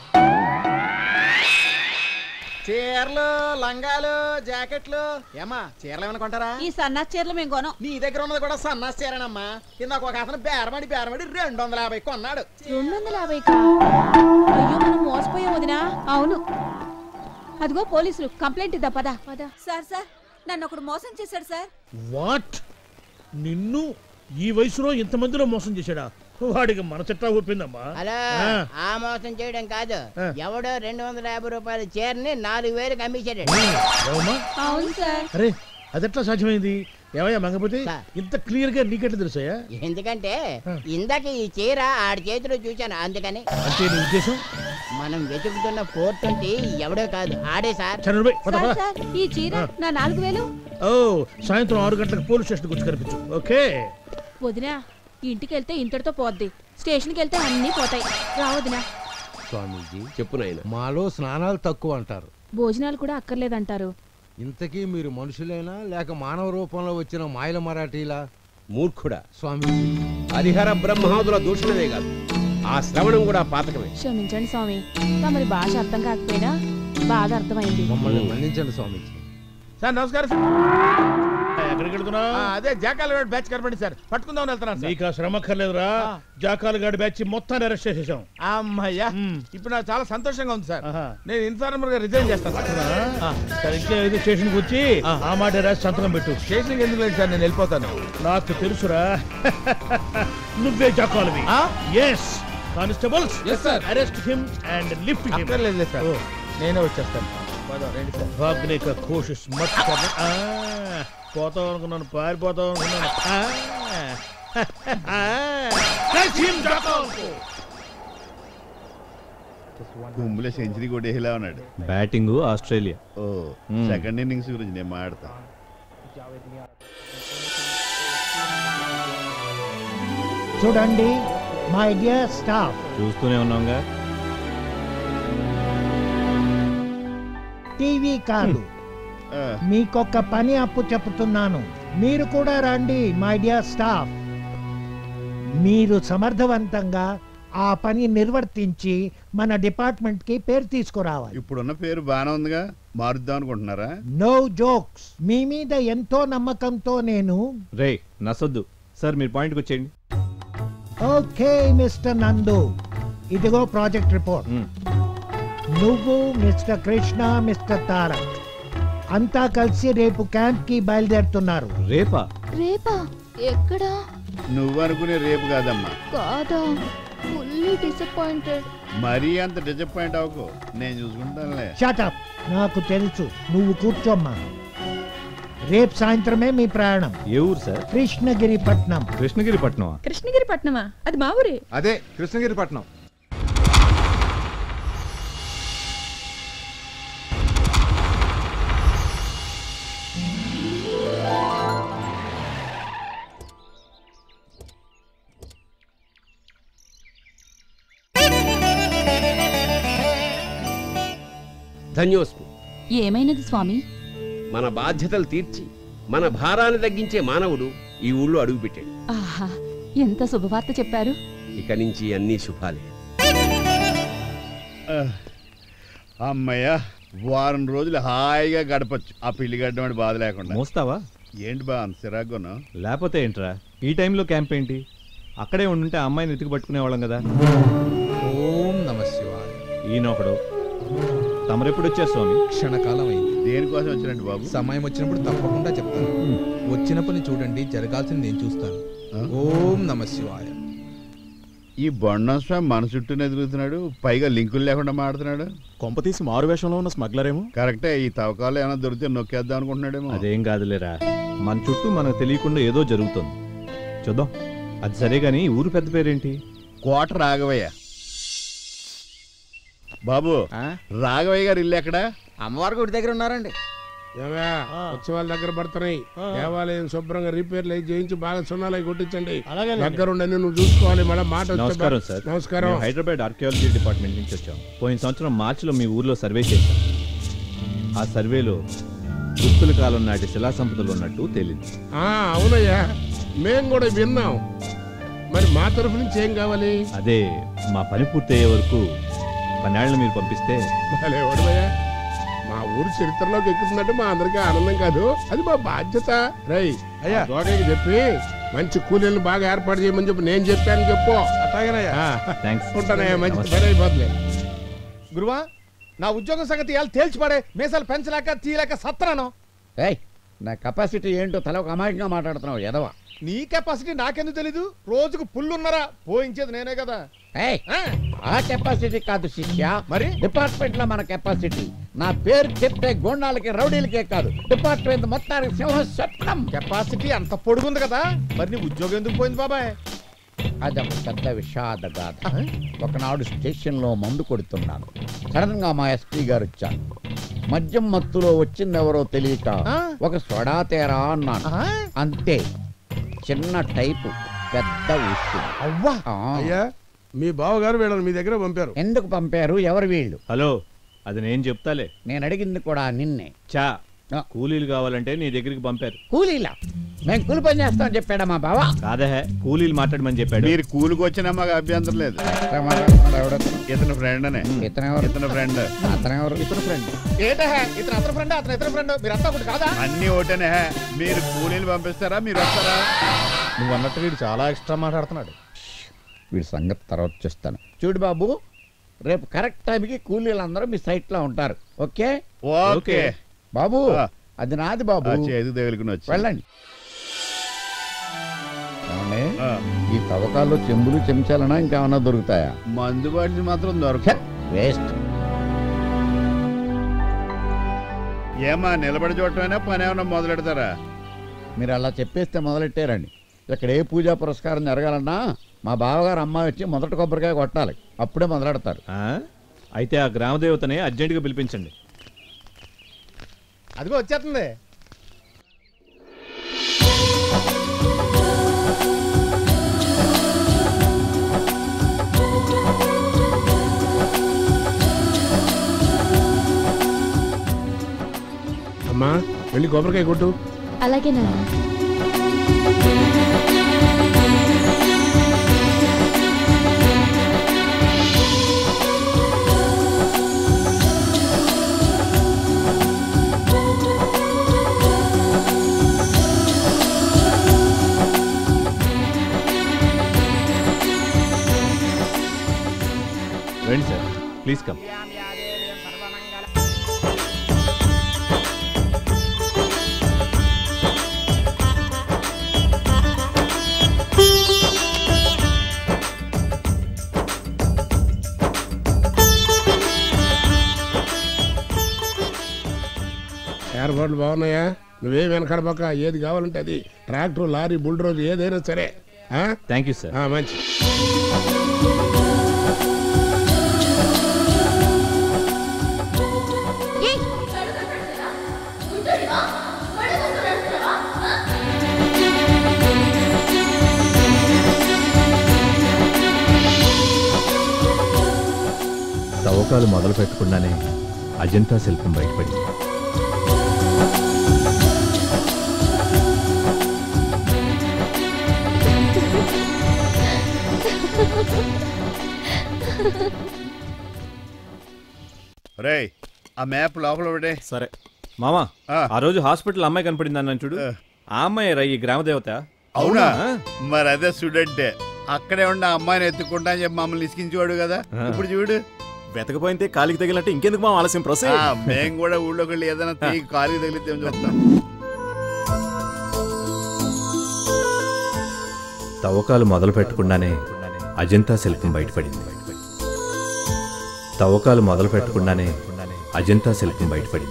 చీరలు లంగాలు జాకెట్లు ఏమా చీరలు ఏమైనా కొంటారా ఈ సన్నాసి చీరలు మేము కొనం నీ దగ్గర ఉన్నది కూడా సన్నాసి చీరనమ్మా ఇందాక ఒక అతను బేరమడి బేరమడి రెండు వందల యాభై కొన్నాడు రెండు వందల యాభై అయ్యో మనం మోసపోయాం వదినా అవును అదిగో పోలీసులు కంప్లైంట్ ఇద్దా పదా పదా సార్ సార్ నన్ను ఒకడు మోసం చేశాడు సార్ వాట్ నిన్ను ఈ వయసులో ఇంతమందిలో మోసం చేశాడా వాడికి మన చెట్టా ఊపిందమ్మా హలో ఆ. ఆ మోసం చేయడం కాదు ఆ. ఎవడో రెండు వందల యాభై రూపాయల చీరని నాలుగు వేలకు అమ్మించాడు ఏమమ్మా? అవును సార్ అరే అదెట్లా సాధ్యమైంది ఏమయ్యా మంగపతి ఇంత క్లియర్ గా నీకెట్లా తెలుసాయా ఎందుకంటే ఇందాక ఈ చీర ఆడి చేతిలో చూశాను అందుకని అంటే నీ ఉద్దేశం మనం వెతుకుతున్న ఫోర్ ట్వంటీ ఎవడో కాదు ఆడే సార్ చరణ్ భాయ్, పద, సార్ పద. సార్ ఈ చీర నా నాలుగు వేలు ఓ సాయంత్రం ఆరు గంటలకు పోలీస్ స్టేషన్కి వచ్చి కనిపించు ఓకే వదినా ఇంటికి వెళ్తే ఇంతటితో పోద్ది స్టేషన్కి వెళ్తే అన్నీ పోతాయి రా వదినా స్వామీజీ చెప్పు నాయన మాలో స్నానాలు తక్కువ అంటారు భోజనాలు కూడా అక్కర్లేదంటారు ఇంతకీ మీరు మనుషులేనా లేక మానవ రూపంలో వచ్చిన మాయల మరాఠీలా మూర్ఖుడా స్వామీజీ హరిహర బ్రహ్మాదుల దూషణమే కాదు ఆ శ్రవణం కూడా పాతకమే క్షమించండి స్వామి తమరి భాష అర్థం కాకపోయినా బాగా అర్థమైంది మమ్మల్ని మన్నించండి స్వామీజీ సార్ నమస్కారం సార్ ఎక్కడికి వెళ్తున్నావు ఆ, అదే జాకాల బ్యాచ్ కనపడింది సార్ పట్టుకుందామని వెళ్తున్నాను సార్ నీకు ఆ శ్రమ అక్కర్లేదురా జాకాలు గాడి బ్యాచ్ మొత్తాన్ని అరెస్ట్ చేసేసాం అమ్మయ్యా ఇప్పుడు నాకు చాలా సంతోషంగా ఉంది సార్ నేను ఇన్ఫార్మర్ గా రిజైన్ చేస్తాను సార్ ఆ, సరే ఇంకా ఏదో స్టేషన్కి వచ్చి ఆ మాట రాసి సంతకం పెట్టు స్టేషన్కి ఎందుకు లేదు సార్ నేను వెళ్ళిపోతాను నాకు తెలుసురా నువ్వే జాకాలవి yes constables Yes, sir. Arrest him and lift him అక్కర్లేదు సార్ నేనే వచ్చేస్తాను పద, రండి సార్ భాగ్నే కా కోషిష్ మత్ కర్నా. ఆ, పోతాం అనుకున్నాను పారిపోతాం అనుకున్నాను ఆ, ఆ, catch him, Jackal. గుమ్ములో సెంచరీ కొట్టేలా ఉన్నాడు బ్యాటింగ్ ఆస్ట్రేలియా ఓ మ్మ్. సెకండ్ ఇన్నింగ్స్ గురించి నేను మాడతా చూడండి మై డియర్ స్టాఫ్ చూస్తూనే ఉన్నాంగా టీవీ కాదు మీకొక పని అప్పు చెప్తున్నాను మీరు కూడా రండి మై డియర్ స్టాఫ్ మీరు సమర్థవంతంగా ఆ పని నిర్వర్తించి మన డిపార్ట్మెంట్ కి పేరు తీసుకురావాలి ఇప్పుడున్న పేరు బాగానే ఉందిగా మారుద్దాం అనుకుంటున్నారా నో జోక్స్ మీ మీద ఎంతో నమ్మకంతో నేను రే నసొద్దు సార్ మీరు పాయింట్కి వచ్చేయండి ఓకే మిస్టర్ నందు ఇదిగో ప్రాజెక్ట్ రిపోర్ట్ నువ్వు మిస్టర్ కృష్ణ మిస్టర్ తారక్ అంతా కలిసి రేపు క్యాంప్ కి బయలుదేరుతున్నారు రేపా రేపా ఎక్కడా నువ్వు అనుకునే రేపు కాదమ్మా కాదా ఫుల్లీ డిసప్పాయింటెడ్ మరీ అంత డిసప్పాయింట్ అవ్వకు నేను చూసుకుంటానులే షాటప్ నాకు తెలుసు నువ్వు కూర్చోమ్మా రేపు సాయంత్రమే మీ ప్రయాణం ఏ ఊరు సార్ కృష్ణగిరి పట్నం కృష్ణగిరి పట్నం కృష్ణగిరి పట్నమా అది మా ఊరే అదే కృష్ణగిరి పట్నం ధన్యోస్మి ఏమైనది స్వామి మన బాధ్యతలు తీర్చి మన భారాన్ని తగ్గించే మానవుడు ఈ ఊళ్ళో అడుగుపెట్టాడు ఆహా ఎంత శుభవార్త చెప్పారు ఇక నుంచి అన్ని శుభాలే ఆ, అమ్మయ్య వారం రోజులు హాయిగా గడపచ్చు ఆ పిల్లి గడ్డం బాధ లేకుండా మోస్తావా ఏంటి బా అంత సిరాగ్గును లేకపోతే ఏంట్రా ఈ టైంలో క్యాంప్ ఏంటి అక్కడే ఉండుంటే ఆ అమ్మాయిని ఎతికి పట్టుకునేవాళ్ళం కదా ఓం నమ శివాయ ఈయనొకడు తమరెప్పుడు వచ్చారు స్వామి క్షణకాలం అయింది దేనికోసం వచ్చినట్టు బాబు సమయం వచ్చినప్పుడు తప్పకుండా చెప్తాను వచ్చిన పని చూడండి జరగాల్సింది నేను చూస్తాను ఓం నమ శివాయ ఈ బొండం స్వామి మన చుట్టూనే తిరుగుతున్నాడు పైగా లింకులు లేకుండా మాడుతున్నాడు కొంపతీసి మారు వేషంలో ఉన్న స్మగ్లర్ ఏమో కరెక్టే ఈ తవ్వకాలు ఏమైనా దొరికితే నొక్కేద్దాం అనుకుంటున్నాడేమో అదేం కాదులేరా మన చుట్టూ మనకు తెలియకుండా ఏదో జరుగుతుంది చూద్దాం అది సరే గాని ఈ ఊరు పెద్ద పేరేంటి కోట రాఘవయ్య బాబు రాఘవయ్య గారు ఇల్లు ఎక్కడ అమ్మవారి గుడి దగ్గర ఉన్నారండి ఏమయ్య, ఉత్సవాల దగ్గర పడుతున్నాయి దేవాలయం శుభ్రంగా రిపేర్లు అయి చేయించి బాగా సున్నాలు అయి కొట్టించండి దగ్గరుండని నువ్వు చూసుకోవాలి మళ్ళీ మాట వస్తే నమస్కారం బా- సార్ నమస్కారం మేము హైదరాబాద్ ఆర్కియాలజీ డిపార్ట్మెంట్ నుంచి వచ్చాం పోయిన సంవత్సరం మార్చిలో మీ ఊర్లో సర్వే చేశాం ఆ సర్వేలో గుప్తుల కాలం నాటి శిలా సంపదలు ఉన్నట్టు తేలింది ఆ, అవునయ్యా మేము కూడా విన్నాం మరి మా తరఫు నుంచి ఏం కావాలి అదే మా పని పూర్తయ్యే వరకు పన్నేళ్ళని మీరు పంపిస్తే భలే వాడివయ్యా. మా ఊరు చరిత్రలోకి ఎక్కుతుందంటే మా అందరికీ ఆనందం కాదు అది మా బాధ్యత రై అయ్యా దోగకి చెప్పి మంచి కూలీలను బాగా ఏర్పాటు చేయమని చెప్పి నేను చెప్పాను చెప్పు అట్లాగేనయ్యా థ్యాంక్స్ ఉంటానయ్యా మంచి పని అయిపోతుంది గురువా నా ఉద్యోగం సంగతి ఇవాళ తేల్చి పడే మీసాలు పెంచలేక తీయలేక సత్తనాను ఏయ్ నా కెపాసిటీ ఏంటో తల ఒక అమాయకంగా మాట్లాడుతున్నావు ఎదవా నీ కెపాసిటీ నాకెందుకు తెలీదు రోజుకు పుల్లున్నరా పోయించేది నేనే కదా ఏయ్ ఆ కెపాసిటీ కాదు శిష్య మరి డిపార్ట్మెంట్ లో మన కెపాసిటీ నా పేరు చెప్తే గోండాలకి రౌడీలకే కాదు డిపార్ట్మెంట్ మొత్తానికి సింహ స్వప్నం కెపాసిటీ అంత పొడుగుంది కదా మరి నీ ఉద్యోగం ఎందుకు పోయింది బాబాయ్ అదొక పెద్ద విషాద గాథ ఒకనాడు స్టేషన్ లో మందు కొడుతున్నాను సడన్ గా మా ఎస్పీ గారు వచ్చారు మద్యం మత్తులో వచ్చిందెవరో తెలియక ఒక సొడా తేరా అన్నాను అంతే చిన్న టైపు పెద్ద ఉస్సు అవ్వా అయ్యా మీ బావగారు వీళ్ళని మీ దగ్గర పంపారు ఎందుకు పంపారు ఎవరు వీళ్ళు హలో అది నేను చెప్తాలే నేను అడిగింది కూడా నిన్నే చా కూలీలు కావాలంటే నీ దగ్గరికి పంపారు కూలీలా మేము కూలి పని చేస్తామని చెప్పాడా మా బావ కాదే కూలీలు మాట్లాడమని చెప్పాడు మీరు కూలికి వచ్చినా మాకు అభ్యంతరం లేదు ఇతను ఫ్రెండ్ అనే ఇతను ఎవరు ఇతను ఫ్రెండ్ అతను ఎవరు ఇతను ఫ్రెండ్ ఏంటే ఇతను అతని ఫ్రెండ్ అతను ఇతని ఫ్రెండ్ మీరు అంతా ఒకటి కాదా అన్ని ఒకటేనే హే. మీరు కూలీలు పంపిస్తారా మీరు వస్తారా నువ్వు అన్నట్టు వీడు చాలా ఎక్స్ట్రా మాట్లాడుతున్నాడు వీడి సంగతి తర్వాత చూస్తాను చూడు బాబు రేపు కరెక్ట్ టైంకి కూలీలందరూ మీ సైట్ లో ఉంటారు ఓకే ఓకే బాబు అది నాది బాబు ఆ, చేతికి తగులుకుని వచ్చి వెళ్ళండి ఏమండి? ఈ తవ్వకాల్లో చెంబులు చెంచాలనా ఇంకేమన్నా దొరుకుతాయా మందు బాటిల్ మాత్రం దొరక వేస్ట్ ఏమా నిలబడి చూడటమైనా పని ఏమన్నా మొదలెడతారా మీరు అలా చెప్పేస్తే మొదలెట్టారండి ఇక్కడ ఏ పూజా పురస్కారం జరగాలన్నా మా బావగారు అమ్మాయి వచ్చి మొదట కొబ్బరికాయ కొట్టాలి అప్పుడే మొదలెడతారు ఆ? అయితే ఆ గ్రామదేవతని అర్జెంటుగా పిలిపించండి అదిగో వచ్చేస్తుంది అమ్మా వెళ్ళి కొబ్బరికాయ కొట్టు అలాగే నాన్న రండి సార్ ప్లీజ్ కమ్ రోడ్లు బాగున్నాయా నువ్వేం వెనకడబాక ఏది కావాలంటే అది ట్రాక్టర్ లారీ బుల్డోజర్ ఏదైనా సరే థ్యాంక్ యూ సార్ మంచి తవ్వకాలు మొదలు పెట్టకుండానే అజంతా శిల్పం బయటపడింది రేయ్ ఆ మ్యాప్ లోపల పెట్టే సరే మామా ఆ రోజు హాస్పిటల్ అమ్మాయి కనపడింది అన్నాను చూడు ఆ అమ్మాయి రా ఈ గ్రామ దేవత అవునా ఆ? మరి అదే స్టూడెంటే అక్కడే ఉండి ఆ అమ్మాయిని ఎత్తుకుంటా అని చెప్పి మమ్మల్ని ఇసుకించేవాడు కదా ఇప్పుడు చూడు వెతకపోయితే కాలికి తగిలినట్టు ఇంకెందుకు మా ఆలస్యం ఆ, ప్రొసీడ్ మేం కూడా ఊళ్ళోకి వెళ్ళి ఏదైనా తీగి కాలికి తగిలితే చూస్తాం తవ్వకాలు మొదలు పెట్టకుండానే అజంతా శిల్పం బయటపడింది తవ్వకాలు మొదలు పెట్టకుండానే అజంతా శిల్పం బయటపడింది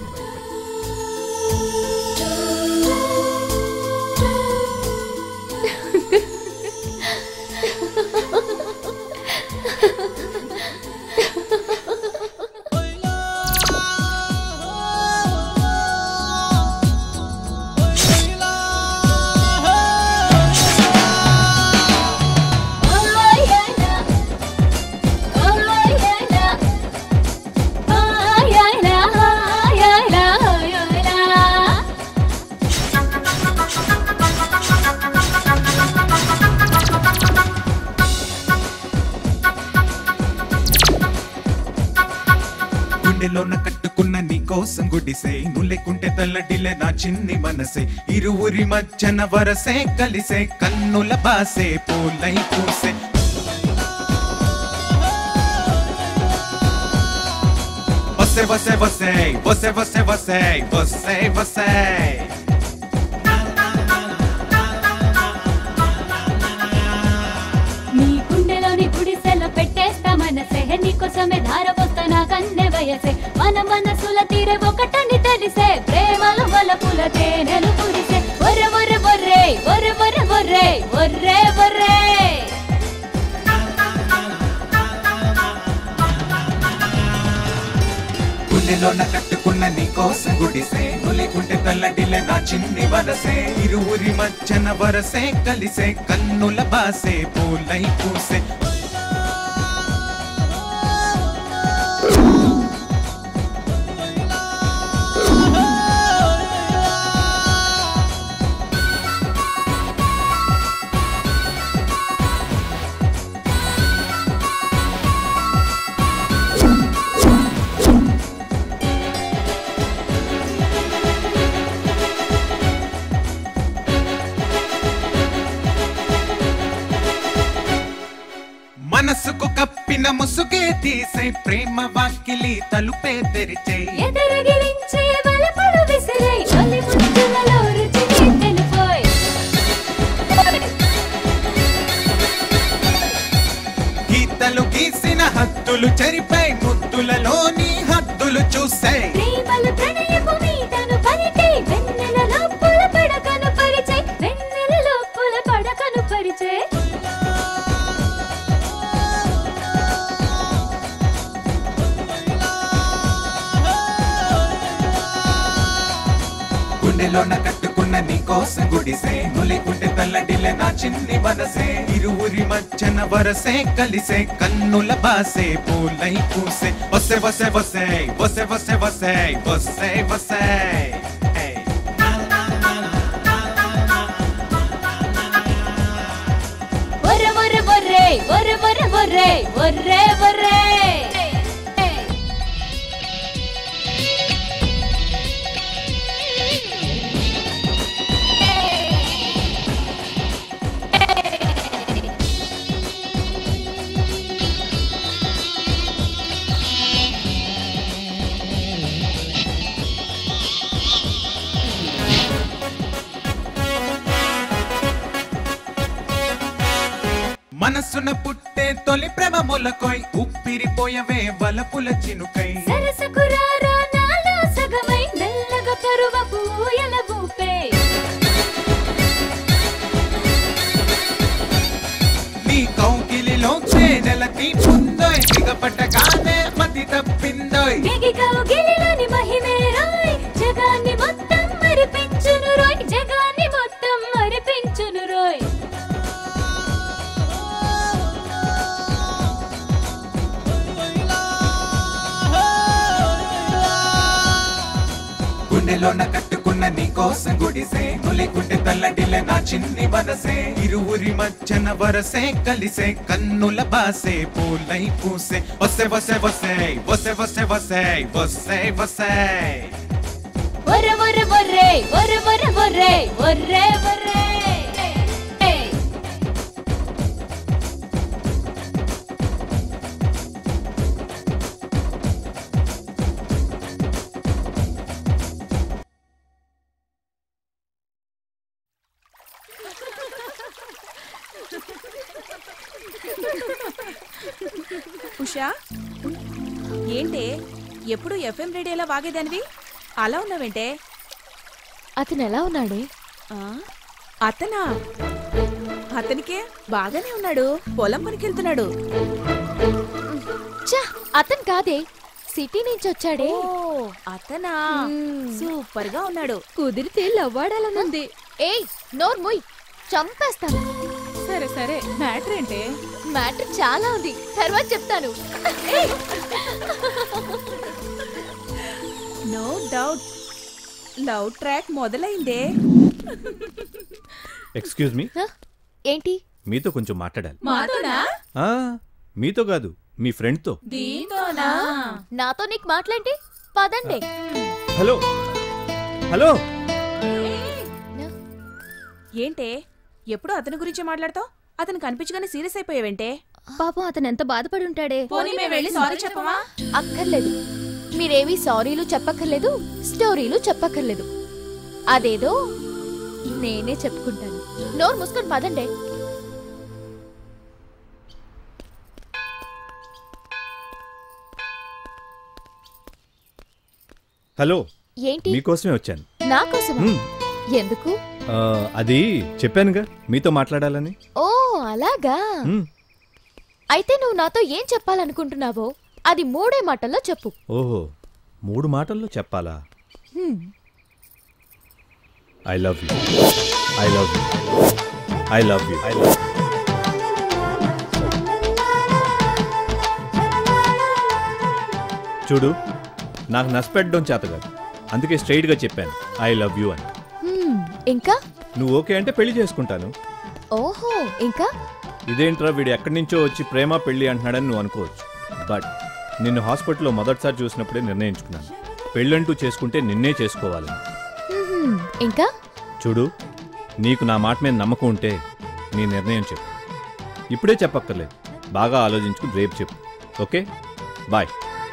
గుండెలోన కట్టుకున్న నీ కోసం గుడిసే నువ్వు లేకుంటే తల్లడిలే నా చిన్ని మనసే ఇరువురి మధ్యన వరసే కలిసే కన్నుల బాసే పూలై పూసే వసే వసే వసే వసే వసే వసే వసే వసే నీ గుండెలోని గుడిసెల పెట్టేస్తా మనసే నీకోసమే ధార పోస్తా నా కన్నె వయసే మన మనసుల తీరే ఒకటని తెలిసే ప్రేమలు వలపుల తేనెలు కురిసే ఒర్రె ఒర్రె ఒర్రే ఒర్రె ఒర్రె ఒర్రే ఒర్రే ఒర్రే గుండెలోన కట్టుకున్న నీ కోసం గుడిసే నువ్వు లేకుంటే తల్లడిలే నా చిన్ని వరసే ఇరువురి మధ్యన వరసే కలిసే కన్నుల బాసే పూలై పూసే మనసుకు కప్పిన ముసుగే తీసే ప్రేమ వాకిలి తలుపే తెరిచే ఎదరగిలించే వలపులు విసిరే తొలి ముద్దులలో రుచిని తెలిపోయ్ గీతలు గీసిన హద్దులు చెరిపై ముద్దులలోని హద్దులు చూసే ప్రేమలు ప్రణయపు మీదను పరిచే వెన్నెల లోపుల పడకను పరిచే వెన్నెల లోపుల పడకను పరిచే గుండెలోన కట్టుకున్న నీ కోసం గుడిసే నువ్వు లేకుంటే తల్లడిలే నా చిన్ని వరసే ఇరువురి మధ్యన వరసే కలిసే కన్నుల బాసే పూలై పూసే వసే వసే వసే వసే వసే వసే వసే వసే ఒర్రె ఒర్రె ఒర్రే ఒర్రె ఒర్రె ఒర్రే ఒర్రే ఒర్రే మనసున పుట్టే తొలి ప్రేమ మొలకొయ్ ఉప్పిరిపోయవే వలపుల చినుకై సరసకు రారా నాలో సగమై మెల్లగా కరువపు ఊయల ఊపే నీ కౌకిలిలో చేనెల తీపుందోయ్ దిగపట్టగానే మతి తప్పిందోయ్ దిగి కౌగిలిలోని మహిమే రాయ్ జగాన్ని మొత్తం మరిపించును రోయ్ జగాన్ని మొత్తం మరిపించును రోయ్ గుండెలోన కట్టుకున్న నీ కోసం గుడిసే నులికుంటే తల్లడిల్లే నా చిన్ని వరసే ఇరువురి మధ్యన వరసే కలిసే కన్నుల బాసే పూలై పూసే వసే వసే వసే వసే వసే వసే వసే వసే ఒర్రె ఒర్రె ఒర్రె ఒర్రె ఒర్రె ఒర్రె ఒర్రె ఒర్రె ఉషా ఏంటే ఎప్పుడు ఎఫ్ఎం రేడియోలో వాగేదానివి అలా ఉన్నావేంటే అతను ఎలా ఉన్నాడే అతనా అతనికే బాగానే ఉన్నాడు పొలం పనికెళ్తున్నాడు ఛ, అతను కాదే సిటీ నుంచి వచ్చాడే అతనా సూపర్ గా ఉన్నాడు కుదిరితే లవ్వాడాలనుంది ఏయ్ నోర్ ముయ్ చంపేస్తాను సరే సరే మ్యాటర్ ఏంటే మ్యాటర్ చాలా ఉంది తర్వాత చెప్తాను ఏయ్! నో డౌట్ లవ్ ట్రాక్ మొదలైందే ఎక్స్క్యూజ్ మీ ఏంటి మీతో కొంచెం మాట్లాడాలి మాతోనా ఆ, మీతో కాదు మీ ఫ్రెండ్తో దీంతోనా నాతో నీకు మాట్లాడి పదండి హలో హలో ఏంటే ఎప్పుడు అతని గురించి మాట్లాడతావు అతను కనిపించగానే సీరియస్ అయిపోయావేంటే పాపం అతను ఎంత బాధపడి ఉంటాడే పోనీ మేము వెళ్ళి సారీ చెప్పమా అక్కర్లేదు మీరేవి సారీలు చెప్పక్కర్లేదు స్టోరీలు చెప్పక్కర్లేదు అదేదో నేనే చెప్పుకుంటాను నోరు మూసుకొని పదండి హలో ఏంటి మీకోసమే వచ్చాను నా కోసమా హ్మ్. ఎందుకు ఆ, అది చెప్పానుగా మీతో మాట్లాడాలని ఓ అలాగా హ్మ్. అయితే నువ్వు నాతో ఏం చెప్పాలనుకుంటున్నావో అది మూడే మాటల్లో చెప్పు ఓహో మూడు మాటల్లో చెప్పాలా hmm. I love you I love you I love you I love చూడు నాకు నష్టపెట్టడం చేత కాదు అందుకే స్ట్రైట్గా చెప్పాను ఐ లవ్ యూ అని హ్మ్. ఇంకా నువ్వు ఓకే అంటే పెళ్లి చేసుకుంటాను ఓహో ఇంకా ఇదేంట్రా వీడు ఎక్కడి నుంచో వచ్చి ప్రేమ పెళ్లి అంటున్నాడని నువ్వు అనుకోవచ్చు బట్ నిన్ను హాస్పిటల్లో మొదటిసారి చూసినప్పుడే నిర్ణయించుకున్నాను పెళ్ళంటూ చేసుకుంటే నిన్నే చేసుకోవాలని హ్మ్. ఇంకా చూడు నీకు నా మాట మీద నమ్మకం ఉంటే నీ నిర్ణయం చెప్పు ఇప్పుడే చెప్పక్కర్లేదు బాగా ఆలోచించుకుని రేపు చెప్పు ఓకే బాయ్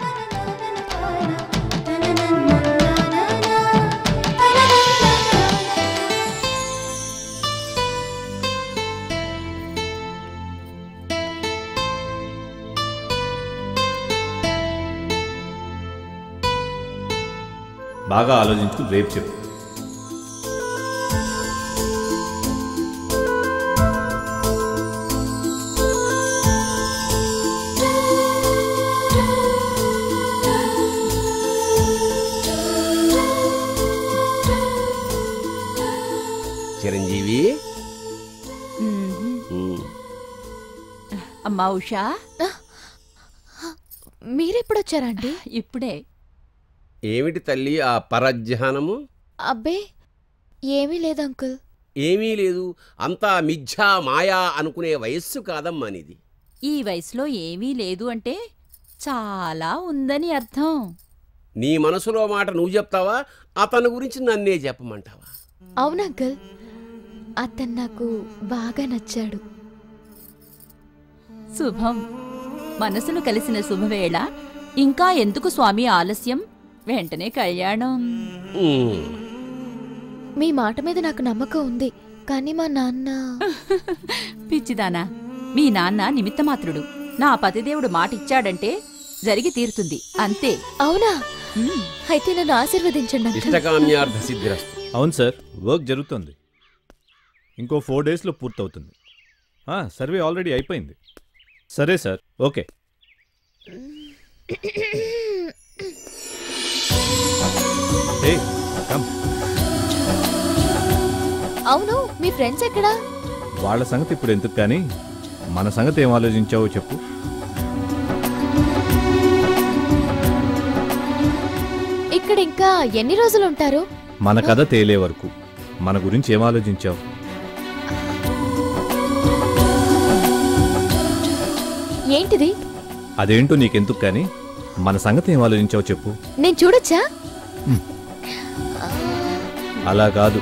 బాగా ఆలోచించుకుని రేపు చెప్పు చిరంజీవి అమ్మా ఉషా మీరెప్పుడొచ్చారండి ఇప్పుడే ఏమిటి తల్లి ఆ పరధ్యానము అబ్బే ఏమీ లేదు అంకుల్ ఏమీ లేదు అంతా మిథ్యా మాయా అనుకునే వయస్సు కాదమ్మా నీది ఈ వయసులో ఏమీ లేదు అంటే చాలా ఉందని అర్థం నీ మనసులో మాట నువ్వు చెప్తావా అతని గురించి నన్నే చెప్పమంటావా అవును అంకుల్ అతను నాకు బాగా నచ్చాడు శుభం మనసులు కలిసిన శుభవేళ ఇంకా ఎందుకు స్వామి ఆలస్యం వెంటనే కళ్యాణం మీ మాట మీద నాకు నమ్మకం ఉంది కానీ మా నాన్న పిచ్చిదానా మీ నాన్న నిమిత్తమాత్రుడు నా పతిదేవుడు మాట ఇచ్చాడంటే జరిగి తీరుతుంది అంతే అవునా అయితే నన్ను ఆశీర్వదించండి అంకుల్. ఇష్టకామ్యార్థ సిద్ధిరస్తు అవును సార్ వర్క్ జరుగుతుంది ఇంకో ఫోర్ డేస్లో పూర్తవుతుంది ఆ, సర్వే ఆల్రెడీ అయిపోయింది సరే సార్ ఓకే ఏ కమ్ అవును మీ ఫ్రెండ్స్ ఎక్కడా వాళ్ళ సంగతి ఇప్పుడు ఎందుకు కానీ మన సంగతి ఏం ఆలోచించావో చెప్పు ఇక్కడ ఇంకా ఎన్ని రోజులు ఉంటారు మన కథ తేలే వరకు మన గురించి ఏం ఆలోచించావు ఏంటిది అదేంటో నీకెందుకు కానీ మన సంగతి ఏం ఆలోచించావు చెప్పు నేను చూడొచ్చా అలా కాదు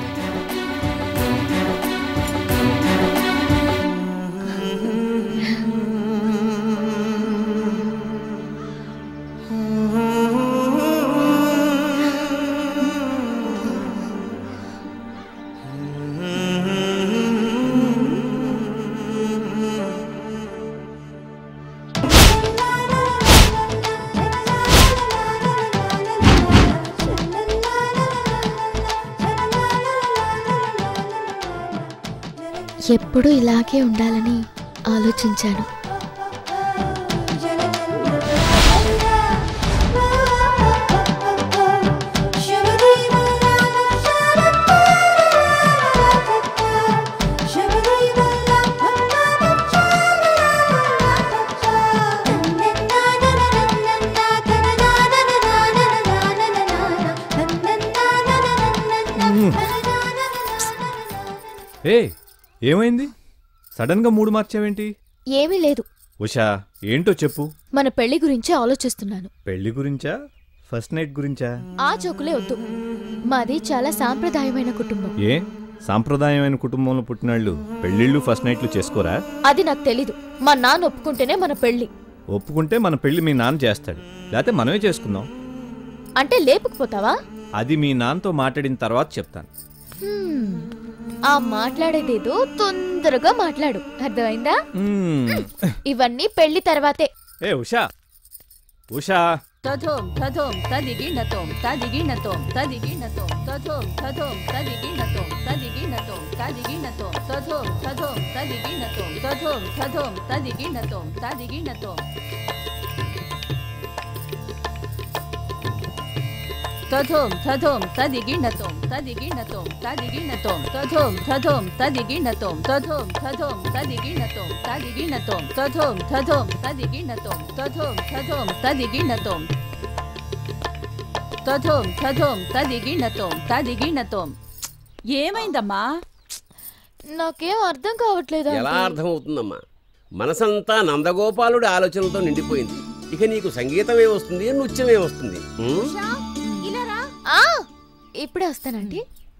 ఎప్పుడు ఇలాగే ఉండాలని ఆలోచించాను ఏ ఏమైంది సడన్గా మూడు మార్చావేంటి ఏమీ లేదు ఉషా ఏంటో చెప్పు మన పెళ్లి గురించి ఆలోచిస్తున్నాను పెళ్లి గురించా ఫస్ట్ నైట్ గురించా ఆ జోకులే వద్దు మాది చాలా సాంప్రదాయమైన కుటుంబం ఏ సాంప్రదాయమైన కుటుంబంలో పుట్టినాళ్ళు పెళ్ళిళ్ళు ఫస్ట్ నైట్లు చేసుకోరా అది నాకు తెలీదు మా నాన్న ఒప్పుకుంటేనే మన పెళ్లి ఒప్పుకుంటే మన పెళ్లి మీ నాన్న చేస్తాడు లేకపోతే మనమే చేసుకుందాం అంటే లేపుకుపోతావా అది మీ నాన్నతో మాట్లాడిన తర్వాత చెప్తాను హ్మ్. ఆ మాట్లాడేదేదో తొందరగా మాట్లాడు అర్థమైందా మ్మ్. ఇవన్నీ పెళ్లి తర్వాతే ఏ ఉషా ఉషా తథోం తథోం తదిగిణతోం తదిగిణతోం తదిగిణతోం తథోం తథోం తదిగిణతోం తదిగిణతోం తదిగిణతోం తథోం తథోం తదిగిణతోం తథోం తథోం తదిగిణతోం తదిగిణతోం తథోం తథోం తదిగిణతోం తదిగిణతోం తదిగిణతోం తథోం తథోం తదిగిణతోం తథోం తథోం తదిగిణతోం తదిగిణతోం తథోం తథోం తదిగిణతోం తథోం తథోం తదిగిణతోం తథోం తథోం తదిగిణతోం తదిగిణతోం ఏమైందమ్మా నాకేం అర్థం కావట్లేదు ఎలా ఆంటీ. అర్థమవుతుందమ్మా మనసంతా నందగోపాలుడి ఆలోచనలతో నిండిపోయింది ఇక నీకు సంగీతమే వస్తుంది నృత్యమే వస్తుంది ఉం? ఆ ఇప్పుడే వస్తానండి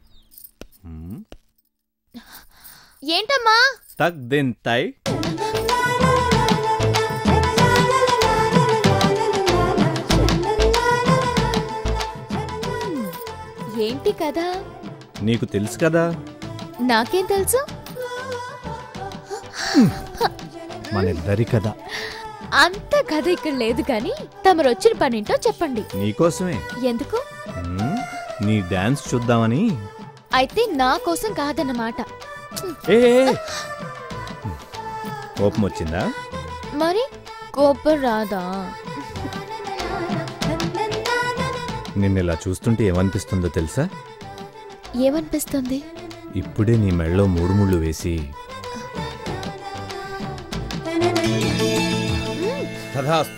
ఏంటమ్మా తక్ దెన్ తై ఏంటి కదా నీకు తెలుసు కదా నాకేం తెలుసు మన ఇద్దరి కదా అంత కథ ఇక్కడ లేదు కానీ తమరు వచ్చిన పనింటో చెప్పండి నీకోసమే ఎందుకు మ్మ్. నీ డాన్స్ చూద్దామని అయితే నా కోసం కాదన్నమాట ఏ ఏ, ఏ. కోపం వచ్చిందా మరి కోపం రాదా నిన్ను ఇలా చూస్తుంటే ఏమనిపిస్తుందో తెలుసా ఏమనిపిస్తుంది ఇప్పుడే నీ మెళ్ళలో మూడు ముళ్ళు వేసి తథాస్తు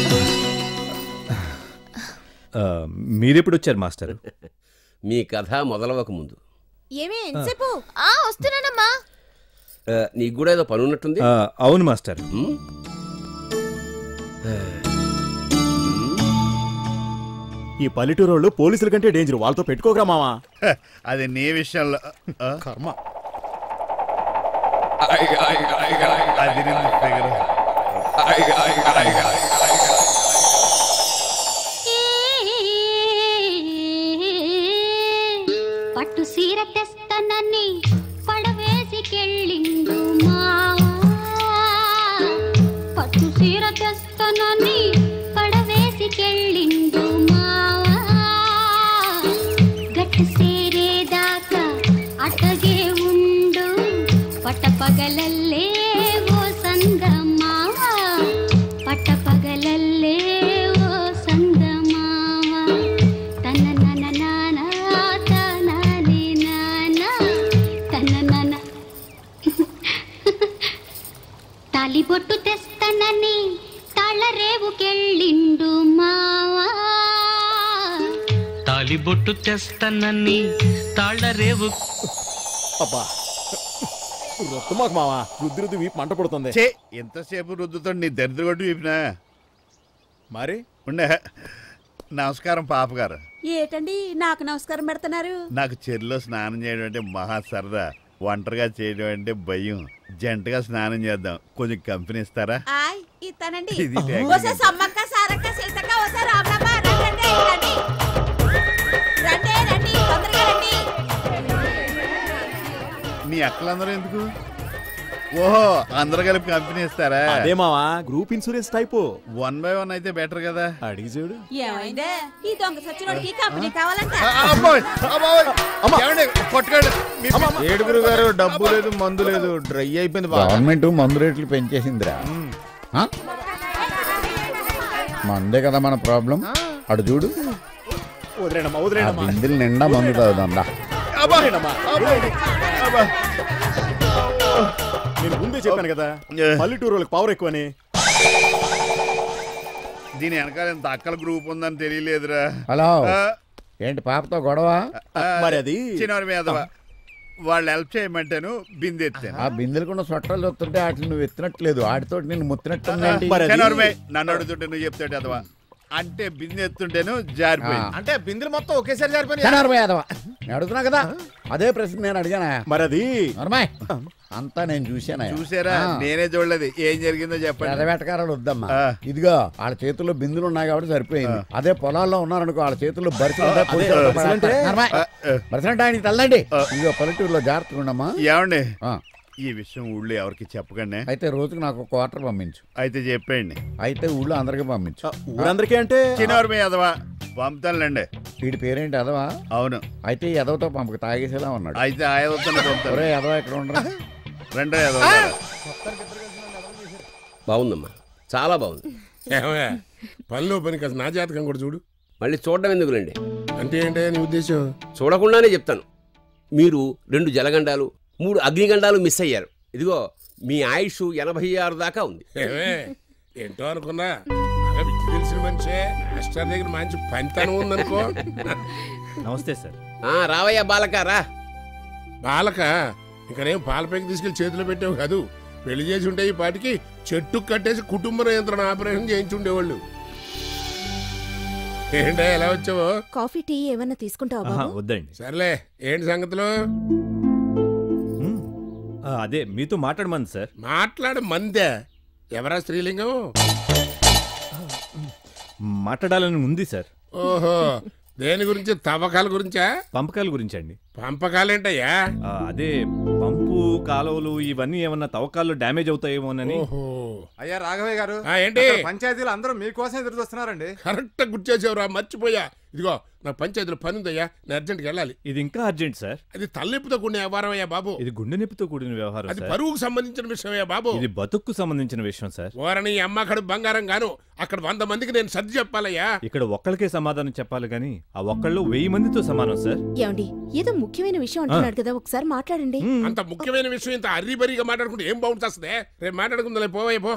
ఆ, మీరెప్పుడు వచ్చారు మాస్టర్ మీ కథ మొదలవక ముందు ఏమి ఎంతసేపు ఆ వస్తున్నానమ్మా ఆ, నీకు కూడా ఏదో పని ఉన్నట్టుంది ఆ, అవును మాస్టర్ ఈ పల్లెటూరు వాళ్ళు పోలీసుల కంటే డేంజర్ వాళ్ళతో పెట్టుకోకరా మావా అది నీ విషయంలో కర్మ అది నిన్ను ఫిగర్ పట్టు సీర తెస్తానని పడవేసికెళ్ళిండు మావా పట్టు సీర తెస్తానని పడవేసికెళ్ళిండు మావా పగలల్లే ఓ సందమావ పట్ట పగలల్లే ఓ సందమావ తన నన నాన తనని నాన తన నన తాలిబొట్టు తెస్తానని తాళరేవుకెళ్ళిండు మావా తాలిబొట్టు తెస్తానని తాళ్ళరేవు అబ్బా రొత్తు మాకు మావా రుద్ది రుద్ది వీపు మంట పడుతుంది చే ఎంతసేపు రుద్దుతో నీ దరిద్ర కొట్టి వీపినా మరి ఉండే నమస్కారం పాపగారు ఏటండి నాకు నమస్కారం పెడుతున్నారు నాకు చెరులో స్నానం చేయడం అంటే మహా సరదా ఒంటరిగా చేయడం అంటే భయం జంటగా స్నానం చేద్దాం కొంచెం కంపెనీ ఇస్తారా ఆయ్ ఇస్తానండి ఇది టెక్నిక్. ఓసే సమ్మక్క సారక్క సీతక్క ఓసే రామలమ్మ రండి రండి రండి రండి రండి తొందరగా రండి మీ అక్కలందరూ ఎందుకు ఓహో అందరూ కలిపి కంపెనీ ఇస్తారా అదే మావా group insurance type one by one అయితే బెటర్ కదా అడిగి చూడు ఏమైందే ఈ దొంగ సచ్చినోడికి కంపెనీ కావాలంట కొట్టుకోండి ఏడుగురు గారు డబ్బు లేదు మందు లేదు డ్రై అయిపోయింది బాగా గవర్నమెంట్ మందు రేట్లు పెంచేసిందిరా ఆ? మందే కదా మన ప్రాబ్లం అడు చూడు వదిలేనమ్మా ఆ వదిలేనమ్మా బిందెలు నిండా మందు తాగుదాందా నేను ముందే చెప్పాను కదా పల్లెటూరు వాళ్ళకి పవర్ ఎక్కువని దీని వెనకాల ఎంత అక్కల గ్రూప్ ఉందని తెలియలేదురా హలో ఆ, ఏంటి పాపతో గొడవ ఆ, మరి అది చిన్నవారి మీద వాళ్ళు హెల్ప్ చేయమంటాను బిందె ఎత్తాను ఆ బిందెలు కూడా సొట్టాలు వస్తుంటే వాటిని నువ్వు ఎత్తినట్లేదు ఆడితో నేను ముత్తినట్టుందేంటి చిన్నవారి నన్ను అడుగుతుంటే నువ్వు చెప్తాడు అదవా అంటే బిందె ఎత్తుంటేను జారిపోయింది అంటే బిందెలు మొత్తం ఒకేసారి జారిపోయినాయి చనారబాయ్ యాదవ నేను అడుగుతున్నా కదా అదే ప్రశ్న నేను అడిగానా మరి అది నర్మాయ్ అంతా నేను చూశానా చూసారా నేనే చూడలేదు ఏం జరిగిందో చెప్పండి పెదవేటకారాలు వద్దమ్మా ఆ. ఇదిగో వాళ్ళ చేతుల్లో బిందులు ఉన్నాయి కాబట్టి సరిపోయింది అదే పొలాల్లో ఉన్నారనుకో వాళ్ళ చేతుల్లో బరిసెలు ఉంటాయి, అదే, పొడిచెలు ఉంటాయి. బరిసెలంటే? నర్మాయ్, బరిసెలంటే ఆయనకి తల్లండి ఇదిగో పల్లెటూరులో జాగ్రత్తగా ఉండమ్మా ఏమండి ఆ. ఈ విషయం ఊళ్ళో ఎవరికి చెప్పకండి అయితే రోజుకి నాకు ఒక క్వార్టర్ పంపించు అయితే చెప్పండి అయితే ఊళ్ళో అందరికి పంపించు ఊరందరికీ అంటే చిన్నవారి మీ అదవా పంపుతానులేండి వీడి పేరేంటి ఎదవా అవును అయితే ఈ ఎదవతో పంపక తాగేసేలా ఉన్నాడు అయితే ఆయనతోనే పంపుతాను ఒరే ఎదవా ఇక్కడ ఉండరా రెండో ఎదవ బాగుందమ్మా చాలా బాగుంది ఏమయ్య, పనిలో పని కాస్త నా జాతకం కూడా చూడు మళ్ళీ చూడడం ఎందుకులేండి అంటే ఏంటయ్యా నీ ఉద్దేశం చూడకుండానే చెప్తాను మీరు రెండు జలగండాలు మూడు అగ్నిగండాలు మిస్ అయ్యారు ఇదిగో మీ ఆయుష్ ఎనభై ఆరు దాకా ఉంది ఏమే ఏంటో అనుకున్నా బాగా విద్య తెలిసిన మనిషే మాస్టర్ దగ్గర మంచి పనితనం ఉందనుకో నమస్తే సార్ ఆ, రావయ్యా బాలక రా బాలక ఇక్కడేం పాలపైకి తీసుకెళ్లి చేతిలో పెట్టావు కాదు పెళ్లి చేసి ఉంటే ఈ పాటికి చెట్టు కట్టేసి కుటుంబ నియంత్రణ ఆపరేషన్ చేయించి ఉండేవాళ్ళు ఏంటో ఎలా వచ్చావో కాఫీ టీ ఏమన్నా తీసుకుంటావా ఆహా, బాబు వద్దండి సర్లే ఏంటి సంగతులు ఆ, అదే మీతో మాట్లాడమంది సార్ మాట్లాడు మందే ఎవరా స్త్రీలింగం మాట్లాడాలని ఉంది సార్ ఓహో దేని గురించి తవ్వకాల గురించా పంపకాల గురించి అండి పంపకాలేంటయ్యా ఆ, అదే పంపు కాలువలు ఇవన్నీ ఏమన్నా తవ్వకాల్లో డ్యామేజ్ అవుతాయేమోనని అయ్యా రాఘవయ్య గారు ఆ, ఏంటి? అక్కడ పంచాయతీలు అందరూ మీకోసం ఎదురు చూస్తున్నారండి కరెక్ట్ గుర్తు చేసేవరా మర్చిపోయా ఇదిగో నా పంచాయతీలో పని ఉందయ్యా నేను అర్జెంట్కి వెళ్ళాలి ఇది ఇంకా అర్జెంట్ సార్ అది తలెప్పుతో కూడిన వ్యవహారం అయ్యా బాబు ఇది గుండె నొప్పితో కూడిన వ్యవహారం అది సార్ పరువుకు సంబంధించిన విషయమయ్యా బాబు ఇది బతుక్కు సంబంధించిన విషయం సార్ ఓరని ఈ అమ్మ అక్కడ బంగారం గాను అక్కడ వంద మందికి నేను సర్ది చెప్పాలయ్యా ఇక్కడ ఒక్కళ్ళకే సమాధానం చెప్పాలి కానీ ఆ ఒక్కళ్ళు వెయ్యి మందితో సమానం సార్ ఏమండి ఏదో ముఖ్యమైన విషయం అంటున్నాడు కదా ఒకసారి మాట్లాడండి అంత ముఖ్యమైన విషయం ఇంత అర్రీబరీగా మాట్లాడుకుంటే ఏం బాగుంటుంది రేపు మాట్లాడుకుందా పోవయ్య పో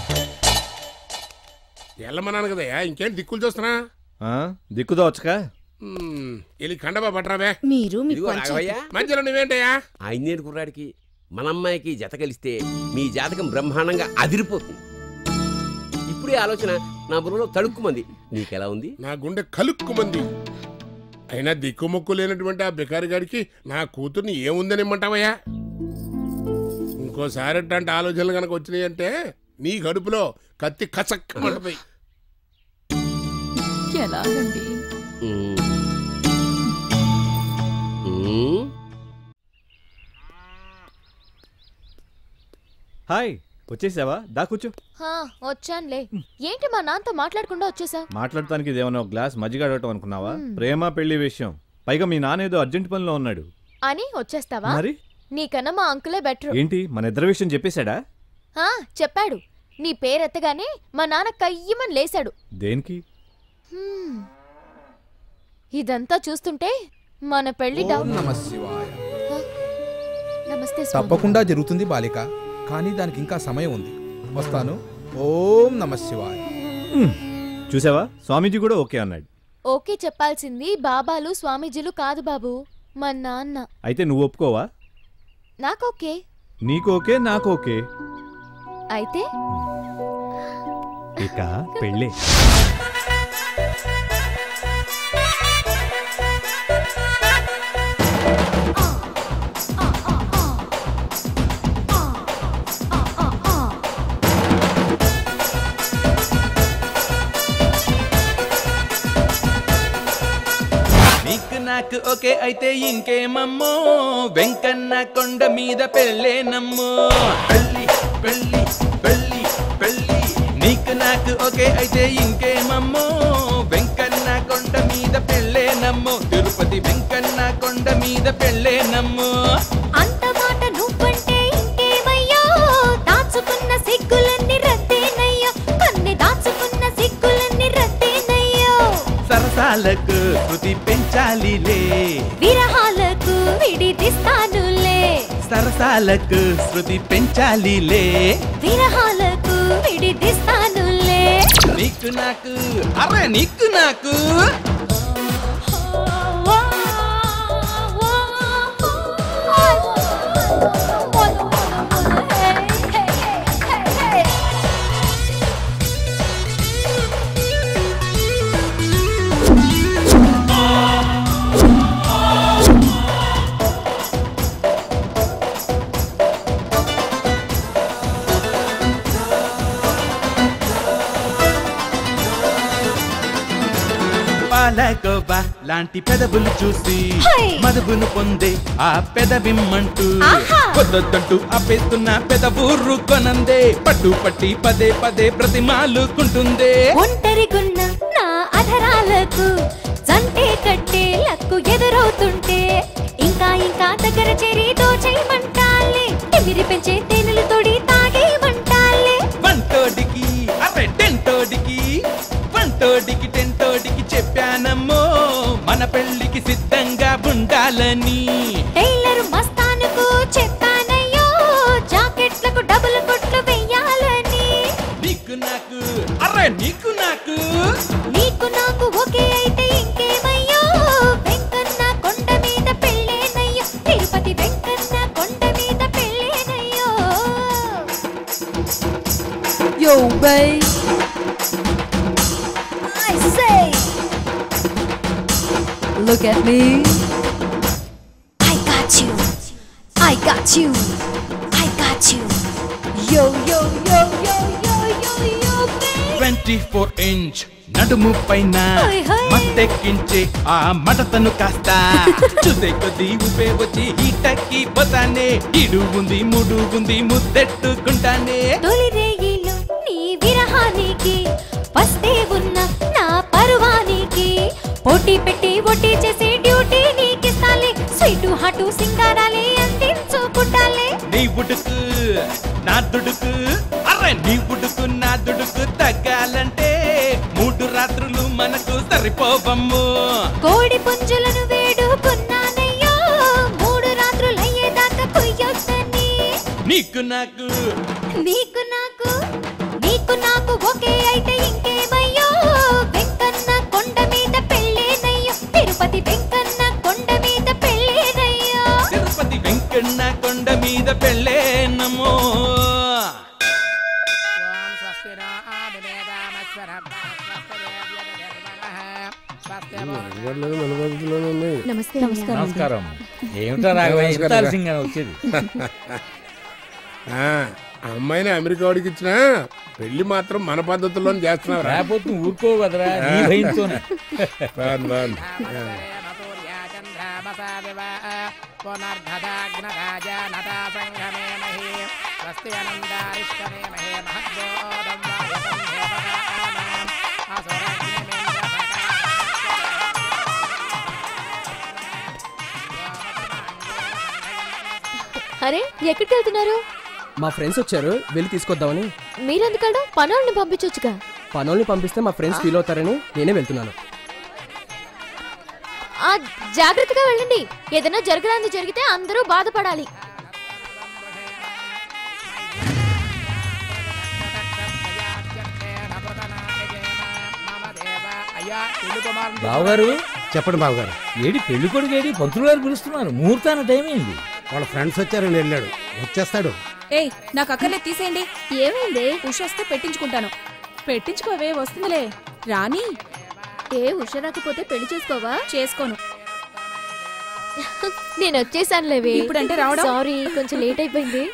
వెళ్ళమన్నాను కదయ్యా ఇంకేంటి దిక్కులు చూస్తున్నా ఆ, దిక్కుదోచకా మ్మ్, వెళ్ళి కండబా పట్టరాబే మీరు మీ ఇదిగో రాఘవయ్య మధ్యలో నువ్వేంటయ్యా ఐదేడు కుర్రాడికి మన అమ్మాయికి జత కలిస్తే మీ జాతకం బ్రహ్మాండంగా అదిరిపోతుంది ఇప్పుడే ఆలోచన నా బుర్రలో తడుక్కుమంది నీకెలా ఉంది నా గుండె కలుక్కుమంది అయినా దిక్కుముక్కు లేనటువంటి ఆ బికారి గాడికి నా కూతుర్ని ఏముందని ఇమ్మంటావయ్యా ఇంకోసారి అట్లాంటి ఆలోచనలు కనుక వచ్చినాయి అంటే నీ గడుపులో కత్తి కసక్కమంటది ఎలాగండి మ్మ్. మ్మ్. హాయ్ వచ్చేసావా దా కూర్చో హా, వచ్చానులే ఏంటి మా నాన్నతో మాట్లాడకుండా వచ్చేసా మాట్లాడటానికి ఇదేమన్నా ఒక గ్లాస్ మజ్జిగ అడగటం అనుకున్నావా మ్మ్. ప్రేమ పెళ్లి విషయం పైగా మీ నాన్న ఏదో అర్జెంట్ పనిలో ఉన్నాడు అని వచ్చేస్తావా మరి నీకన్నా మా అంకులే బెటర్ ఏంటి మన ఇద్దరి విషయం చెప్పేశాడా ఆ, చెప్పాడు నీ పేరెత్తగానే మా నాన్న కయ్యమని లేశాడు దేనికి హ్మ్. ఇదంతా చూస్తుంటే మన పెళ్లి డౌన్ నమశివాయ నమస్తే స్వామి. తప్పకుండా జరుగుతుంది బాలిక కానీ దానికి ఇంకా సమయం ఉంది వస్తాను ఓం నమ శివాయ చూసావా స్వామీజీ కూడా ఓకే అన్నాడు ఓకే చెప్పాల్సింది బాబాలు స్వామీజీలు కాదు బాబు మా నాన్న అయితే నువ్వు ఒప్పుకోవా నాకోకే నీకు ఓకే నాకు ఓకే అయితే ఇక పెళ్ళే నీకు నాకు ఓకే అయితే ఇంకేమమ్మో వెంకన్న కొండ మీద పెళ్ళేనమ్మో పెళ్ళి పెళ్ళి పెళ్ళి పెళ్ళి నీకు నాకు ఓకే అయితే ఇంకేమమ్మో వెంకన్న కొండ మీద పెళ్ళేనమ్మో తిరుపతి వెంకన్న కొండ మీద పెళ్ళేనమ్మో అంత మాట నువ్వంటే ఇంకేమయ్యో దాచుకున్న సిగ్గులన్నీ రద్దేనయ్యో కొన్ని దాచుకున్న సిగ్గులన్నీ రద్దేనయ్యో సరసాలకు శృతి పెంచాలిలే విరహాలకు విడిదిస్తానులే సరసాలకు శృతి పెంచాలిలే విరహాలకు విడిదిస్తానులే నీకు నాకు అరే నీకు నాకు పాలకోబా లాంటి పెదవులు చూసి హై! మదుపును పొందే ఆ పెదవిమ్మంటూ ఆహా! కొద్దొద్దంటూ ఆపేస్తున్న పెదవూరు కొనందే పట్టు పట్టి పదే పదే ప్రతిమాలుకుంటుందే ఒంటరిగున్న నా అధరాలకు జంటే కట్టే లక్కు ఎదురవుతుంటే ఇంకా ఇంకా దగ్గర చేరి దోచేయమంటాలే ఎమిరి పెంచే తేనెలు తొడి తాగేయమంటాలే వంటోడికి అరే టెంటోడికి వంటోడికి టెంటోడికి చెప్పానమ్మో మన పెళ్ళికి సిద్ధంగా ఉండాలని టైలర్ మస్తానుకు చెప్పానయ్యో జాకెట్లకు డబుల్ కొట్లు వెయ్యాలని నీకు నాకు అరే నీకు నాకు నీకు నాకు ఒకే అయితే ఇంకేమయ్యో వెంకన్న కొండ మీద పెళ్ళేనయ్యో తిరుపతి వెంకన్న కొండ మీద పెళ్ళేనయ్యో Yo, babe. I say Look at me. I got you I got you I got you Yo, yo, yo, yo, yo, yo, yo, babe. Twenty four inch నడుము పైన హాయ్ హాయ్. మత్తెక్కించే ఆ మడతను కాస్త చూసే కొద్ది ఊపే వచ్చి హీటక్కి పోతానే ఇడు ఉంది ముడు ఉంది ముద్దెట్టుకుంటానే తొలి రేగిలో నీ విరహానికి వస్తే ఉన్న నా పరువానికి పోటీ పెట్టి ఒట్టి చేసి డ్యూటీ నీకిస్తాలే స్వీటు హాటు సింగారాలే అందించుకుంటాలే నీ ఉడుకు నా దుడుకు అరే నీ ఉడుకు నా దుడుకు తగ్గాలంటే మూడు రాత్రులు మనకు సరిపోవమ్ము కోడి పుంజులను వేడుకున్నానయ్యో మూడు రాత్రులయ్యేదాకా కొయ్యొద్దని నీకు నాకు నీకు నాకు నీకు నాకు ఒకే అయితే ఇంకేమయ్యో వెంకన్న కొండ మీద పెళ్ళేనయ్యో తిరుపతి వెంకన్న కొండ మీద పెళ్ళేనయ్యో తిరుపతి వెంకన్న కొండ మీద పెళ్ళేనమ్మో నమస్తే నమస్కారం ఏమిటా రాఘవయ్య ఇంత ఆలస్యంగా వచ్చేది ఆ, అమ్మాయిని అమెరికా వాడికి ఇచ్చిన పెళ్లి మాత్రం మన పద్ధతిలోనే చేస్తున్నావు రాకపోతే నువ్వు ఊరుకో కదరా నీ భయంతోనే బాగుంది బాగుంది అరే ఎక్కడికి వెళ్తున్నారు మా ఫ్రెండ్స్ వచ్చారు వెళ్ళి తీసుకొద్దామని మీరెందుకడ పనుల్ని పంపించొచ్చుగా పనుల్ని పంపిస్తే మా ఫ్రెండ్స్ ఫీల్ అవుతారని నేనే వెళ్తున్నాను ఆ జాగ్రత్తగా వెళ్ళండి ఏదైనా జరగడానికి జరిగితే అందరూ బాధపడాలి బావగారు చెప్పండి బావగారు ఏడి పెళ్లి కొడుకు ఏడి పంతులు గారు పిలుస్తున్నారు ముహూర్తాన టైం అయింది వాళ్ళ ఫ్రెండ్స్ వచ్చారని వెళ్ళాడు వచ్చేస్తాడు ఏయ్ నాకు అక్కర్లేదు తీసేయండి ఏమైంది ఉష వస్తే పెట్టించుకుంటాను పెట్టించుకోవే వస్తుందిలే రాని ఏ ఉష రాకపోతే పెళ్లి చేసుకోవా చేసుకోను నేను వచ్చేసాను లేవే ఇప్పుడంటే రావడం? సారీ కొంచెం లేట్ అయిపోయింది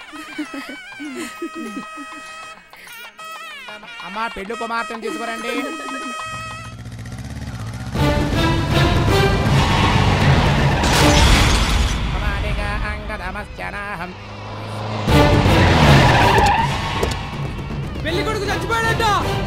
అమ్మా పెళ్లి కుమార్తెను తీసుకురండి అమానిగా అంగదమశ్చనాహం. పెళ్లి కొడుకు చచ్చిపోయాడట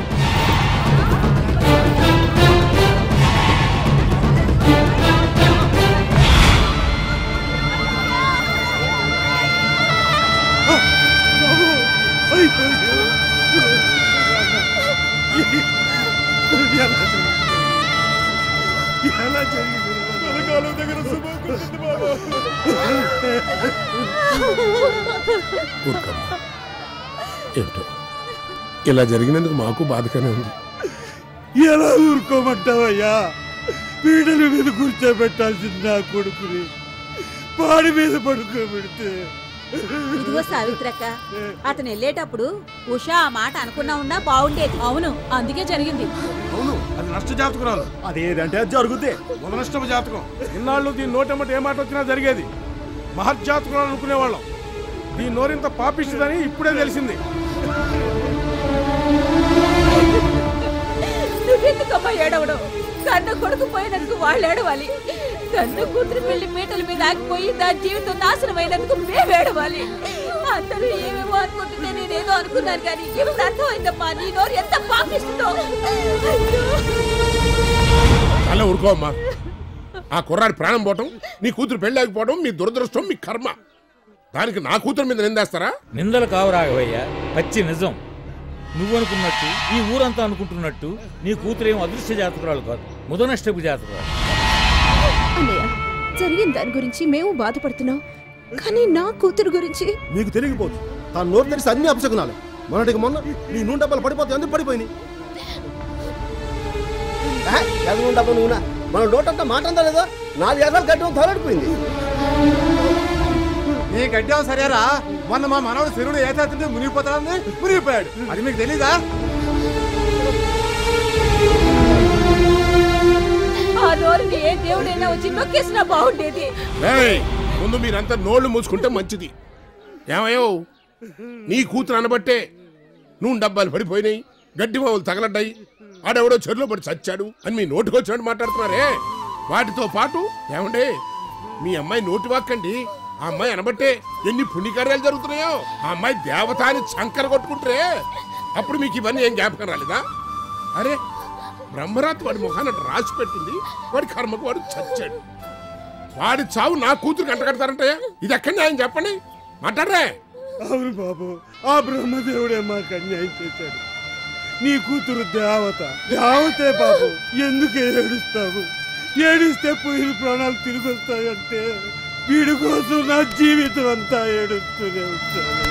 ఎలా జరిగింది పథకాల దగ్గర శుభం బాబు ఊరుకోమ్మా. ఏమిటో ఇలా జరిగినందుకు మాకు బాధగానే ఉంది ఎలా ఊరుకోమంటావయ్యా పీటల మీద కూర్చోబెట్టాల్సింది నా కొడుకుని పాడి మీద పడుకోబెడితే ఇదిగో సావిత్రక్క అతను వెళ్ళేటప్పుడు ఉషా ఆ మాట అనుకున్నా ఉన్నా బాగుండేది అవును అందుకే జరిగింది అవును అది నష్ట జాతకురాలు అదేదంటే అది జరుగుద్ది ముదనష్టపు జాతకం ఇన్నాళ్ళు దీని నోటెమ్మట ఏ మాట వచ్చినా జరిగేది మహర్జాతకురాలు అనుకునేవాళ్ళం దీని నోరింత పాపిస్తుందని ఇప్పుడే తెలిసింది నువ్వెందుకమ్మా ఏడవడం కన్న కొడుకు పోయినందుకు వాళ్ళు ఏడవాలి కన్న కూతురు పెళ్లి మీటల మీద ఆగిపోయి దాని జీవితం నాశనం అయినందుకు మేము ఏడవాలి అందరూ ఏమేమో అనుకుంటుంటే నేనేదో అనుకున్నాను కానీ ఇప్పుడు అర్థమైందమ్మా నీ నోరు ఎంత పాపిస్తుందో అలా ఊరుకోమ్మా ఆ కుర్రాడి ప్రాణం పోవటం నీ కూతురు పెళ్ళి ఆగిపోవడం మీ దురదృష్టం మీ కర్మ దానికి నా కూతురు మీద నిందేస్తారా నిందలు కావు రాఘవయ్య పచ్చి నిజం నువ్వు అనుకున్నట్టు ఈ ఊరంతా అనుకుంటున్నట్టు నీ కూతురేం అదృశ్య జాతకురాలు కాదు ముదనష్టపు జాతకురాలు అన్నయ్య జరిగిన దాని గురించి మేము బాధపడుతున్నాం కానీ నా కూతురు గురించి నీకు తెలియకపోవచ్చు తాను నోరు తెరిసి అన్ని అపశకునాలి మొన్నటికి మొన్న నీ నూనె డబ్బాలు పడిపోతే ఎందుకు పడిపోయినాయి నూనె డబ్బా నూనె మన నోటంతా మాట అంతా లేదా నాలుగు ఎకరాలు కట్టడం తలడిపోయింది నీ గడ్డం సరేరా మొన్న మా మనవడు శిరుడు ఏ చేస్తుంటే మునిగిపోతాడని మునిగిపోయాడు అది మీకు తెలీదా ఆ నోరుని ఏ దేవుడైనా వచ్చి నొక్కేసినా బాగుండేది ఏయ్, ముందు మీరంతా నోళ్లు మూసుకుంటే మంచిది ఏమయ్యో నీ కూతురు అనబట్టే నూనె డబ్బాలు పడిపోయినాయి గడ్డి మావులు తగలడ్డాయి ఆడెవడో చెరులో పడి చచ్చాడు అని మీ నోటికొచ్చినట్టు మాట్లాడుతున్నారే వాటితో పాటు ఏమండే మీ అమ్మాయి నోటి వాక్కండి ఆ అమ్మాయి అనబట్టే ఎన్ని పుణ్యకార్యాలు జరుగుతున్నాయో ఆ అమ్మాయి దేవత అని చంకర కొట్టుకుంటారే అప్పుడు మీకు ఇవన్నీ ఏం జ్ఞాపకం రాలేదా అరే బ్రహ్మరాత్ వాడి ముఖాన రాసి పెట్టింది వాడి కర్మకు వాడు చచ్చాడు వాడి చావు నా కూతురు కంటకడతారంటే ఇది ఎక్కడ న్యాయం చెప్పండి మాట్లాడరే అవును బాబు ఆ బ్రహ్మదేవుడే మాకు అన్యాయం చేశాడు నీ కూతురు దేవత దేవతే బాబు ఎందుకు ఏడుస్తావు ఏడిస్తే పోయిన ప్రాణాలు తిరిగి వస్తాయంటే వీడి కోసం నా జీవితం అంతా ఏడుస్తూనే ఉంటాను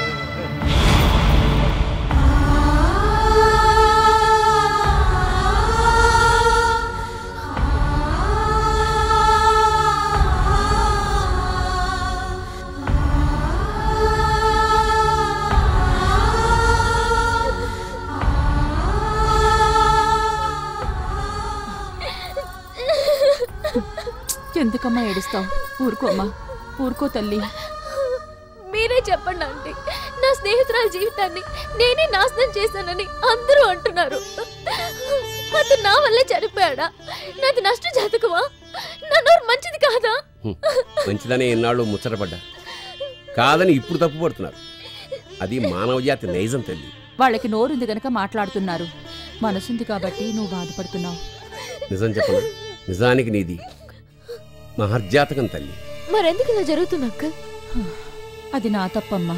ఎందుకమ్మా ఏడుస్తావు ఊరుకోమ్మా ఊరుకో తల్లి మీరే చెప్పండి ఆంటీ నా స్నేహితురాల జీవితాన్ని నేనే నాశనం చేశానని అందరూ అంటున్నారు అతను నా వల్లే చనిపోయాడా నాది నష్ట జాతకమా నా నోరు మంచిది కాదా హ్మ్. మంచిదనే ఎన్నాళ్ళు ముచ్చటపడ్డా కాదని ఇప్పుడు తప్పుపడుతున్నారు అది మానవ జాతి నైజం తల్లి వాళ్ళకి నోరుంది గనక మాట్లాడుతున్నారు మనసుంది కాబట్టి నువ్వు బాధపడుతున్నావు నిజం చెప్పను నిజానికి నీది మహర్జాతకం తల్లి మరెందుకు ఇలా జరుగుతుంది అక్క అది నా తప్పమ్మా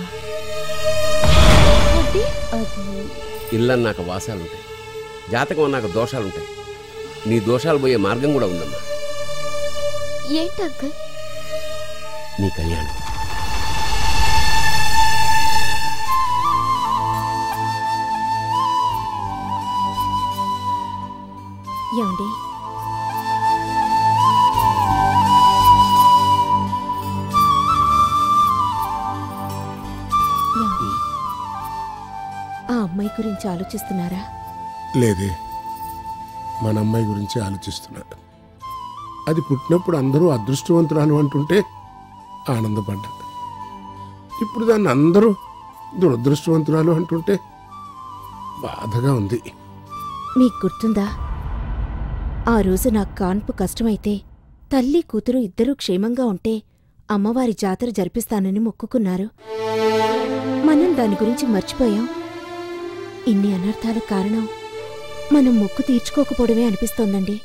అది ఇల్లన్నాక వాసాలుంటాయి జాతకం అన్నాక దోషాలుంటాయి నీ దోషాలు పోయే మార్గం కూడా ఉందమ్మా ఏంటి అంకుల్ నీ కళ్యాణం ఏమండి ఏమండి? ఆ అమ్మాయి గురించి ఆలోచిస్తున్నారా లేదే మన అమ్మాయి గురించి ఆలోచిస్తున్నా అది పుట్టినప్పుడు అందరూ అదృష్టవంతురాలు అంటుంటే ఆనందపడ్డా ఇప్పుడు దాన్ని అందరూ దురదృష్టవంతురాలు అంటుంటే బాధగా ఉంది మీకు గుర్తుందా ఆ రోజు నాకు కాన్పు కష్టమైతే తల్లి కూతురు ఇద్దరూ క్షేమంగా ఉంటే అమ్మవారి జాతర జరిపిస్తానని మొక్కుకున్నారు మనం దాని గురించి మర్చిపోయాం ఇన్ని అనర్థాలకు కారణం మనం మొక్కు తీర్చుకోకపోవడమే అనిపిస్తోందండి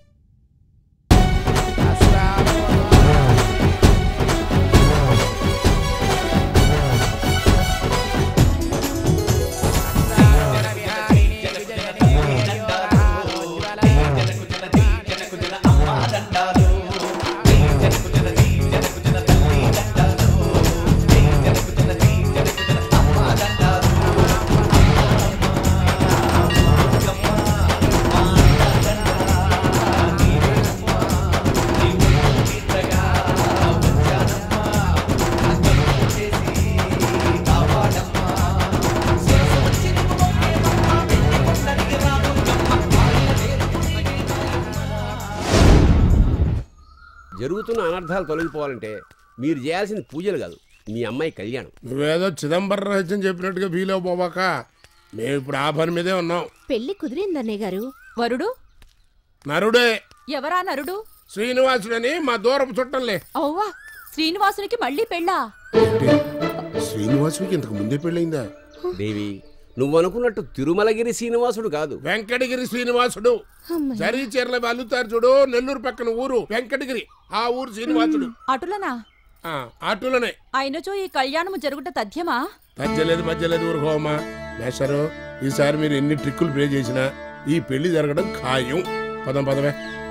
జరుగుతున్న అనర్థాలు తొలగిపోవాలంటే మీరు చేయాల్సింది పూజలు కాదు మీ అమ్మాయి కళ్యాణం నువ్వేదో చిదంబరం రహస్యం చెప్పినట్టుగా ఫీల్ అవ్వబోబాక మేము ఇప్పుడు ఆ పని మీదే ఉన్నాం పెళ్లి కుదిరిందన్నయ్య గారు వరుడు నరుడే ఎవరా నరుడు శ్రీనివాసుడని మా దూరపు చుట్టంలే అవ్వా శ్రీనివాసునికి మళ్ళీ పెళ్ళా శ్రీనివాసుడికి ఇంతకు ముందే పెళ్ళయిందా దేవి నువ్వు అనుకున్నట్టు తిరుమలగిరి శ్రీనివాసుడు కాదు వెంకటగిరి శ్రీనివాసుడు జరీ చీరల అల్లుతారు చూడు నెల్లూరు పక్కన ఊరు వెంకటగిరి ఆ ఊరు శ్రీనివాసుడు అటులనా ఆ, అటులనే అయినచో ఈ కళ్యాణము జరుగుట తథ్యమా మధ్యలేదు మధ్యలేదు ఊరుకోమా మేషరు ఈసారి మీరు ఎన్ని ట్రిక్కులు ప్లే చేసినా ఈ పెళ్లి జరగడం ఖాయం పదం పదవే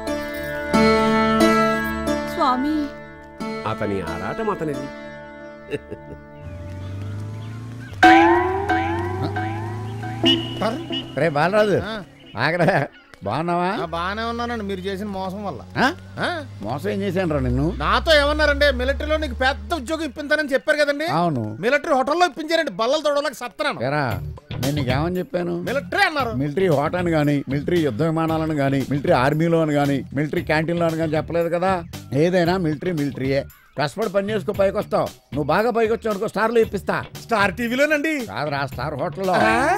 స్వామి అతని ఆరాటం అతనిది రే బాలరాజు ఆగరా బాగున్నావా బాగానే ఉన్నానండి మీరు చేసిన మోసం వల్ల ఆ? ఆ? మోసం ఏం చేశాను రా నిన్ను నాతో ఏమన్నారండి మిలిటరీలో నీకు పెద్ద ఉద్యోగం ఇప్పించానని చెప్పారు కదండి అవును మిలిటరీ హోటల్లో ఇప్పించారండి బల్లలు తొడవలకు సత్తనాను ఎరా నేను నీకేమని చెప్పాను మిలిటరీ అన్నారు మిలిటరీ హోటల్ అని కానీ మిలిటరీ యుద్ధ విమానాలను కానీ మిలిటరీ ఆర్మీలో అని కానీ మిలిటరీ క్యాంటీన్లో అని కానీ చెప్పలేదు కదా ఏదైనా మిలిటరీ మిలిటరీయే కష్టపడి పని చేసుకో పైకి వస్తావు నువ్వు బాగా పైకి వచ్చావు అనుకో స్టార్లు ఇప్పిస్తా స్టార్ టీవీలోనండి కాదురా స్టార్ హోటల్లో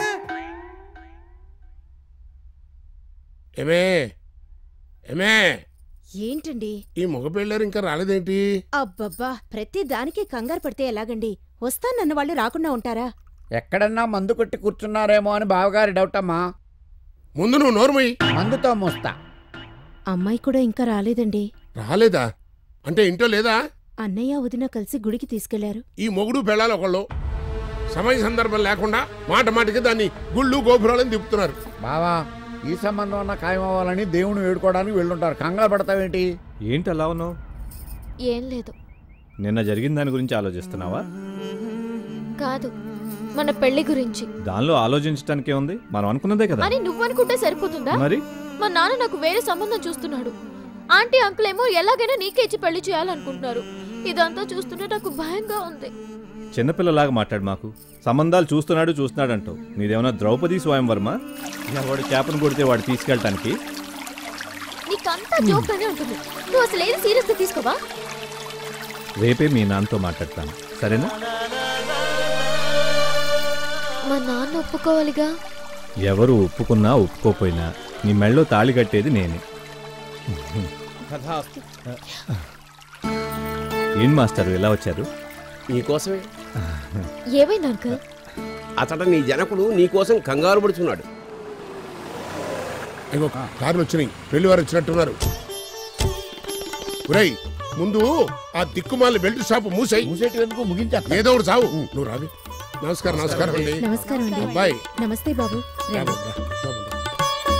ఏమే ఏమే ఏంటండి ఈ మగ పెళ్ళారు ఇంకా రాలేదేంటి అబ్బబ్బా ప్రతి దానికి కంగారు పడితే ఎలాగండి వస్తానన్న వాళ్ళు రాకుండా ఉంటారా ఎక్కడన్నా మందు కొట్టి కూర్చున్నారేమో అని బావగారి డౌట్ అమ్మా ముందు నువ్వు నోరుమయ్యి మందుతో మోస్తా అమ్మాయి కూడా ఇంకా రాలేదండి రాలేదా అంటే ఇంట్లో లేదా అన్నయ్య వదిన కలిసి గుడికి తీసుకెళ్లారు ఈ మొగుడు పెళ్ళాలి ఒకళ్ళు సమయ సందర్భం లేకుండా మాట మాటికి దాన్ని గుళ్ళు గోపురాలను తిప్పుతున్నారు బావా ఈ సంబంధం అన్న ఖాయం అవ్వాలని దేవుని వేడుకోవడానికి వెళ్ళుంటారు కంగారు పడతావేంటి ఏంటి అలా ఉన్నావు ఏం లేదు నిన్న జరిగిన దాని గురించి ఆలోచిస్తున్నావా కాదు మన పెళ్లి గురించి దానిలో ఆలోచించడానికే ఉంది మనం అనుకున్నదే కదా అని నువ్వు అనుకుంటే సరిపోతుందా మరి మా నాన్న నాకు వేరే సంబంధం చూస్తున్నాడు ఆంటీ అంకుల్ ఏమో ఎలాగైనా నీకే ఇచ్చి పెళ్లి చేయాలనుకుంటున్నారు ఇదంతా చూస్తుంటే నాకు భయంగా ఉంది చిన్నపిల్లలాగా మాట్లాడు మాకు సంబంధాలు చూస్తున్నాడు చూస్తున్నాడు అంటావు నీదేమన్నా ద్రౌపది స్వయంవర్మ వాడు చేపను కొడితే వాడు తీసుకెళ్ళటానికి నీకంతా జోక్ అనే ఉంటుంది నువ్వు అసలు ఏది సీరియస్ గా తీసుకోవా రేపే మీ నాన్నతో మాట్లాడతాను సరేనా మా నాన్న ఒప్పుకోవాలిగా ఎవరు ఒప్పుకున్నా ఒప్పుకోపోయినా నీ మెళ్ళో తాళి కట్టేది నేనే ఏం మాస్టర్ ఇలా వచ్చారు నీకోసమే ఏమైంది అంకుల్ అతడు నీ జనకుడు నీకోసం కంగారు పడుతున్నాడు ఇగో కార్లు వచ్చినాయి పెళ్లి వారు వచ్చినట్టున్నారు ఒరేయ్ ముందు ఆ దిక్కుమాలి బెల్ట్ షాప్ మూసేయి మూసేటి ఎందుకు ముగించా ఏదో ఒకటి చావు నువ్వు రావి నమస్కారం నమస్కారం అండి నమస్కారం అండి అబ్బాయి నమస్తే బాబు రా రండి. బాబు, రా. బాబు, రా.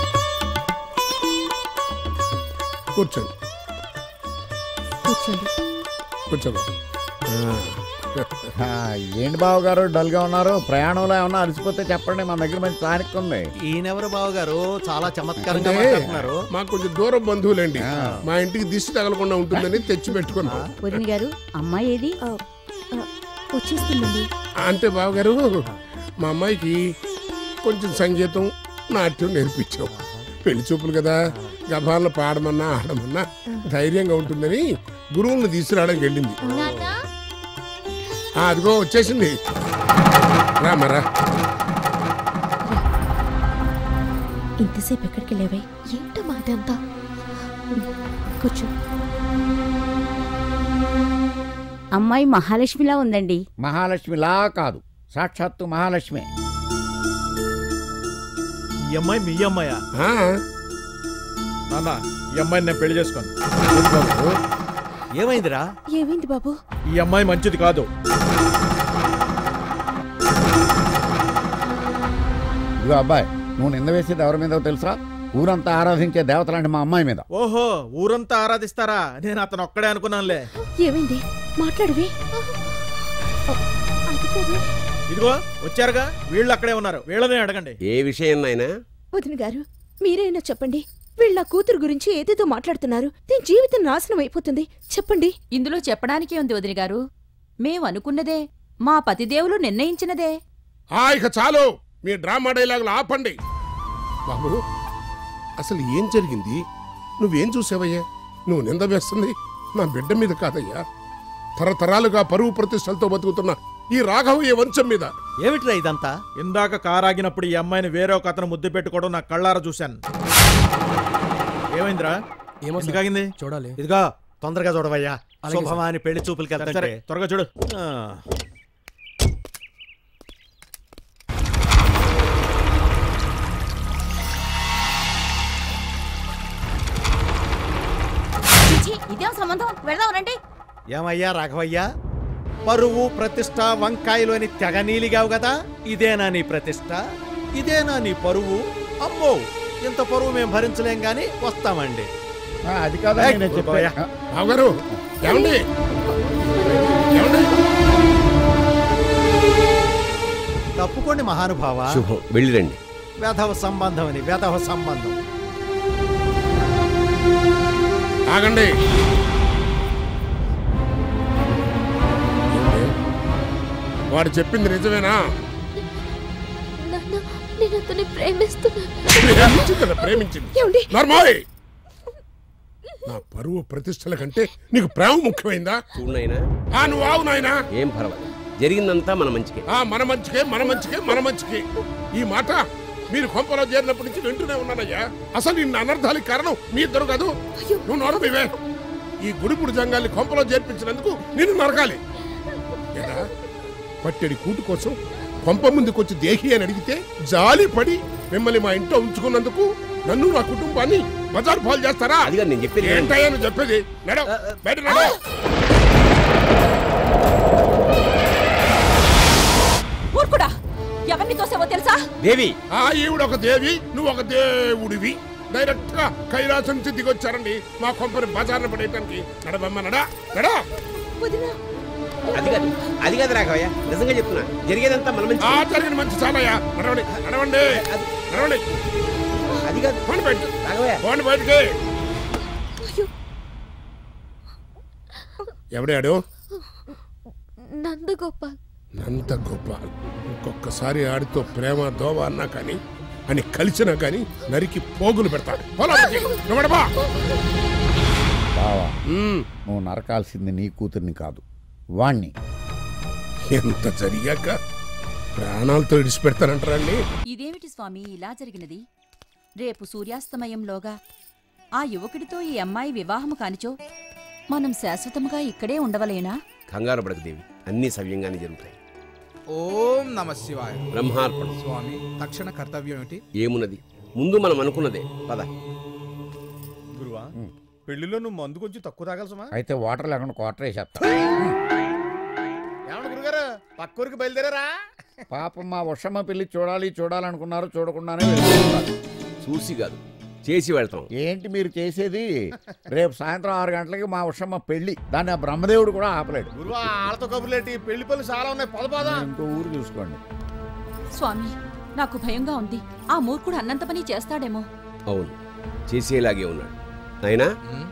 కూర్చోండి కూర్చోండి కూర్చో బాబు. ఆ, ఏంటి బాబు గారు డల్ గా ఉన్నారు ప్రయాణంలో ఏమన్నా అలసిపోతే చెప్పండి మన దగ్గర మంచి స్థానిక్ ఉంది ఈయనెవరు బావ గారు చాలా చమత్కారంగా అంటే మాట్లాడుతున్నారు మాకు కొంచెం దూరం బంధువులండి మా ఇంటికి దిష్టి తగలకుండా ఉంటుందని తెచ్చి పెట్టుకున్నాం వదిన గారు అమ్మాయి ఏది వచ్చేస్తుందండి అంటే బావగారు మా అమ్మాయికి కొంచెం సంగీతం నాట్యం నేర్పించాం పెళ్లి చూపులు కదా గభాలను పాడమన్నా ఆడమన్నా ధైర్యంగా ఉంటుందని గురువులను తీసుకురావడానికి వెళ్ళింది ఆ, అదిగో వచ్చేసింది రామరా ఇంతసేపు ఎక్కడికి లేవై ఏంటమ్మా ఇదంతా కూర్చో అమ్మాయి మహాలక్ష్మిలా ఉందండి మహాలక్ష్మిలా కాదు సాక్షాత్తు మహాలక్ష్మి ఈ అమ్మాయి మీ అమ్మాయా నాన్న ఈ అమ్మాయిని నేను పెళ్లి చేసుకోను ఏమైందిరా ఏమైంది బాబు ఈ అమ్మాయి మంచిది కాదు ఇదిగో అబ్బాయి నువ్వు నింద వేసేది ఎవరి మీద తెలుసా ఊరంతా ఆరాధించే దేవతలాంటి మా అమ్మాయి మీద ఓహో ఊరంతా ఆరాధిస్తారా నేను అతను ఒక్కడే అనుకున్నానులే ఏమైంది మాట్లాడవి ఇదిగో వచ్చారుగా వీళ్ళు అక్కడే ఉన్నారు వీళ్ళనే అడగండి ఏ విషయం నాయనా వదిన గారు మీరైనా చెప్పండి వీళ్ళ నా కూతురు గురించి ఏదేదో మాట్లాడుతున్నారు దీని జీవితం నాశనం అయిపోతుంది చెప్పండి ఇందులో చెప్పడానికే ఉంది వదిన గారు మేం అనుకున్నదే మా పతిదేవులు నిర్ణయించినదే ఆ ఇక చాలు మీ డ్రామా డైలాగులు ఆపండి బాబు అసలు ఏం జరిగింది నువ్వేం చూసావయ్యా నువ్వు నింద వేస్తుంది నా బిడ్డ మీద కాదయ్యా తరతరాలుగా పరువు ప్రతిష్టలతో బతుకుతున్న ఈ రాఘవయ్య వంశం మీద ఏమిట్రా ఇదంతా ఇందాక కారాగినప్పుడు ఈ అమ్మాయిని వేరే ఒక అతను ముద్దు పెట్టుకోవడం నా కళ్ళారా చూశాను ఏమైందిరా ఏమో ఎందుకు ఆగింది చూడాలి ఇదిగో తొందరగా చూడవయ్యా అలాగే సార్. శుభమాని పెళ్లి చూపులకి సరే, వెళ్తాంటే సరే త్వరగా చూడు ఆ. చిచి, ఇదేం సంబంధం వెళదాం రండి ఏమయ్యా రాఘవయ్యా పరువు ప్రతిష్ట వంకాయలు అని తెగ నీలిగావు కదా ఇదేనా నీ ప్రతిష్ట ఇదేనా నీ పరువు అమ్మో ఇంత పరువు మేము భరించలేం గాని వస్తామండి అది కాదా ఏయ్, నేను ఊరుకోవయ్యా. చెప్పా బావగారు ఏమండి ఏమండి తప్పుకోండి మహానుభావ శుభం వెళ్ళిరండి వేధవ సంబంధం అని వేధవ సంబంధం ఆగండి వాడు చెప్పింది నిజమేనా నాన్న నేను అతన్ని ప్రేమిస్తున్నాను ప్రేమించింది ప్రేమించింది ఏమండి? నర్మాయ్ నా పరువు ప్రతిష్టల కంటే నీకు ప్రేమ ముఖ్యమైందా చూడు నాయనా ఆ నువ్వు ఆవు నాయనా ఏం పర్వాలేదు జరిగిందంతా మన మంచికే ఆ మన మంచికే మన మంచికే మన మంచికే ఈ మాట మీరు కొంపలో చేరినప్పటి నుంచి వింటూనే ఉన్నానయ్యా అసలు ఇన్ని అనర్థాలకు కారణం మీ ఇద్దరు కాదు నువ్వు నోరమివే ఈ గుడిపుడు జంగాల్ని కొంపలో చేర్పించినందుకు నిన్ను నరకాలి ఏరా పట్టెడి కూటు కోసం కొంప ముందుకొచ్చి దేహి అని అడిగితే జాలి పడి మిమ్మల్ని మా ఇంట్లో ఉంచుకున్నందుకు నన్ను నా కుటుంబాన్ని బజారు పాలు చేస్తారా అదిగా నేను చెప్పేది వినండి. ఏంటయ్యా నువ్వు చెప్పేది నడు బయట నడు ఊరుకుడా ఎవరిని తోసావో తెలుసా దేవి ఆ ఈవిడ ఒక దేవి నువ్వు ఒక దేవుడివి డైరెక్ట్ గా కైలాసం నుంచి దిగొచ్చారండి మా కొంపని బజార్న పడేయటానికి నడబమ్మ నడా నడా అది కాదు అది కాదు రాఘవయ్య నిజంగా చెప్తున్నా జరిగేదంతా మన మంచి ఆ జరిగిన మంచి చాలయ్యా నడవండి నడవండి నడవండి అది కాదు పోండి బయట రాఘవయ్య పోండి బయటికి ఎవడాడు నందగోపాల్ నంత గోపాల్ ఇంకొకసారి ఆడితో ప్రేమ దోవ అన్నా కానీ అని కలిసినా కానీ నరికి పోగులు పెడతాడు పోలానికి. నువ్వడబా. బావా నువ్వు నరకాల్సింది నీ కూతుర్ని కాదు వాణ్ణి ఎంత జరిగాక ప్రాణాలతో ఇడిచిపెడతానంటారండి ఇదేమిటి స్వామి ఇలా జరిగినది రేపు సూర్యాస్తమయంలోగా ఆ యువకుడితో ఈ అమ్మాయి వివాహము కానిచో మనం శాశ్వతముగా ఇక్కడే ఉండవలేనా కంగారు పడకు దేవి అన్ని సవ్యంగానే జరుగుతాయి ఓం నమ శివాయ బ్రహ్మార్పణం స్వామి తక్షణ కర్తవ్యం ఏమిటి ఏమున్నది ముందు మనం అనుకున్నదే పద గురువా పెళ్లిలో నువ్వు మందు కొంచెం తక్కువ తాగలసమా అయితే వాటర్ లేకుండా క్వార్టర్ వేసేస్తా ఏమన్నా గురుగారు పక్కూరికి బయలుదేరారా పాపం మా వర్షమ్మ పెళ్లి చూడాలి చూడాలనుకున్నారు చూడకుండానే వెళ్ళిపోతున్నారు చూసి కాదు చేసి వెళ్తాం ఏంటి మీరు చేసేది రేపు సాయంత్రం ఆరు గంటలకి మా వర్షమ్మ పెళ్లి దాన్ని ఆ బ్రహ్మదేవుడు కూడా ఆపలేడు గురువు ఆళ్ళతో కబుర్లేటి పెళ్లి పనులు చాలా ఉన్నాయి పద పద ఇంకో ఊరు చూసుకోండి స్వామి నాకు భయంగా ఉంది ఆ మూర్ఖుడు అన్నంత పని చేస్తాడేమో అవును చేసేలాగే ఉన్నాడు అయినా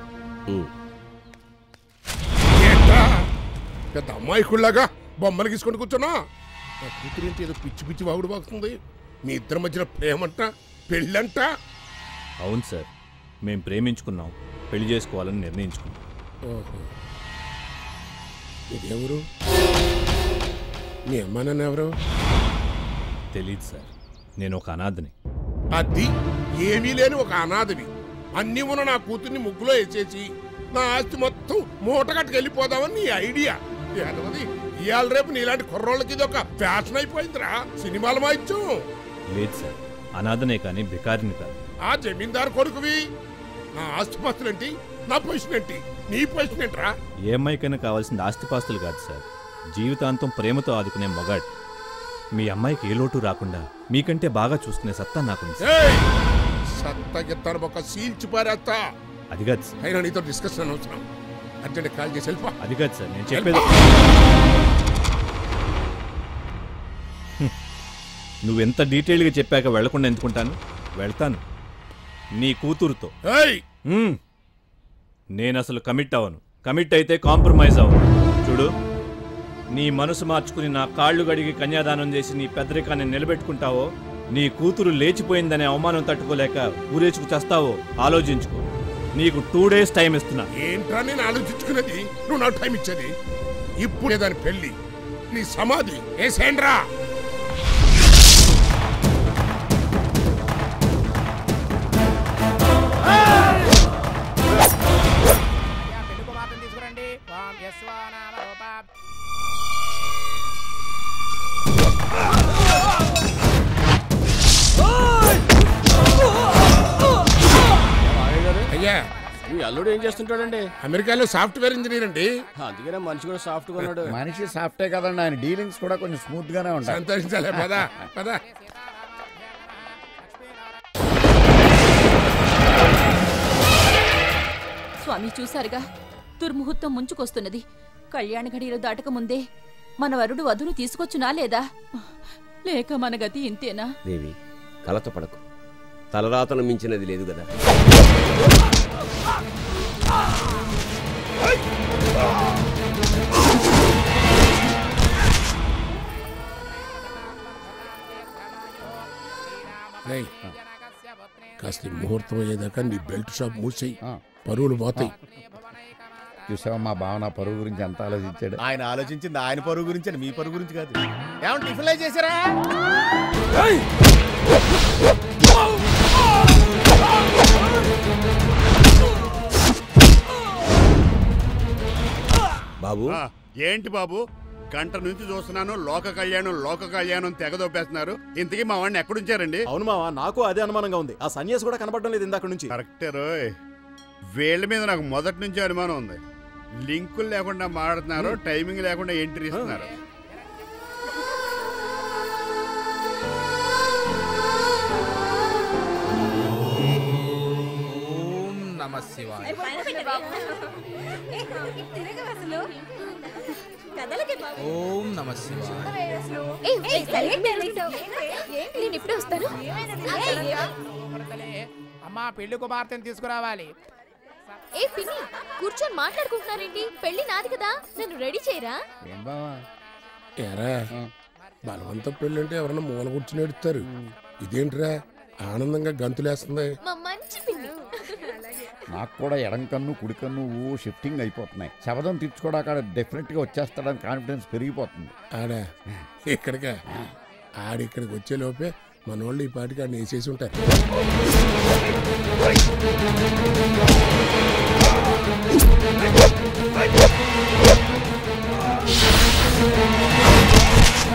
ఏంట్రా పెద్ద అమ్మాయికుళ్ళగా బొమ్మలు గీసుకొని కూర్చున్నా నా కూతురు ఏంటి ఏదో పిచ్చి పిచ్చి వాగుడు బాగుతుంది మీ ఇద్దరి మధ్యన ప్రేమంట పెళ్ళంట అవును సార్ మేం ప్రేమించుకున్నాం పెళ్లి చేసుకోవాలని నిర్ణయించుకున్నాం ఓహో ఇదెవరు మీ అమ్మ నాన్న ఎవరు తెలీదు సార్ నేను ఒక అనాథని అది ఏమీ లేని ఒక అనాథవి అన్నీ ఉన్న నా కూతుర్ని ముగ్గులో వేసేసి నా ఆస్తి మొత్తం మూటగట్టుకు వెళ్ళిపోదామని నీ ఐడియా ఏదవది ఇవాళ రేపు నీలాంటి కుర్రోళ్ళకి ఇది ఒక ఫ్యాషన్ అయిపోయిందిరా సినిమాలు మాయిచ్చు లేదు సార్ అనాథనే కానీ బికారిని కాదు ఆ జమీందారు కొడుకువి నా ఆస్తిపాస్తులేంటి నా పొజిషన్ ఏంటి నీ పొజిషన్ ఏంట్రా ఏ అమ్మాయికైనా కావాల్సింది ఆస్తిపాస్తులు కాదు సార్ జీవితాంతం ప్రేమతో ఆదుకునే మొగాడు మీ అమ్మాయికి ఏ లోటు రాకుండా మీకంటే బాగా చూసుకునే సత్తా నాకుంది సార్. ఏయ్! సత్తా గిత్తాను ఒక సీల్చి పారేస్తా అది కాదు సార్ అయినా నీతో డిస్కషన్ అనవసరం అర్జెంట్ కాల్ చేసి వెళ్ళిపో అది కాదు సార్ నేను చెప్పేది హ్మ్. నువ్వెంత డీటెయిల్గా చెప్పాక వెళ్లకుండా ఎందుకుంటాను వెళ్తాను నీ కూతురుతో హ్మ్. నేను అసలు కమిట్ అవ్వను కమిట్ అయితే కాంప్రమైజ్ అవ్వను చూడు నీ మనసు మార్చుకుని నా కాళ్ళు గడిగి కన్యాదానం చేసి నీ పెద్దరికాన్ని నిలబెట్టుకుంటావో నీ కూతురు లేచిపోయిందనే అవమానం తట్టుకోలేక ఊరేచుకు చేస్తావో ఆలోచించుకో నీకు టూ డేస్ టైం ఇస్తున్నా ఏంట్రా నేను ఆలోచించుకునేది నువ్వు నాకు టైం ఇచ్చేది ఇప్పుడే దాని పెళ్లి నీ సమాధి ఏసేండ్రా అయ్యా మీ అల్లుడు ఏం చేస్తుంటాడండి అమెరికాలో సాఫ్ట్వేర్ ఇంజనీర్ అండి అందుకనే మనిషి కూడా సాఫ్ట్ గా ఉన్నాడు మనిషి సాఫ్టే కదండి ఆయన డీలింగ్స్ కూడా కొంచెం స్మూత్ గానే ఉంటాయి సంతోషించాలే పద పద స్వామి చూశారుగా దుర్ముహూర్తం ముంచుకొస్తున్నది కళ్యాణ ఘడియలు దాటక ముందే మన వరుడు వధును తీసుకొచ్చునా లేదా లేక మన గతి ఇంతేనా దేవి కలత పడకు తలరాతను మించినది లేదు కదా రేయ్, కాస్త ఈ ముహూర్తం అయ్యేదాకా నీ బెల్ట్ షాప్ మూసేయి పరువులు పోతాయి చూసావా మా భావన పరువు గురించి ఎంత ఆలోచించాడు ఆయన ఆలోచించింది ఆయన పరువు గురించి అని మీ పరువు గురించి కాదు ఏమన్నా టిఫిన్లు అయి చేశారా బాబు ఆ, ఏంటి బాబు గంట నుంచి చూస్తున్నాను లోక కళ్యాణం లోక కళ్యాణం తెగదొప్పేస్తున్నారు ఇంతకీ మా వాడిని ఎక్కడుంచారండి అవును మావా నాకు అదే అనుమానంగా ఉంది ఆ సన్యాసి కూడా కనపడడం లేదు ఇందాక నుంచి కరెక్టే రోయ్ వీళ్ళ మీద నాకు మొదటి నుంచి అనుమానం ఉంది లింకులు లేకుండా మాడుతున్నారు టైమింగ్ లేకుండా ఎంట్రీ ఇస్తున్నారు ఓం నమ శివాయ ఓం నమ శివాయ నేను ఇప్పుడే వస్తాను అమ్మా పెళ్లి కుమార్తెను తీసుకురావాలి ఏ పిన్ని కూర్చొని మాట్లాడుకుంటున్నారేంటి పెళ్లి నాది కదా నన్ను రెడీ చేయరా ఏం బావా ఎరా బలవంతం పెళ్ళంటే ఎవరన్నా మూల కూర్చుని ఎడుతారు ఇదేంట్రా ఆనందంగా గంతులేస్తుంది మా మంచి పిన్ని నాకు కూడా ఎడం కన్ను కుడి కన్ను ఓ షిఫ్టింగ్ అయిపోతున్నాయి శబదం తీర్చుకోవడానికి ఆడ డెఫినెట్ గా వచ్చేస్తాడని కాన్ఫిడెన్స్ పెరిగిపోతుంది ఆడా ఇక్కడికా ఆడిక్కడికి వచ్చే లోపే మన వాళ్ళు ఈ పాటికి ఆడిని వేసేసి ఉంటారు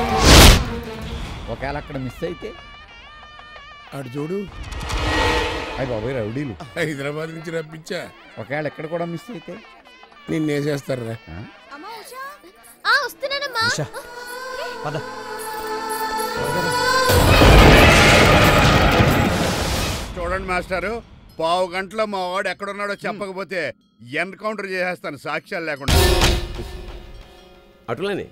ఒకవేళ అక్కడ మిస్ అయితే ఆడు చూడు అయ్యి బాబాయ్ రౌడీలు హైదరాబాద్ నుంచి రప్పించా ఒకవేళ ఎక్కడ కూడా మిస్ అయితే నిన్నేసేస్తారా ఆ వస్తున్నానమ్మా పద చూడండి మాస్టారు పావు గంటలో మా వాడు ఎక్కడున్నాడో చెప్పకపోతే ఎన్కౌంటర్ చేసేస్తాను సాక్ష్యాలు లేకుండా అటులనే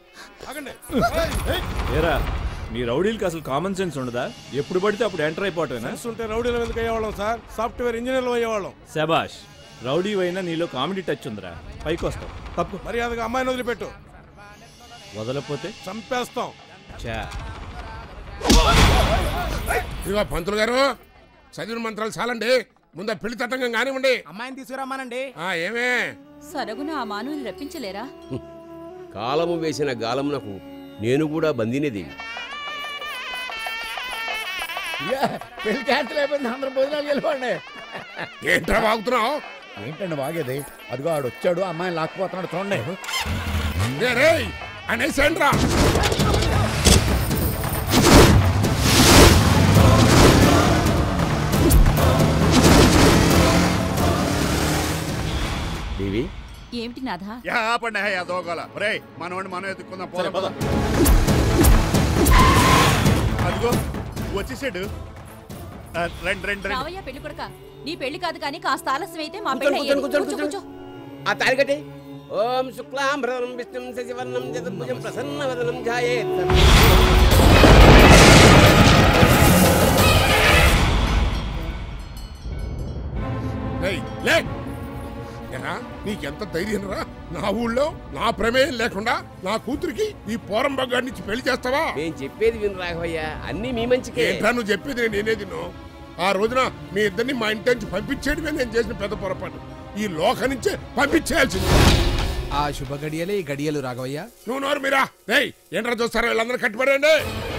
ఏరా మీ రౌడీలకి అసలు కామన్ సెన్స్ ఉండదా ఎప్పుడు పడితే అప్పుడు ఎంటర్ అయిపోవటమేనా సెన్స్ ఉంటే రౌడీల మీదకి అయ్యేవాళ్ళం సార్ సాఫ్ట్వేర్ ఇంజనీర్లు అయ్యేవాళ్ళం శబాష్ రౌడీ అయినా నీలో కామెడీ టచ్ ఉందిరా పైకి వస్తావు తప్పు మర్యాదగా అమ్మాయిని వదిలిపెట్టు వదలపోతే చంపేస్తాం చా ఇదిగో పంతులు గారు చదివిన మంత్రాలు చాలండి ముందు పెళ్లి తట్టంగం కానివ్వండి అమ్మాయిని తీసుకురమ్మానండి ఆ ఏమే సరగున ఆ మానుని రప్పించలేరా కాలము వేసిన గాలమునకు నేను కూడా బందినేదేవి ఇయ్యా, పెళ్లి క్యాన్సిల్ అయిపోయింది అందరం భోజనాలు వెళ్ళిపోండి ఏంట్రా వాగుతున్నావు ఏంటండి వాగేది అదిగో ఆడు వచ్చాడు అమ్మాయిని లాక్కుపోతున్నాడు చూడండి రేయ్ అనేసేంట్రా దేవి ఏమిటి నాథా యా ఆపండి హే అదోగల రే మనవాడిని మనం ఎత్తుకుందాం పోదాం పద అదిగో వచ్చేసాడు ఆ, రండి రండి రండి రావయ్య పెళ్లి కొడక నీ పెళ్లి కాదు కానీ కాస్త ఆలస్యం అయితే మా కూర్చోండి, పెళ్లి అయ్యేది. కూర్చోండి, కూర్చో, కూర్చోండి. కూర్చో. ఆ తాళి కట్టి ఓం శుక్లాంబరం విష్ణుం శశివర్ణం చతుర్భుజం ప్రసన్నవదనం ధ్యాయేత్ రేయ్, లే ఎరా నీకెంత ధైర్యం రా నా ఊళ్ళో నా ప్రమేయం లేకుండా నా కూతురికి ఈ పోరం బగ్గాడి నుంచి పెళ్లి చేస్తావా నేను చెప్పేది విను రాఘవయ్య అన్ని మీ మంచికే ఏంట్రా నువ్వు చెప్పేది నేను నేనే తిను ఆ రోజున మీ ఇద్దరిని మా ఇంటి నుంచి పంపించేయడమే నేను చేసిన పెద్ద పొరపాటు ఈ లోక నుంచే పంపించేయాల్సింది ఆ శుభ గడియలే ఈ గడియలు రాఘవయ్య నువ్వు నోరు మీరా రేయ్ ఏంట్రా చూస్తారా వీళ్ళందరూ కట్టుబడండి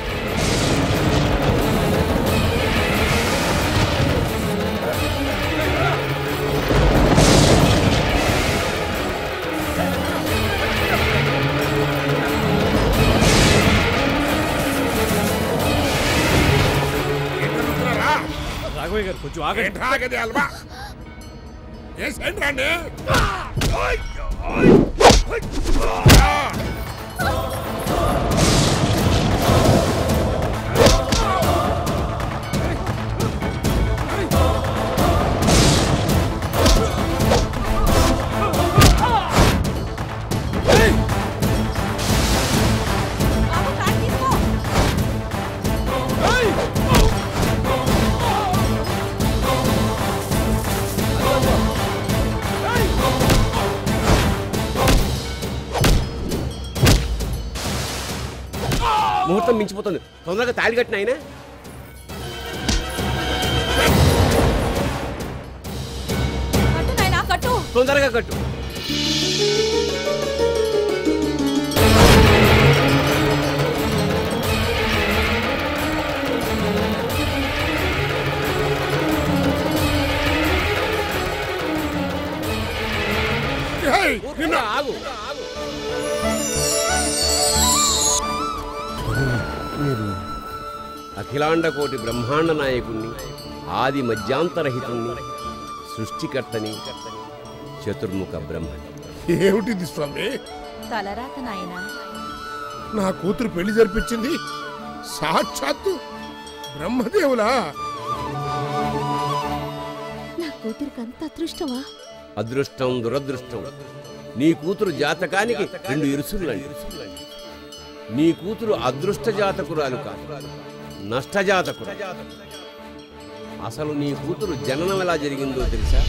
రాఘవయ్య గారు కొంచెం ఆగండి ఏంట్రా ఆగేది అల్వా ఏసేంట్రా అండి ముహూర్తం మించిపోతుంది తొందరగా తాళి కట్టిన ఆయన కట్టు నాయనా కట్టు తొందరగా కట్టు ఏయ్, నిన్ను ఆగు అఖిలాండ కోటి బ్రహ్మాండ నాయకుణ్ణి ఆది మధ్యాంతరహితుణ్ణి సృష్టికర్తని చతుర్ముఖ బ్రహ్మని ఏమిటిది స్వామి తలరాత నాయనా నా కూతురు పెళ్లి జరిపించింది సాక్షాత్తు బ్రహ్మదేవులా నా కూతురికి అంత అదృష్టమా అదృష్టం దురదృష్టం నీ కూతురు జాతకానికి రెండు ఇరుసులండి నీ కూతురు అదృష్ట జాతకురాలు కాదు నష్టజాతకురాలు అసలు నీ కూతురు జననం ఎలా జరిగిందో తెలుసా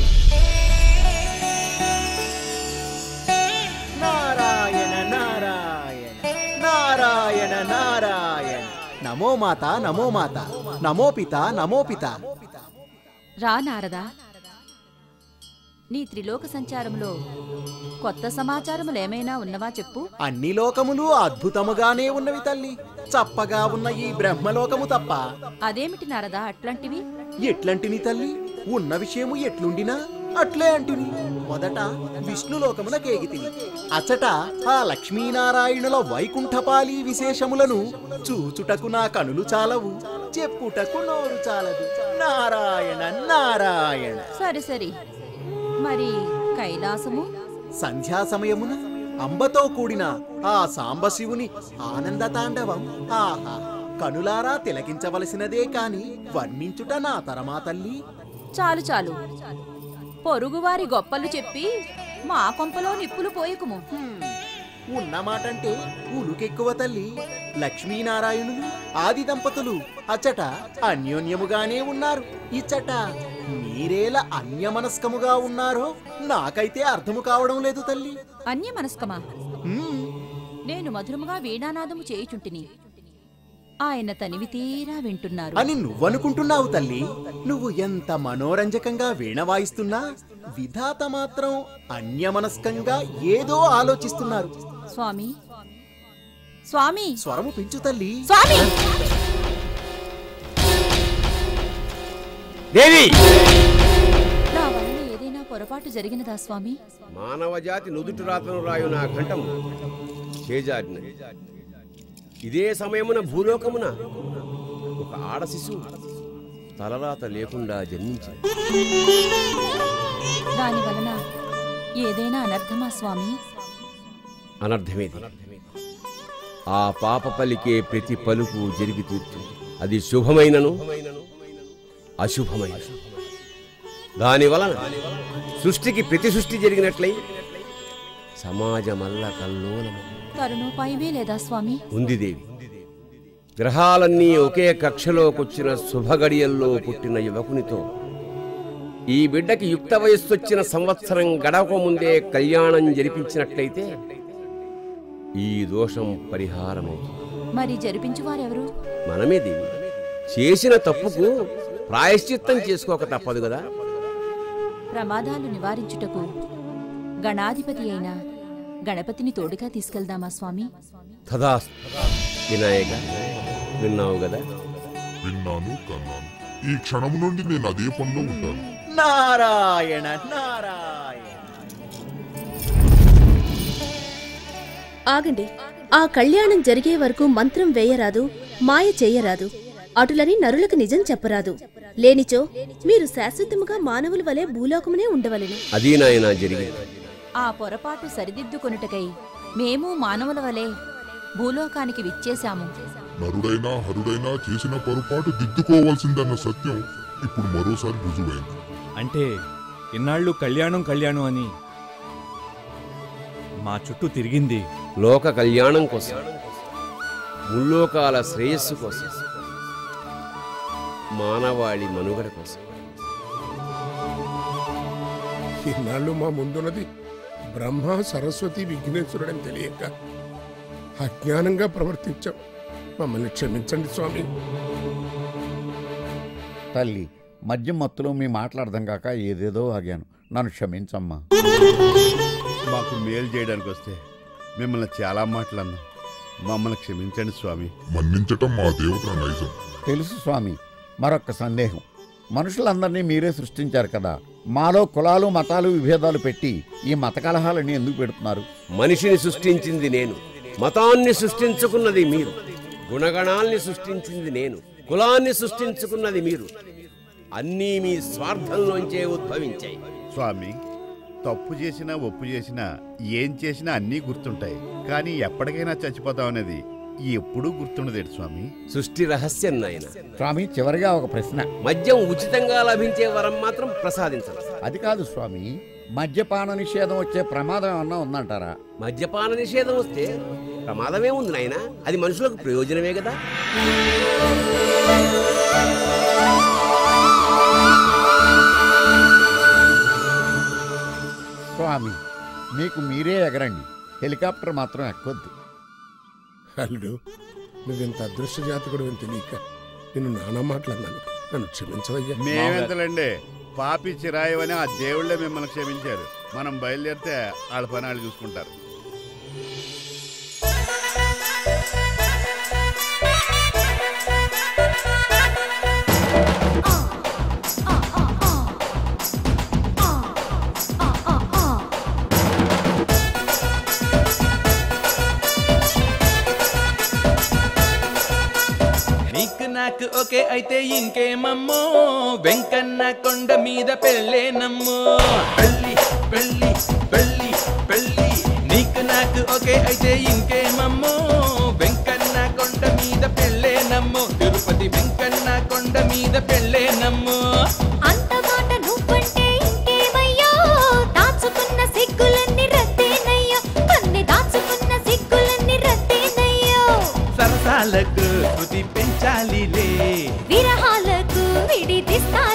నారాయణ నారాయణ నారాయణ నారాయణ నమో మాత నమో మాత నమో పిత నమో పిత రా నారదా నీ త్రిలోక సంచారంలో కొత్త సమాచారములేమైనా ఉన్నవా చెప్పు అన్ని లోకములు అద్భుతముగానే ఉన్నవి తల్లి చప్పగా ఉన్న ఈ బ్రహ్మలోకము తప్ప అదేమిటి నారదా అట్లాంటివి ఎట్లంటిని తల్లి ఉన్న విషయము ఎట్లుండినా అట్లే అంటిని మొదట విష్ణులోకమున కేగితిని అచట ఆ లక్ష్మీనారాయణుల వైకుంఠపాలి విశేషములను చూచుటకు నా కనులు చాలవు చెప్పుటకు నోరు చాలదు నారాయణ నారాయణ సరే సరే మరి కైలాసము సంధ్యా సమయమున అంబతో కూడిన ఆ సాంబశివుని ఆనంద తాండవం ఆహా కనులారా తిలకించవలసినదే కాని వర్ణించుట నా తరమా తల్లి చాలు చాలు పొరుగువారి గొప్పలు చెప్పి మా కొంపలో నిప్పులు పోయకుము ఉన్న మాటంటే ఉలుకెక్కువ తల్లి లక్ష్మీనారాయణులు ఆది దంపతులు అచ్చట అన్యోన్యముగానే ఉన్నారు ఇచ్చట మీరేల అన్యమనస్కముగా ఉన్నారో నాకైతే అర్థము కావడం లేదు తల్లి అన్యమనస్కమా నేను మధురముగా వీణానాదము చేయుచుంటిని ఆయన తనివి తీరా వింటున్నారు అని నువ్వనుకుంటున్నావు తల్లి నువ్వు ఎంత మనోరంజకంగా వీణ వాయిస్తున్నా విధాత మాత్రం అన్యమనస్కంగా ఏదో ఆలోచిస్తున్నారు స్వామి స్వామి స్వరము పెంచు తల్లి స్వామి దేవి నా వలన ఏదైనా పొరపాటు జరిగినదా స్వామి మానవ జాతి నుదుటి రాతను రాయు నా కంఠము చేజాడిన ఇదే సమయమున భూలోకమున ఒక ఆడ శిశువు తలరాత లేకుండా జన్మించింది దాని వలన ఏదైనా అనర్థమా స్వామి అనర్థమేది ఆ పాప పలికే ప్రతి పలుకు జరిగి తీరుతుంది అది శుభమైనను అశుభమైన దాని వలన సృష్టికి ప్రతి సృష్టి జరిగినట్లయి సమాజమల్ల కల్లోలము తరుణోపాయమే లేదా స్వామి ఉంది దేవి గ్రహాలన్నీ ఒకే కక్షలోకొచ్చిన శుభగడియల్లో పుట్టిన యువకునితో ఈ బిడ్డకి యుక్త వయస్సొచ్చిన సంవత్సరం గడవక ముందే కళ్యాణం జరిపించినట్లయితే ఈ దోషం పరిహారమవుతుంది మరి జరిపించువారెవరు మనమే దేవి చేసిన తప్పుకు ప్రాయశ్చిత్తం చేసుకోక తప్పదు కదా ప్రమాదాలు నివారించుటకు గణాధిపతి అయిన గణపతిని తోడుగా తీసుకెళ్దామా స్వామి తదా వినాయక విన్నావు కదా విన్నాను కన్నాను ఈ క్షణం నుండి నేను అదే పనిలో ఉంటాను నారాయణ నారాయణ ఆగండి ఆ కళ్యాణం జరిగే వరకు మంత్రం వేయరాదు మాయ చేయరాదు అటులని నరులకు నిజం చెప్పరాదు లేనిచో మీరు శాశ్వతముగా మానవుల వలె భూలోకమునే ఉండవలెను అది నాయన జరిగింది ఆ పొరపాటు సరిదిద్దుకొనుటకై మేము మానవుల వలె భూలోకానికి విచ్చేశాము నరుడైనా హరుడైనా చేసిన పొరపాటు దిద్దుకోవాల్సిందన్న సత్యం ఇప్పుడు మరోసారి రుజువైంది అంటే ఇన్నాళ్ళు కళ్యాణం కళ్యాణం అని మా చుట్టూ తిరిగింది లోక కళ్యాణం కోసం ముల్లోకాల శ్రేయస్సు కోసం మానవాళి మనుగడ కోసం ఇన్నాళ్ళు మా ముందున్నది బ్రహ్మ సరస్వతి విఘ్నేశ్వరుడని తెలియక అజ్ఞానంగా ప్రవర్తించాం మమ్మల్ని క్షమించండి స్వామి తల్లి మద్యం మత్తులో మీ మాట్లాడదాం కాక ఏదేదో ఆగాను నన్ను క్షమించమ్మా మాకు మేలు చేయడానికి వస్తే మిమ్మల్ని చాలా మాటలన్నాం మమ్మల్ని క్షమించండి స్వామి మన్నించటం మా దేవతల నైజం తెలుసు స్వామి మరొక్క సందేహం మనుషులందరినీ మీరే సృష్టించారు కదా మాలో కులాలు మతాలు విభేదాలు పెట్టి ఈ మత కలహాలని ఎందుకు పెడుతున్నారు మనిషిని సృష్టించింది నేను మతాన్ని సృష్టించుకున్నది మీరు గుణగణాల్ని సృష్టించింది నేను కులాన్ని సృష్టించుకున్నది మీరు అన్నీ మీ స్వార్థంలోంచే ఉద్భవించాయి స్వామి తప్పు చేసినా ఒప్పు చేసినా ఏం చేసినా అన్నీ గుర్తుంటాయి కానీ ఎప్పటికైనా చచ్చిపోతాం అనేది ఎప్పుడూ గుర్తుండదేడు స్వామి సృష్టి రహస్యం నాయన స్వామి చివరిగా ఒక ప్రశ్న మద్యం ఉచితంగా లభించే వరం మాత్రం ప్రసాదించదు అది కాదు స్వామి మద్యపాన నిషేధం వచ్చే ప్రమాదం ఏమన్నా ఉందంటారా మద్యపాన నిషేధం వస్తే ప్రమాదమే ఉంది నాయన అది మనుషులకు ప్రయోజనమే కదా స్వామి మీకు మీరే ఎగరండి హెలికాప్టర్ మాత్రం ఎక్కొద్దు అల్లుడు నువ్వింత అదృష్ట జాతకుడు అని తెలియక నేను నానా మాటలన్నాను నన్ను క్షమించవయ్యా మేమెంతలండి పాపి చిరాయవని ఆ దేవుళ్ళే మిమ్మల్ని క్షమించారు మనం బయలుదేరితే వాళ్ళ పని వాళ్ళు చూసుకుంటారు నీకు నాకు ఓకే అయితే ఇంకేమమ్మో వెంకన్న కొండ మీద పెళ్ళేనమ్మో పెళ్ళి పెళ్ళి పెళ్ళి పెళ్ళి నీకు నాకు ఓకే అయితే ఇంకేమమ్మో వెంకన్న కొండ మీద పెళ్ళేనమ్మో తిరుపతి వెంకన్న కొండ మీద పెళ్ళేనమ్మో అంత మాట నువ్వంటే ఇంకేమయ్యో దాచుకున్న సిగ్గులన్నీ రద్దేనయ్యో కొన్ని దాచుకున్న సిగ్గులన్నీ రద్దేనయ్యో సరసాలకు శృతి పెంచాలిలే విరహాలకు విడి తీస్తా